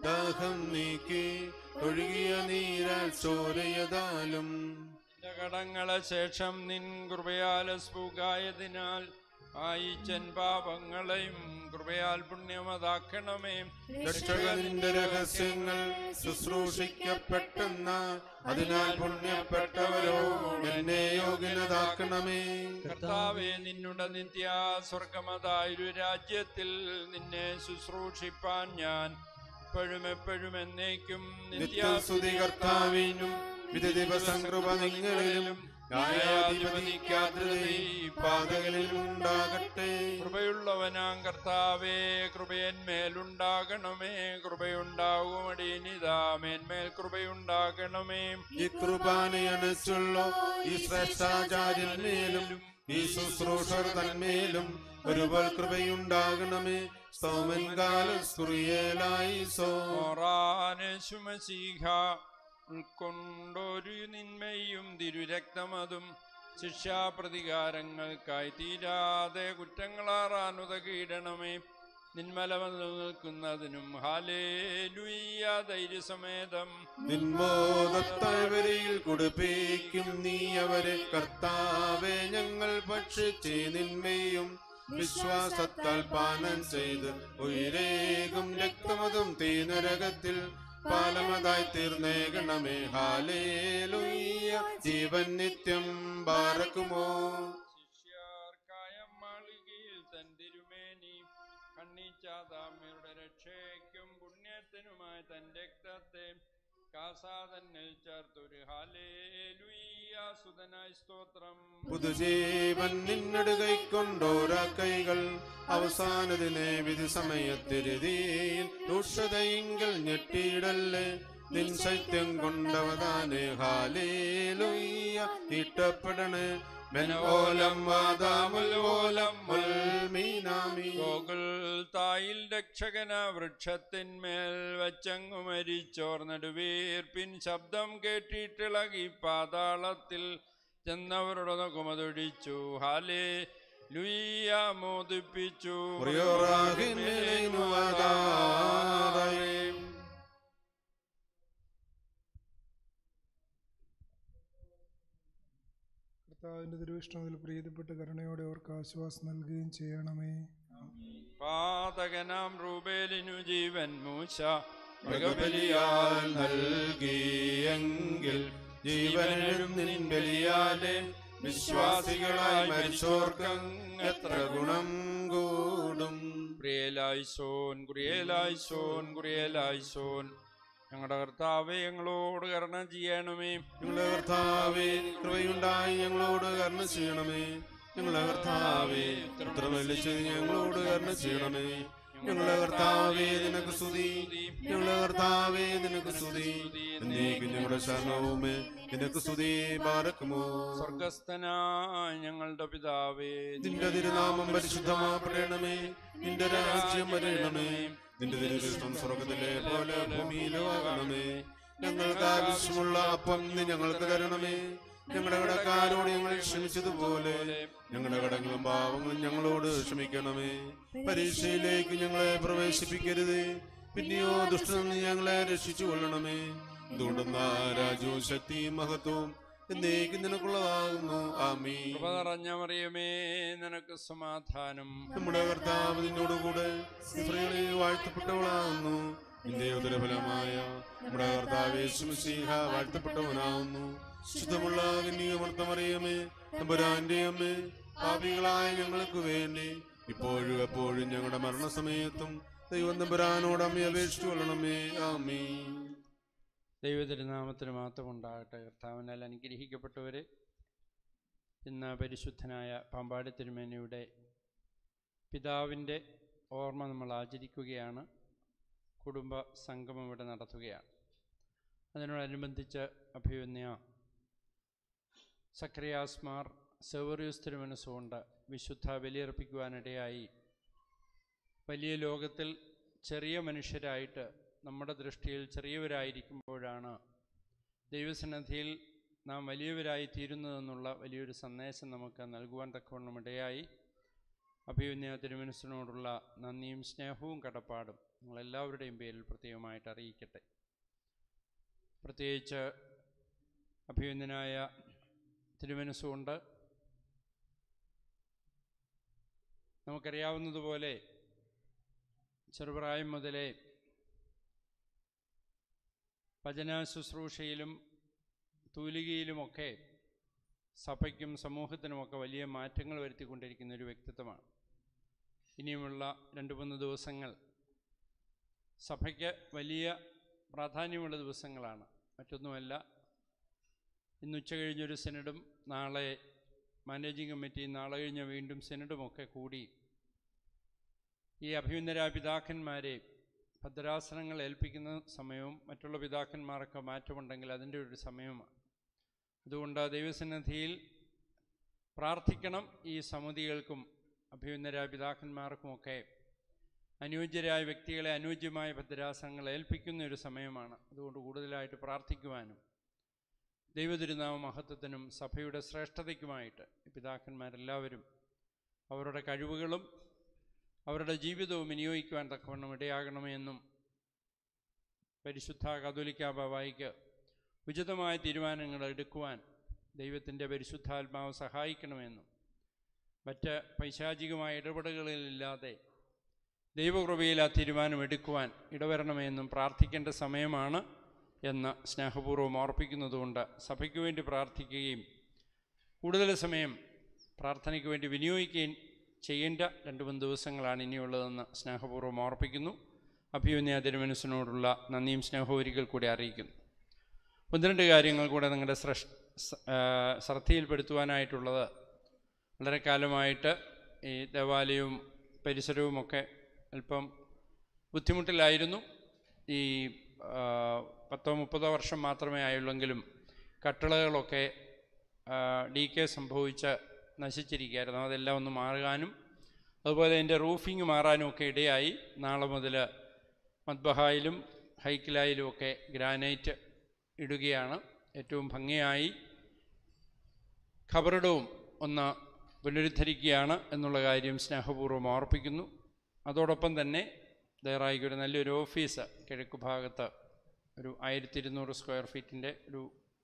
ദാഹം നീക്കി ഒഴുകിയ നീരാൽ ചോരയതാലും കടങ്ങളെ ശേഷം നിൻ കൃപയാൽ സ്ഫുകായതിനാൽ ആയിച്ചൻ പാപങ്ങളെയും കൃപയാൽ പുണ്യമതാക്കണമേ രക്ഷകനിന്റെ രഹസ്യങ്ങൾ ശുശ്രൂഷിക്കപ്പെട്ടെന്ന അതിനാൽ പുണ്യപ്പെട്ടവരോ എന്നെ യോഗ്യനതാക്കണമേ കർത്താവെ നിന്നുടെ നിത്യ സ്വർഗമതായൊരു രാജ്യത്തിൽ നിന്നെ ശുശ്രൂഷിപ്പാൻ ഞാൻ എപ്പോഴും എപ്പോഴും എന്നേക്കും നിത്യസ്തുതി കർത്താവിനും വിധി ദിവസം കൃപ നിങ്ങളിലും ന്യായാധിപതിക്കാതൃതീ പാതകളിലും ഉണ്ടാകട്ടെ കൃപയുള്ളവനാം കർത്താവേ കൃപയന്മേലുണ്ടാകണമേ കൃപയുണ്ടാകുമടീനിതാ മേന്മേൽ കൃപയുണ്ടാകണമേ ഈ കൃപാനയണച്ചുള്ള ഈ ശ്രേഷ്ഠാചാര്യന്മേലും ഈ ശുശ്രൂഷർ തന്മേലും ഒരുപോൽ കൃപയുണ്ടാകണമേ സോമൻ കാലസ്കുറിയേലായി സോ മോറാനശുമസീഹ ഉൾക്കൊണ്ടൊരു നിന്മയും തിരുരക്തമതും ശിക്ഷാപ്രതികാരങ്ങൾക്കായി തീരാതെ കുറ്റങ്ങളാറാനുതകീടണമേ നിന്മലവന്നു നിൽക്കുന്നതിനും ഹാലേ ലുയ്യ ധൈര്യസമേതം നിന്മോദത്താഴ്വരയിൽ കുടിപ്പിക്കും നീ അവരെ കർത്താവെ ഞങ്ങൾ ഭക്ഷിച്ച് നിന്മയും വിശ്വാസത്താൽ പാനം ചെയ്ത് ഉയരേകും രക്തമതും തീനരകത്തിൽ പാലമതായി തീർന്നേകണമേ ഹാലേലുയ്യ ജീവൻ നിത്യം ബാറക്കുമോ മാളികയിൽ തൻ തിരുമേനി കണ്ണിച്ചാതാമ്മയുടെ രക്ഷയ്ക്കും പുണ്യത്തിനുമായി തൻ രക്തത്തെ കാസാതന്നിൽ ചേർത്തൊരു ഹാലേ ലുയ്യ സുതനായി സ്തോത്രം പുതുജീവൻ നിന്നെടുകൈക്കൊണ്ടോരാ കൈകൾ അവസാനതിനെ വിധി സമയത്തിരുതിയിൽ രൂക്ഷതയെങ്കിൽ ഞെട്ടിയിടല്ലേ നിൻ ശൈത്യം കൊണ്ടവതാനെ ഹാലേലുയ്യ നീട്ടപ്പെടണേ മെനോലം വാദാമുൽവോലം മുൽമീനാമി ഗോകുൽ തായിൽ രക്ഷകന വൃക്ഷത്തിന്മേൽ വച്ചങ്ങു മരിച്ചോർ നടുവീർപ്പിൻ ശബ്ദം കേട്ടിട്ടിളകി പാതാളത്തിൽ ചെന്നവരുടെ മുഖമതൊഴിച്ചു ഹാലേ ലുയ്യ മോദിപ്പിച്ചു കർത്താവിന്റെ തിരുവിഷ്ണുവിൽ പ്രീതിപ്പെട്ട് കരുണയോടെ അവർക്ക് ആശ്വാസം നൽകുകയും ചെയ്യണമേ പാതകനാം റൂബേലിനു ജീവൻ മൂശ മൃഗബലിയാൽ നൽകിയെങ്കിൽ ജീവനും നിൻ ബലിയാലെ വിശ്വാസികളായി മരിച്ചോർക്കും എത്ര ഗുണം കൂടും കുറിയേലായി സോൻ കുറിയേലായി സോൻ കുറിയേലായി സോൻ ഞങ്ങളുടെ കർത്താവെ ഞങ്ങളോട് കരുണ ചെയ്യണമേ ഞങ്ങളുടെ കർത്താവേ കൃപയുണ്ടായി ഞങ്ങളോട് കരുണ ചെയ്യണമേ ഞങ്ങളുടെ കർത്താവേ ഇത്ര വലിച്ചത് ഞങ്ങളോട് കരുണ ചെയ്യണമേ ഞങ്ങളുടെ കർത്താവേ നിനക്ക് സ്തുതി ഞങ്ങളുടെ കർത്താവേ നിനക്ക് സ്തുതി എന്നേക്കും ഞങ്ങളുടെ ശരണവുമേ നിനക്ക് സ്തുതി പാരക്കുമോ സ്വർഗസ്ഥനായ ഞങ്ങളുടെ പിതാവേ നിന്റെ തിരുനാമം പരിശുദ്ധമാപ്പെടണമേ നിന്റെ രാജ്യം വരണമേ നിന്റെ തിരുവിഷ്ടം സ്വർഗത്തിലെ പോലെ ഭൂമിയിലും ആകണമേ ഞങ്ങൾക്ക് ആവശ്യമുള്ള അപ്പം നീ ഞങ്ങൾക്ക് തരണമേ ഞങ്ങളുടെ കടക്കാരോട് ഞങ്ങൾ ക്ഷമിച്ചതുപോലെ ഞങ്ങളുടെ കടങ്ങളും പാവങ്ങളും ഞങ്ങളോട് ക്ഷമിക്കണമേ പരീക്ഷയിലേക്ക് ഞങ്ങളെ പ്രവേശിപ്പിക്കരുത് പിന്നെയോ ദുഷ്ടനിൽ നിന്ന് ഞങ്ങളെ രക്ഷിച്ചു കൊള്ളണമേ എന്തുകൊണ്ടെന്നാ രാജ്യവും ശക്തിയും മഹത്വവും എന്നേക്കും നിനക്കുള്ളതാകുന്നു ആമീ കൃപ നിറഞ്ഞ മറിയമേ നിനക്ക് സമാധാനം നമ്മുടെ കർത്താവ് നിന്നോടുകൂടെ സ്ത്രീകളിൽ വാഴ്ത്തപ്പെട്ടവളാകുന്നു നിന്റെ ഉദരഫലമായ നമ്മുടെ കർത്താവ് യേശുമിശിഹ വാഴ്ത്തപ്പെട്ടവനാകുന്നു ശുദ്ധമുള്ള കന്യകമർത്തമറിയമേ തമ്പുരാന്റെ അമ്മേ പാപികളായ ഞങ്ങൾക്ക് വേണ്ടി ഇപ്പോഴും എപ്പോഴും ഞങ്ങളുടെ മരണസമയത്തും ദൈവം തമ്പുരാനോട് അമ്മയെ അപേക്ഷിച്ചു കൊള്ളണമേ ആമീ ദൈവതിരുനാമത്തിന് മാത്രം ഉണ്ടാകട്ടെ കർത്താവിനാൽ അനുഗ്രഹിക്കപ്പെട്ടവരെ ഇന്ന് പരിശുദ്ധനായ പാമ്പാടി തിരുമേനിയുടെ പിതാവിൻ്റെ ഓർമ്മ നമ്മൾ ആചരിക്കുകയാണ് കുടുംബ സംഗമം ഇവിടെ നടത്തുകയാണ് അതിനോടനുബന്ധിച്ച് അഭിവന്യ സക്രിയാസ്മാർ സെവറിയൂസ് തിരുമനസ്സുകൊണ്ട് വിശുദ്ധ ബലിയർപ്പിക്കുവാനിടയായി വലിയ ലോകത്തിൽ ചെറിയ മനുഷ്യരായിട്ട് നമ്മുടെ ദൃഷ്ടിയിൽ ചെറിയവരായിരിക്കുമ്പോഴാണ് ദൈവസന്നിധിയിൽ നാം വലിയവരായി തീരുന്നതെന്നുള്ള വലിയൊരു സന്ദേശം നമുക്ക് നൽകുവാൻ തക്കവണ്ണം ഇടയായി അഭിമന്യ തിരുമനസ്സിനോടുള്ള നന്ദിയും സ്നേഹവും കടപ്പാടും നിങ്ങളെല്ലാവരുടെയും പേരിൽ പ്രത്യേകമായിട്ട് അറിയിക്കട്ടെ പ്രത്യേകിച്ച് അഭിനന്ദനായ തിരുമനസ്സുകൊണ്ട് നമുക്കറിയാവുന്നതുപോലെ ചെറുപ്രായം മുതലേ ഭജന ശുശ്രൂഷയിലും തൂലികയിലുമൊക്കെ സഭയ്ക്കും സമൂഹത്തിനുമൊക്കെ വലിയ മാറ്റങ്ങൾ വരുത്തിക്കൊണ്ടിരിക്കുന്ന ഒരു വ്യക്തിത്വമാണ് ഇനിയുമുള്ള രണ്ട് മൂന്ന് ദിവസങ്ങൾ സഭയ്ക്ക് വലിയ പ്രാധാന്യമുള്ള ദിവസങ്ങളാണ് മറ്റൊന്നുമല്ല ഇന്ന് ഉച്ച കഴിഞ്ഞൊരു സെനഡും നാളെ മാനേജിംഗ് കമ്മിറ്റി നാളെ കഴിഞ്ഞ വീണ്ടും സെനഡുമൊക്കെ കൂടി ഈ അഭിനന്ദരായ പിതാക്കന്മാരെ ഭദ്രാസനങ്ങൾ ഏൽപ്പിക്കുന്ന സമയവും മറ്റുള്ള പിതാക്കന്മാർക്ക് മാറ്റമുണ്ടെങ്കിൽ അതിൻ്റെ ഒരു സമയമാണ് അതുകൊണ്ട് ദൈവസന്നിധിയിൽ പ്രാർത്ഥിക്കണം ഈ സമിതികൾക്കും അഭിനന്ദരായ പിതാക്കന്മാർക്കുമൊക്കെ അനുയോജ്യരായ വ്യക്തികളെ അനുയോജ്യമായ ഭദ്രാസനങ്ങൾ ഏൽപ്പിക്കുന്ന ഒരു സമയമാണ് അതുകൊണ്ട് കൂടുതലായിട്ട് പ്രാർത്ഥിക്കുവാനും ദൈവതിരുനാമ മഹത്വത്തിനും സഭയുടെ ശ്രേഷ്ഠതയ്ക്കുമായിട്ട് ഈ പിതാക്കന്മാരെല്ലാവരും അവരുടെ കഴിവുകളും അവരുടെ ജീവിതവും വിനിയോഗിക്കുവാൻ തക്കവണ്ണം ഇടയാകണമെന്നും പരിശുദ്ധ കത്തോലിക്ക ബാബായിക്ക് ഉചിതമായ തീരുമാനങ്ങൾ എടുക്കുവാൻ ദൈവത്തിൻ്റെ പരിശുദ്ധാത്മാവ് സഹായിക്കണമെന്നും മറ്റ് പൈശാചികമായ ഇടപെടലുകളില്ലാതെ ദൈവകൃപയിൽ ആ തീരുമാനം എടുക്കുവാൻ ഇടവരണമെന്നും പ്രാർത്ഥിക്കേണ്ട സമയമാണ് എന്ന് സ്നേഹപൂർവ്വം ഓർപ്പിക്കുന്നതുകൊണ്ട് സഭയ്ക്ക് വേണ്ടി പ്രാർത്ഥിക്കുകയും കൂടുതൽ സമയം പ്രാർത്ഥനയ്ക്ക് വേണ്ടി വിനിയോഗിക്കുകയും ചെയ്യേണ്ട രണ്ട് മൂന്ന് ദിവസങ്ങളാണ് ഇനിയുള്ളതെന്ന് സ്നേഹപൂർവ്വം ഓർപ്പിക്കുന്നു അഭിമന്യ തിരുമനസിനോടുള്ള നന്ദിയും സ്നേഹവും ഒരിക്കൽ കൂടി അറിയിക്കുന്നു ഒന്ന് രണ്ട് കാര്യങ്ങൾ കൂടെ നിങ്ങളുടെ ശ്രേഷ് ശ്രദ്ധയിൽപ്പെടുത്തുവാനായിട്ടുള്ളത് വളരെ കാലമായിട്ട് ഈ ദേവാലയവും പരിസരവുമൊക്കെ അല്പം ബുദ്ധിമുട്ടിലായിരുന്നു ഈ പത്തോ മുപ്പതോ വർഷം മാത്രമേ ആയുള്ളെങ്കിലും കട്ടളകളൊക്കെ ഡി കെ സംഭവിച്ച് നശിച്ചിരിക്കുകയായിരുന്നു അതെല്ലാം ഒന്ന് മാറുവാനും അതുപോലെ എൻ്റെ റൂഫിങ് മാറാനും ഒക്കെ ഇടയായി നാളെ മുതൽ മദ്ബഹായിലും ഹൈക്കിലായിലും ഒക്കെ ഗ്രാനൈറ്റ് ഇടുകയാണ് ഏറ്റവും ഭംഗിയായി ഖബറിടവും ഒന്ന് പുനരുദ്ധരിക്കുകയാണ് എന്നുള്ള കാര്യം സ്നേഹപൂർവ്വം ഓർപ്പിക്കുന്നു അതോടൊപ്പം തന്നെ ദയറായിക്ക് ഒരു നല്ലൊരു ഓഫീസ് കിഴക്ക് ഭാഗത്ത് ഒരു ആയിരത്തി ഇരുന്നൂറ് സ്ക്വയർ ഫീറ്റിൻ്റെ ഒരു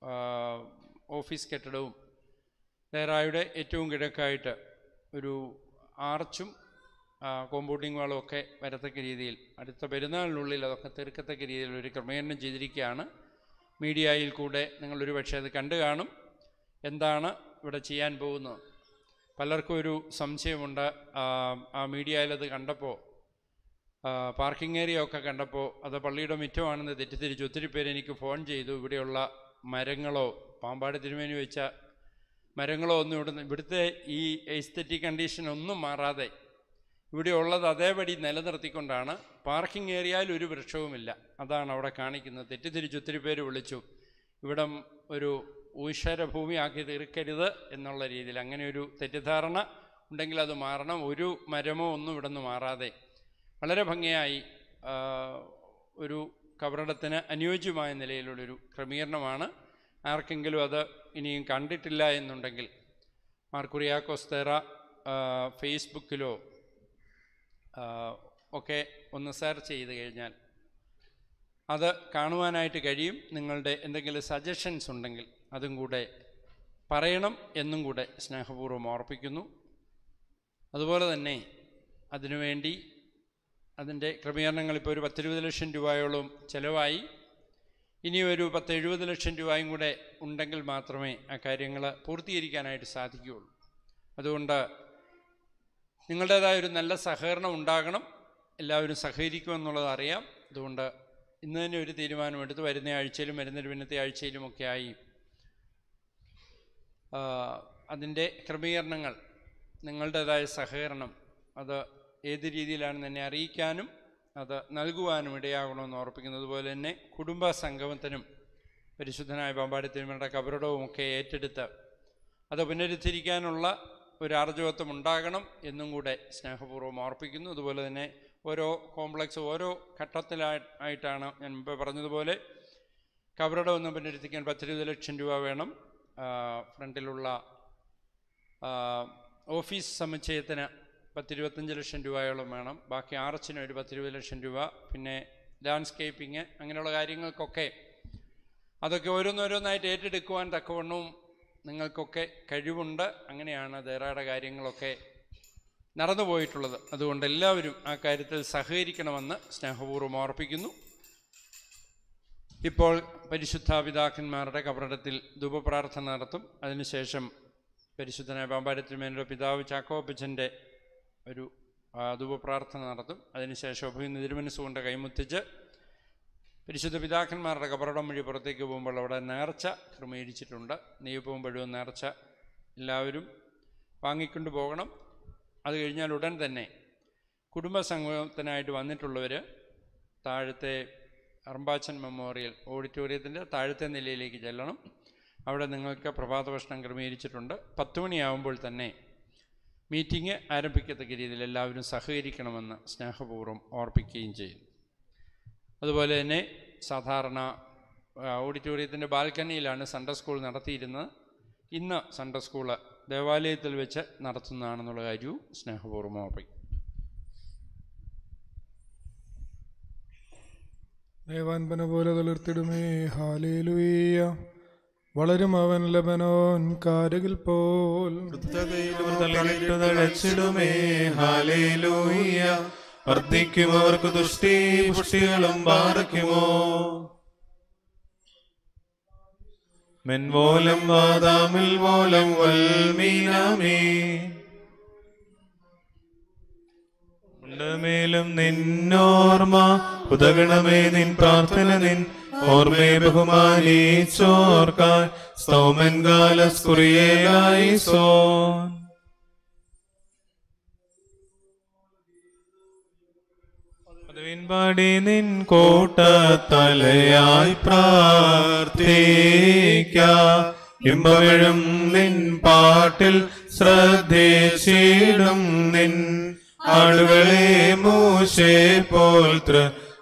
ഓഫീസ് കെട്ടിടവും ദയറായുടെ ഏറ്റവും കിഴക്കായിട്ട് ഒരു ആർച്ചും കോമ്പൗണ്ടിങ് വാളും ഒക്കെ വരത്തക്ക രീതിയിൽ അടുത്ത പെരുന്നാളിനുള്ളിൽ അതൊക്കെ തീർക്കത്തക്ക രീതിയിൽ ഒരു ക്രമീകരണം ചെയ്തിരിക്കുകയാണ് മീഡിയയിൽ കൂടെ നിങ്ങളൊരു പക്ഷേ അത് കണ്ടു കാണും എന്താണ് ഇവിടെ ചെയ്യാൻ പോകുന്നത് പലർക്കും ഒരു സംശയമുണ്ട് ആ മീഡിയയിൽ അത് കണ്ടപ്പോൾ പാർക്കിംഗ് ഏരിയ ഒക്കെ കണ്ടപ്പോൾ അത് പള്ളിയുടെ മുറ്റമാണെന്ന് തെറ്റിദ്ധരിച്ചു ഒത്തിരി പേര് എനിക്ക് ഫോൺ ചെയ്തു ഇവിടെയുള്ള മരങ്ങളോ പാമ്പാട് തിരുമേനി വെച്ച മരങ്ങളോ ഒന്നും ഇവിടെ ഇവിടുത്തെ ഈ എസ്തറ്റിക് കണ്ടീഷൻ ഒന്നും മാറാതെ ഇവിടെ ഉള്ളത് അതേപടി നിലനിർത്തിക്കൊണ്ടാണ് പാർക്കിംഗ് ഏരിയയിൽ ഒരു വൃക്ഷവുമില്ല അതാണ് അവിടെ കാണിക്കുന്നത് തെറ്റിദ്ധരിച്ച് ഒത്തിരി പേര് വിളിച്ചു ഇവിടം ഒരു ഊശ്വരഭൂമിയാക്കി തീർക്കരുത് എന്നുള്ള രീതിയിൽ അങ്ങനെ ഒരു തെറ്റിദ്ധാരണ ഉണ്ടെങ്കിൽ അത് മാറണം ഒരു മരമോ ഒന്നും ഇവിടെ നിന്ന് മാറാതെ വളരെ ഭംഗിയായി ഒരു കബറിടത്തിന് അനുയോജ്യമായ നിലയിലുള്ളൊരു ക്രമീകരണമാണ് ആർക്കെങ്കിലും അത് ഇനിയും കണ്ടിട്ടില്ല എന്നുണ്ടെങ്കിൽ മാർക്കുറിയാക്കോസ് തേറ ഫേസ്ബുക്കിലോ ഒക്കെ ഒന്ന് സെർച്ച് ചെയ്ത് കഴിഞ്ഞാൽ അത് കാണുവാനായിട്ട് കഴിയും നിങ്ങളുടെ എന്തെങ്കിലും സജഷൻസ് ഉണ്ടെങ്കിൽ അതും കൂടെ പറയണം എന്നും കൂടെ സ്നേഹപൂർവ്വം ഓർപ്പിക്കുന്നു അതുപോലെ തന്നെ അതിനുവേണ്ടി അതിൻ്റെ ക്രമീകരണങ്ങൾ ഇപ്പോൾ ഒരു പത്തിരുപത് ലക്ഷം രൂപയോളം ചിലവായി ഇനി ഒരു പത്ത് എഴുപത് ലക്ഷം രൂപയും കൂടെ ഉണ്ടെങ്കിൽ മാത്രമേ ആ കാര്യങ്ങൾ പൂർത്തീകരിക്കാനായിട്ട് സാധിക്കുകയുള്ളൂ അതുകൊണ്ട് നിങ്ങളുടേതായ ഒരു നല്ല സഹകരണം ഉണ്ടാകണം എല്ലാവരും സഹകരിക്കുമെന്നുള്ളത് അറിയാം അതുകൊണ്ട് ഇന്ന് തന്നെ ഒരു തീരുമാനമെടുത്ത് വരുന്ന ആഴ്ചയിലും വരുന്നൊരു പിന്നത്തെ ആഴ്ചയിലുമൊക്കെ ആയി അതിൻ്റെ ക്രമീകരണങ്ങൾ നിങ്ങളുടേതായ സഹകരണം അത് ഏത് രീതിയിലാണെന്ന് എന്നെ അറിയിക്കാനും അത് നൽകുവാനും ഇടയാകണമെന്ന് ഓർപ്പിക്കുന്നത് പോലെ തന്നെ കുടുംബ സംഗമത്തിനും പരിശുദ്ധനായ പാമ്പാടി തിരുമലയുടെ കബറിടവും ഒക്കെ ഏറ്റെടുത്ത് അത് പുനരുദ്ധരിക്കാനുള്ള ഒരു ആർജവത്വം ഉണ്ടാകണം എന്നും കൂടെ സ്നേഹപൂർവ്വം ഓർപ്പിക്കുന്നു അതുപോലെ തന്നെ ഓരോ കോംപ്ലക്സ് ഓരോ ഘട്ടത്തിലായിട്ടാണ് ഞാൻ മുമ്പ് പറഞ്ഞതുപോലെ കബറിടം ഒന്ന് പുനരുദ്ധിക്കാൻ പത്തിരുപത് ലക്ഷം രൂപ വേണം ഫ്രണ്ടിലുള്ള ഓഫീസ് സമുച്ചയത്തിന് പത്തിരുപത്തഞ്ച് ലക്ഷം രൂപയോളം വേണം ബാക്കി ആർച്ചിന് ഒരു പത്തിരുപത് ലക്ഷം രൂപ പിന്നെ ലാൻഡ്സ്കേപ്പിങ് അങ്ങനെയുള്ള കാര്യങ്ങൾക്കൊക്കെ അതൊക്കെ ഓരോന്നോരോന്നായിട്ട് ഏറ്റെടുക്കുവാൻ തക്കവണ്ണവും നിങ്ങൾക്കൊക്കെ കഴിവുണ്ട് അങ്ങനെയാണ് ദേറായുടെ കാര്യങ്ങളൊക്കെ നടന്നു പോയിട്ടുള്ളത് അതുകൊണ്ട് എല്ലാവരും ആ കാര്യത്തിൽ സഹകരിക്കണമെന്ന് സ്നേഹപൂർവ്വം ഓർപ്പിക്കുന്നു ഇപ്പോൾ പരിശുദ്ധ പിതാക്കന്മാരുടെ കബറിടത്തിൽ ധൂപപ്രാർത്ഥന നടത്തും അതിനുശേഷം പരിശുദ്ധനായ പാമ്പാരത്തിരുമേനയുടെ പിതാവ് ചാക്കോപ്പച്ചൻ്റെ ഒരു ആ, ധൂപപ്രാർത്ഥന നടത്തും അതിനുശേഷം അഭിനന്ദ തിരുമനസ്സുകൊണ്ട് കൈമുത്തിച്ച് പരിശുദ്ധ പിതാക്കന്മാരുടെ കബറടം വഴി പുറത്തേക്ക് പോകുമ്പോൾ അവിടെ നേർച്ച ക്രമീകരിച്ചിട്ടുണ്ട് നെയ്യപ്പവും പഴുവും നേർച്ച എല്ലാവരും വാങ്ങിക്കൊണ്ട് പോകണം അത് കഴിഞ്ഞാൽ ഉടൻ തന്നെ കുടുംബസംഗമത്തിനായിട്ട് വന്നിട്ടുള്ളവർ താഴത്തെ അറമ്പാച്ചൻ മെമ്മോറിയൽ ഓഡിറ്റോറിയത്തിൻ്റെ താഴത്തെ നിലയിലേക്ക് ചെല്ലണം അവിടെ നിങ്ങൾക്ക് പ്രഭാത ഭക്ഷണം ക്രമീകരിച്ചിട്ടുണ്ട് പത്ത് മണിയാകുമ്പോൾ തന്നെ മീറ്റിംഗ് ആരംഭിക്കത്തക്ക രീതിയിൽ എല്ലാവരും സഹകരിക്കണമെന്ന് സ്നേഹപൂർവ്വം ഓർപ്പിക്കുകയും ചെയ്യുന്നു അതുപോലെ തന്നെ സാധാരണ ആ, ഓഡിറ്റോറിയത്തിൻ്റെ ബാൽക്കണിയിലാണ് സൺഡേ സ്കൂൾ നടത്തിയിരുന്നത് ഇന്ന് സൺഡേ സ്കൂൾ ദേവാലയത്തിൽ വെച്ച് നടത്തുന്നതാണെന്നുള്ള കാര്യവും സ്നേഹപൂർവ്വം ഓർപ്പിക്കും ദേവാൻപന പോലെ തളിർത്തിടുമേ ഹാലേലുയ്യ വളരും അവൻ ലബനോൻ കാരകിൽ പോൽ തളിരിട്ടു തഴച്ചിടുമേ ഹാലേലൂയ്യ വർദ്ധിക്കും അവർക്ക് ദുഷ്ടി പുഷ്ടികളും പാറയ്ക്കുമോ മെൻവോലം വാദാമിൽ വോലം വൽമീനാമേ ഉണ്ടമേലും നിന്നോർമ്മ ഉദകണമേ നിൻ പ്രാർത്ഥന നിൻ ഓർമ്മയെ ബഹുമാനിച്ചോർക്കാൻ സ്തോമൻ കാലസ്കുറിയേലായി സോൻ പാടി നിൻ കോട്ടത്തലയായി പ്രാർത്ഥിക്ക ഇമ്പവിഴും നിൻ പാട്ടിൽ ശ്രദ്ധിച്ചിടും നിൻ ആളുകളെ മൂശേ പോൽ തൃ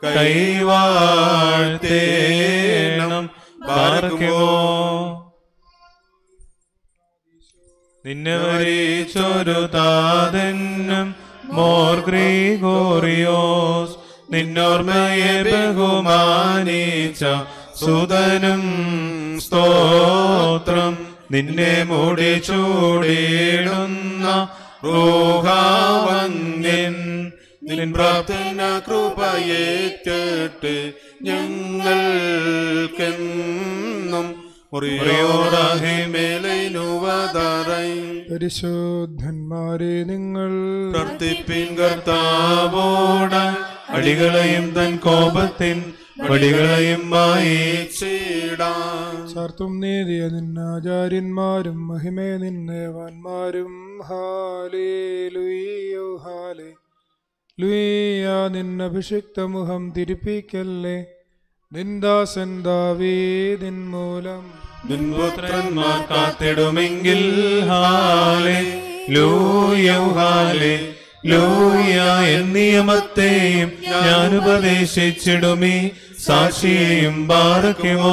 കൈവാഴ്ത്തേണം പാർക്കുമോ നിന്നെ വരിച്ചൊരു താതന്നും മോർ ഗ്രീഗോറിയോസ് നിന്നോർമ്മയെ ബഹുമാനിച്ച സുതനും സ്തോത്രം നിന്നെ മൂടി ചൂടിടുന്ന റൂഹാവന്യൻ നിൻ പ്രാർത്ഥന കൃപയേറ്റിട്ട് ഞങ്ങൾക്കെന്നും പരിശോധന്മാരെ നിങ്ങൾ പ്രാർത്ഥിപ്പിൻ കർത്താവോട് അടികളെയും തൻ കോപത്തിൻ വടികളെയും മായിച്ചിടാം ചാർത്തും നീതിയ നിന്നാചാര്യന്മാരും മഹിമേ നിന്നേവാന്മാരും ഹാലേ ലുയ്യോ ഹാലേ ലുയ്യ നിന്നഭിഷിക്ത മുഖം തിരിപ്പിക്കല്ലേ നിന്ദാസൻ ദാവീദിൻ മൂലം നിൻപുത്രന്മാർ കാത്തിടുമെങ്കിൽ ഹാലേ ലൂയോ ഹാലേ ലൂയ എന്നിയമത്തെയും ഞാൻ ഉപദേശിച്ചിടുമേ സാക്ഷിയെയും പാറയ്ക്കുമോ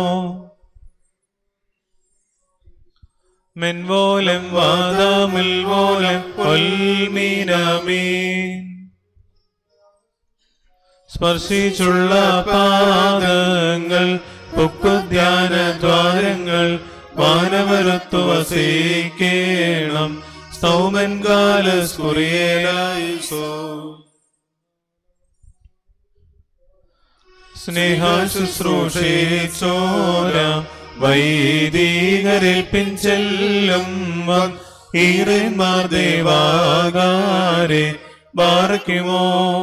മെൻവോലം വാദാമിൽ വോലം ഒൽമീനമീൻ സ്പർശിച്ചുള്ള പാദങ്ങൾ പൊക്കുധ്യാന ദ്വാരങ്ങൾ വാനവരത്തു വസിക്കേണം സ്തൗമൻ കാലസ്കുറിയേലായി സോ സ്നേഹാശുശ്രൂഷിച്ചോര വൈദികരിൽ പിഞ്ചെല്ലും ഈറന്മാർ ദേവാകാരെ ബാറയ്ക്കുമോ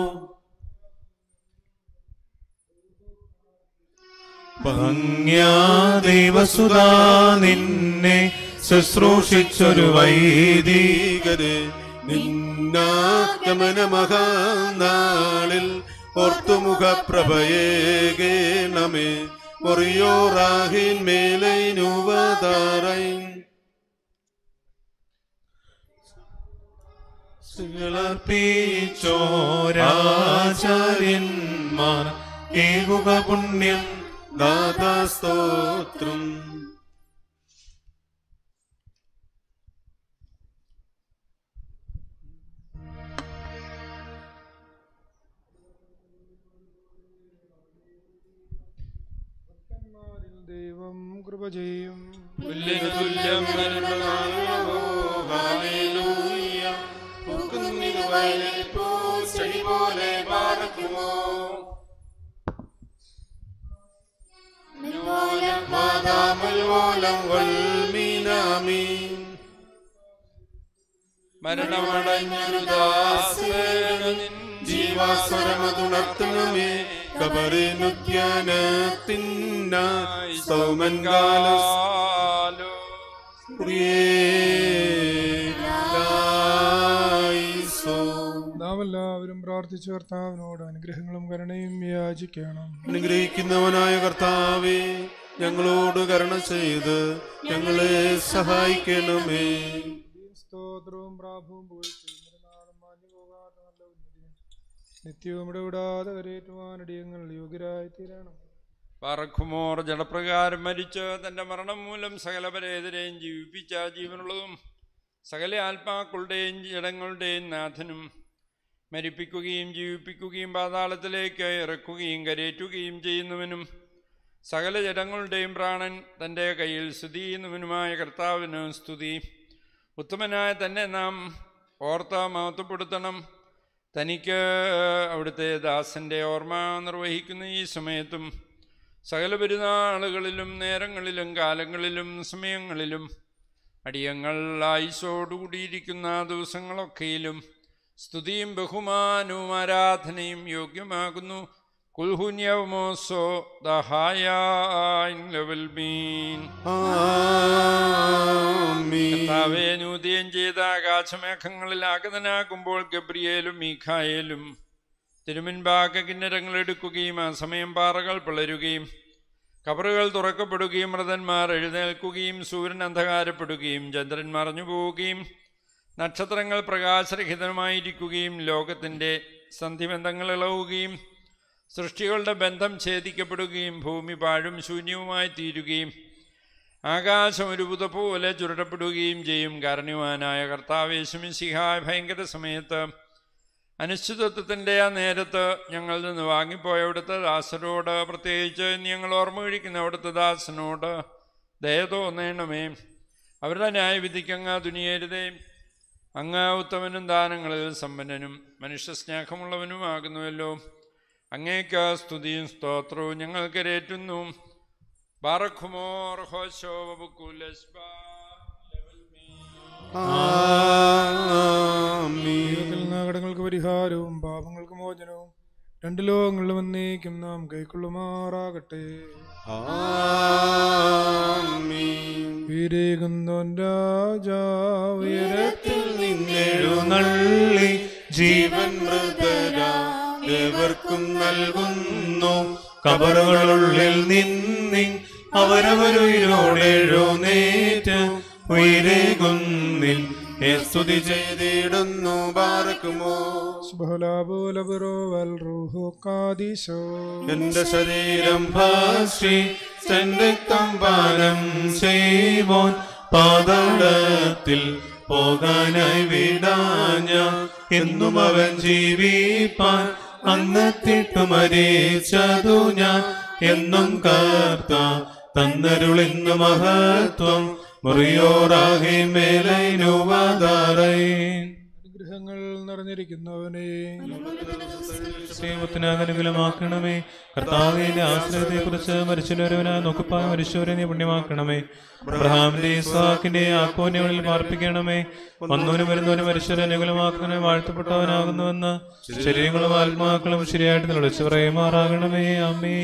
ദൈവസുതാ നിന്നെ ശുശ്രൂഷിച്ചൊരു വൈദികരെ നിന്നാഗമന മഹാനാളിൽ ഓർത്തുമുഖ പ്രഭയേകേണമേ മുറിയോറാഹിൻ മേലൈനുവതാറൈ ചോരാചാര്യന്മാർ ഏകുക പുണ്യം ദാതാസ്തോത്രം കൃപ ചെയ്യും പുല്ലിനു തുല്യം നന്മനാമോ, ഹല്ലേലൂയ. പൂക്കുന്നിതു വയലിൽ പൂച്ചെടി പോലെ പാർക്കുമോ മാതാമൽവോലം വൽമീനാമീൻ മരണമടഞ്ഞൊരു ദാസേന നിൻ ജീവാസ്വരമതുണർത്തണമേ കബറിനുദ്യാനത്തിനായി സൗമൻ കാലോ നാം എല്ലാവരും പ്രാർത്ഥിച്ചു കർത്താവിനോട് അനുഗ്രഹങ്ങളും കരുണയും യാചിക്കണം അനുഗ്രഹിക്കുന്നവനായ കർത്താവേ ഞങ്ങളോട് കരുണ ചെയ്ത് ഞങ്ങളെ സഹായിക്കണമേ സ്തോത്രവും പ്രാഭവും പുകഴ്ചയും നിരനാളും മാഞ്ഞു പോകാത്ത നല്ല ഉന്നതിയും നിത്യവും ഇടവിടാതെ കരയേറ്റുവാനടിയങ്ങൾ യോഗ്യരായി തീരണം പറക്കുമോർ ജഡപ്രകാരം മരിച്ച് തൻ്റെ മരണം മൂലം സകല പരേതരെയും ജീവിപ്പിച്ച ജീവനുള്ളതും സകല ആത്മാക്കളുടെയും ജഡങ്ങളുടെയും നാഥനും മരിപ്പിക്കുകയും ജീവിപ്പിക്കുകയും പാതാളത്തിലേക്ക് ഇറക്കുകയും കരയേറ്റുകയും ചെയ്യുന്നവനും സകല ജഡങ്ങളുടെയും പ്രാണൻ തൻ്റെ കയ്യിൽ സ്തുതി ചെയ്യുന്നവനുമായ കർത്താവിന് സ്തുതി ഉത്തമനായ തന്നെ നാം ഓർത്ത മഹത്വപ്പെടുത്തണം തനിക്ക് അവിടുത്തെ ദാസൻ്റെ ഓർമ്മ നിർവഹിക്കുന്ന ഈ സമയത്തും സകല പെരുന്നാളുകളിലും നേരങ്ങളിലും കാലങ്ങളിലും സമയങ്ങളിലും അടിയങ്ങൾ ആയുസോടുകൂടിയിരിക്കുന്ന ദിവസങ്ങളൊക്കെയിലും സ്തുതിയും ബഹുമാനവും ആരാധനയും യോഗ്യമാകുന്നു കുൽഹുന്യമോസോ ദഹായ ലെവൽ മീൻ കർത്താവെ നൂതയം ചെയ്ത ആകാശമേഘങ്ങളിൽ ആഗതനാകുമ്പോൾ ഗബ്രിയേലും മീഖായേലും തിരുമുൻപാക കിന്നരങ്ങൾ എടുക്കുകയും ആ സമയം പാറകൾ പിളരുകയും കബറുകൾ തുറക്കപ്പെടുകയും മൃതന്മാർ എഴുന്നേൽക്കുകയും സൂര്യൻ അന്ധകാരപ്പെടുകയും ചന്ദ്രൻ മറഞ്ഞു പോവുകയും നക്ഷത്രങ്ങൾ പ്രകാശരഹിതമായിരിക്കുകയും ലോകത്തിൻ്റെ സന്ധിബന്ധങ്ങൾ ഇളവുകയും സൃഷ്ടികളുടെ ബന്ധം ഛേദിക്കപ്പെടുകയും ഭൂമി പാഴും ശൂന്യവുമായി തീരുകയും ആകാശം ഒരു പുതപോലെ ചുരുട്ടപ്പെടുകയും ചെയ്യും കാരണവാനായ കർത്താവേശുമിസിഹായ ഭയങ്കര സമയത്ത് അനിശ്ചിതത്വത്തിൻ്റെ ആ നേരത്ത് ഞങ്ങളിൽ നിന്ന് വാങ്ങിപ്പോയ അവിടുത്തെ ദാസരോട് പ്രത്യേകിച്ച് ഇന്ന് ഞങ്ങൾ ഓർമ്മ കഴിക്കുന്ന അവിടുത്തെ ദാസനോട് ദയ തോന്നേണമേ അവരുടെ ന്യായവിധിക്കങ്ങ് തുനിയരുതേ അങ്ങ് ഉത്തമനും ദാനങ്ങളിൽ സമ്പന്നനും മനുഷ്യ സ്നേഹമുള്ളവനുമാകുന്നുവല്ലോ അങ്ങേക്ക് സ്തുതിയും സ്തോത്രവും ഞങ്ങൾക്ക് രേറ്റുന്നു ബാറഖുമോർ ഹോശോ ബുക്കുലസ്ബാ ദൈവത്തിൽ നിന്ന് കടങ്ങൾക്ക് പരിഹാരവും പാപങ്ങൾക്ക് മോചനവും രണ്ട് ലോകങ്ങളിലും എന്നേക്കും നാം കൈക്കൊള്ളുമാറാകട്ടെ വീരേകുന്നോൻ രാജാ ഉയരത്തിൽ നിന്നെഴുന്നള്ളി ജീവൻ മൃതരാവർക്കും നൽകുന്നു കബറുകളുള്ളിൽ നിന്നി അവരവരുയിരോടെഴുന്നേറ്റ് ഉയരേകുന്നിൽ സ്തുതി ചെയ്തിടുന്നു പാർക്കുമോ എന്റെ ശരീരം ഭാഷി രക്തം പാനം ചെയ്വോൻ പാതാളത്തിൽ പോകാനായി വിടാഞ്ഞ എന്നും അവൻ ജീവിപ്പാൻ അന്നത്തിട്ടു മരിച്ചതു ഞാൻ എന്നും കാർത്ത തന്നരുളിന്നു മഹത്വം മുറിയോറാകെ മേലൈനുവാതാറേ അനുഗ്രഹങ്ങൾ നിറഞ്ഞിരിക്കുന്നവനെ ദൈവത്തിന് അനുകൂലമാക്കണമേ കർത്താവിന്റെ ആശ്രയത്തെ കുറിച്ച് മരിച്ചവരവനാ നോക്കപ്പാൻ മരിച്ചവരെ നീ പുണ്യമാക്കണമേ അബ്രഹാമിന്റെ ഇസ്ഹാക്കിന്റെ ആക്കോന്യവളിൽ പാർപ്പിക്കണമേ വന്നവനും വരുന്നവനും മരിച്ചവരെ അനുകൂലമാക്കണമേ വാഴ്ത്തപ്പെട്ടവനാകുന്നുവെന്ന് ശരീരങ്ങളും ആത്മാക്കളും ശരിയായിട്ട് വിളിച്ചു പറയുമാറാകണമേ അമ്മേ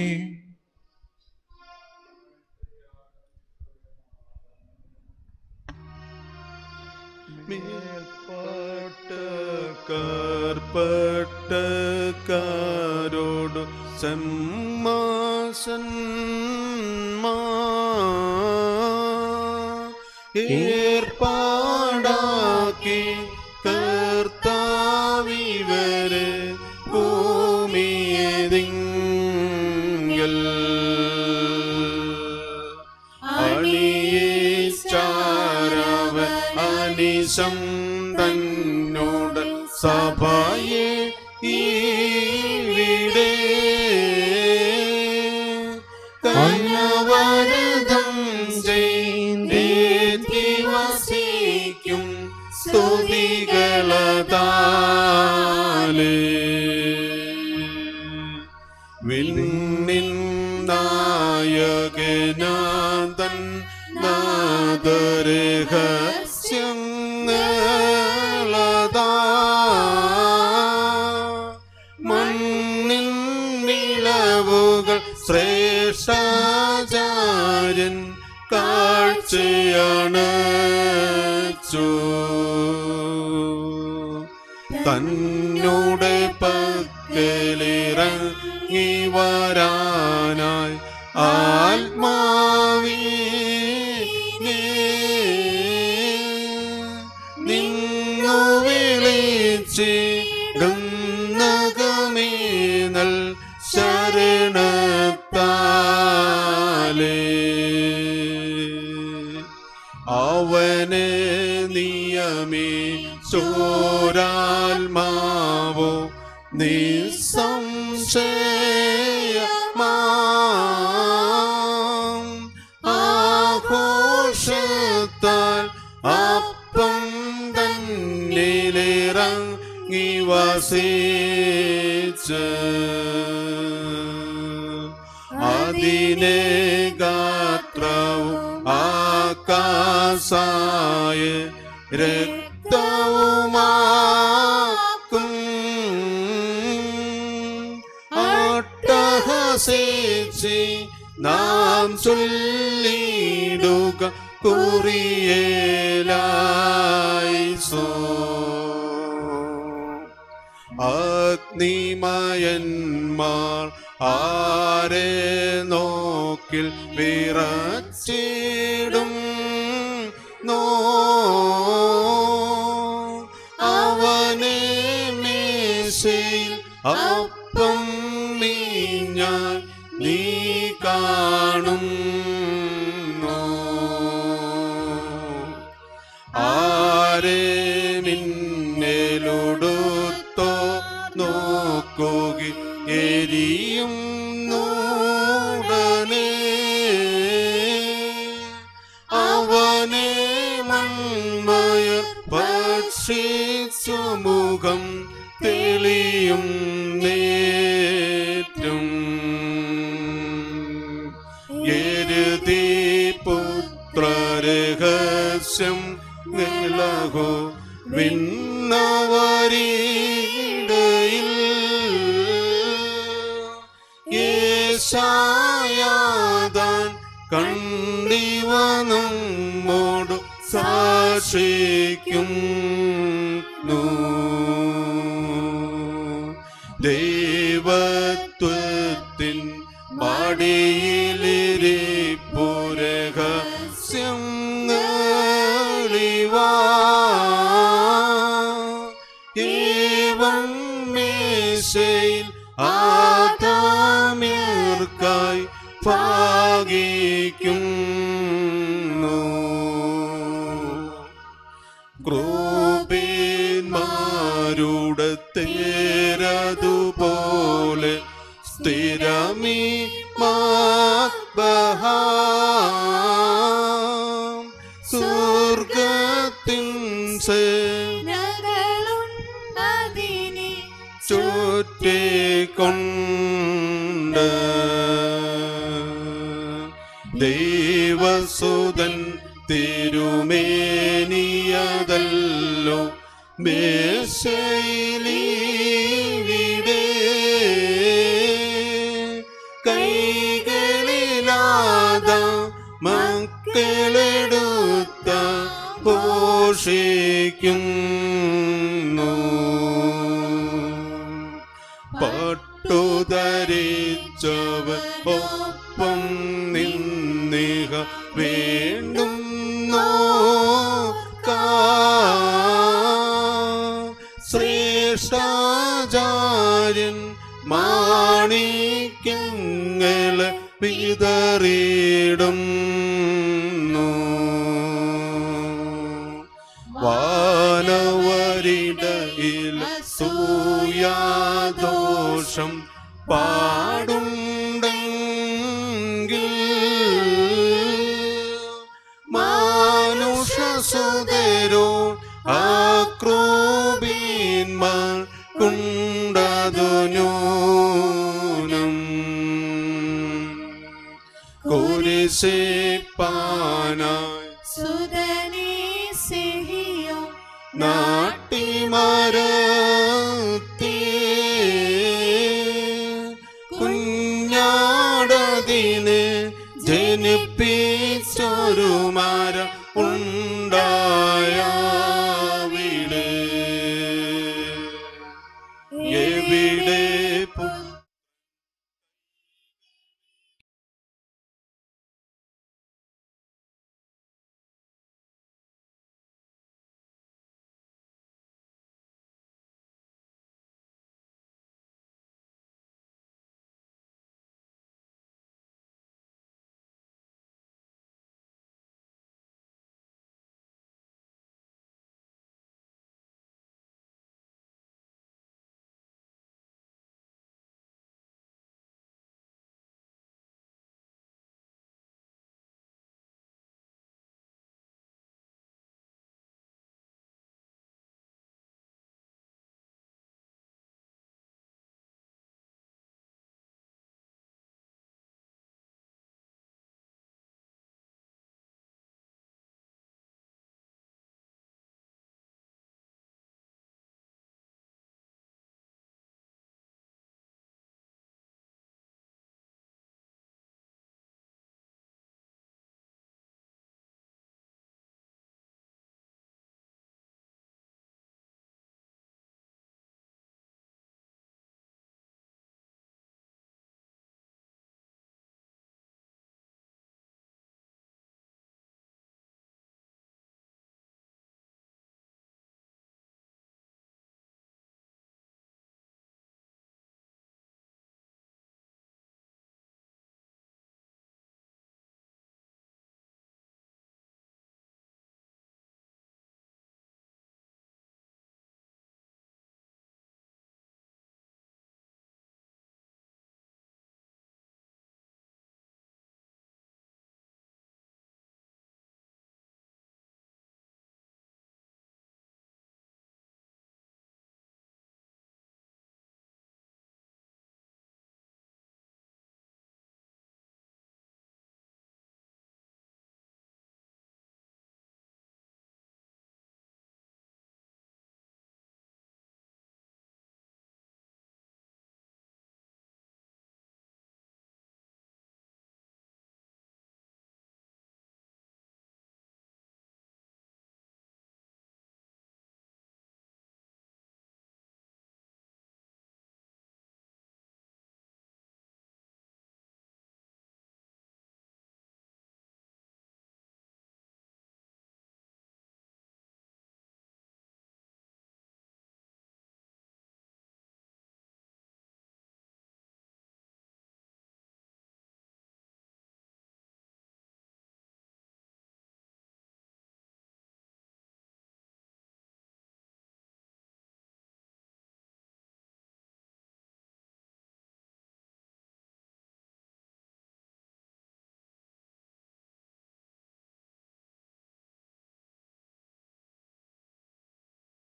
കാരോട് ഏർപ്പാടാക്കി കർത്താവിവരെ ഭൂമിയതിങ്കൽ അണിയേച്ചാരവ അനിശം തന്നോട് സഭയെ ഇവിടെ കനവരതം രഹസ്യങ്ങളതാ മണ്ണിൻ വിളവുകൾ ശ്രേഷ്ഠാചാര്യൻ കാഴ്ചയാണ് തന്നോടെ പക്കലിറങ്ങി വരാനായി ആത്മാവീ നിന്നു വിളിച്ചിടുന്നകമേനൽ ശരണത്താലേ അവനെ നിയമേ ചോരാൽമാവോ നിസ്സംശയമാം ആഘോഷത്താൽ അപ്പം തന്നിലിറങ്ങി വസിച്ച് അതിനെ ഗാത്രവും ആകാശായ രക്തവുമാക്കും അട്ടഹസിച്ച് നാം ചൊല്ലിടുക കുറിയേലായിസോ അഗ്നിമയന്മാർ ആരെ നോക്കിൽ വിറച്ചിടും നോ അവനെ മേശയിൽ അപ്പം മീഞ്ഞാൻ നീ കാണും ആരെ മിന്നലുടുത്തോ നോക്കുകി എരിയും നൂടനെ അവനെ മൺമയർ ഭക്ഷിച്ചു മുഖം തെളിയും നേറ്റും എരുതി പുത്രരഹസ്യം നിളഹോ വിണ്ണവരീടയിൽ ഏശായാതാൻ കണ്ടിവനും മോടു സാക്ഷിക്കും ദൈവത്വത്തിൻ മടിയിലിരിപ്പുരഹസ്യങ്ങളിവാ ഏവം മേശയിൽ ആദാമ്യർക്കായി ഭാഗിക്കും ക്രൂപേന്മാരുടെ തേരതുപോലെ സ്ഥിരമീ മാബഹാം സ്വർഗത്തിൻ നകളുണ്ടതിനെ ചുറ്റിക്കൊണ്ട് ദൈവസുതൻ തിരുമേനിയതല്ലോ മേശയിലീവിടെ കൈകളിലാത മക്കളെടുത്ത പോഷിക്കുന്നു പട്ടുധരിച്ചവർ ഒപ്പം നിന്നിഹ വീണ്ടും ശ്രേഷ്ഠാചാര്യൻ മാണിക്യങ്ങളെ വിതറിയിടും വാനവരിടയിൽ സൂയാദോഷം പാടുണ്ടെങ്കിൽ മാനുഷസുതരോ ആക്രോബീന്മാർ കുണ്ടതു ന്യൂനം കുരിശിപ്പാനായി നാട്ടിമരത്തി കുഞ്ഞാടതിനെ ജനിപ്പിച്ചൊരു മര ഉണ്ടായ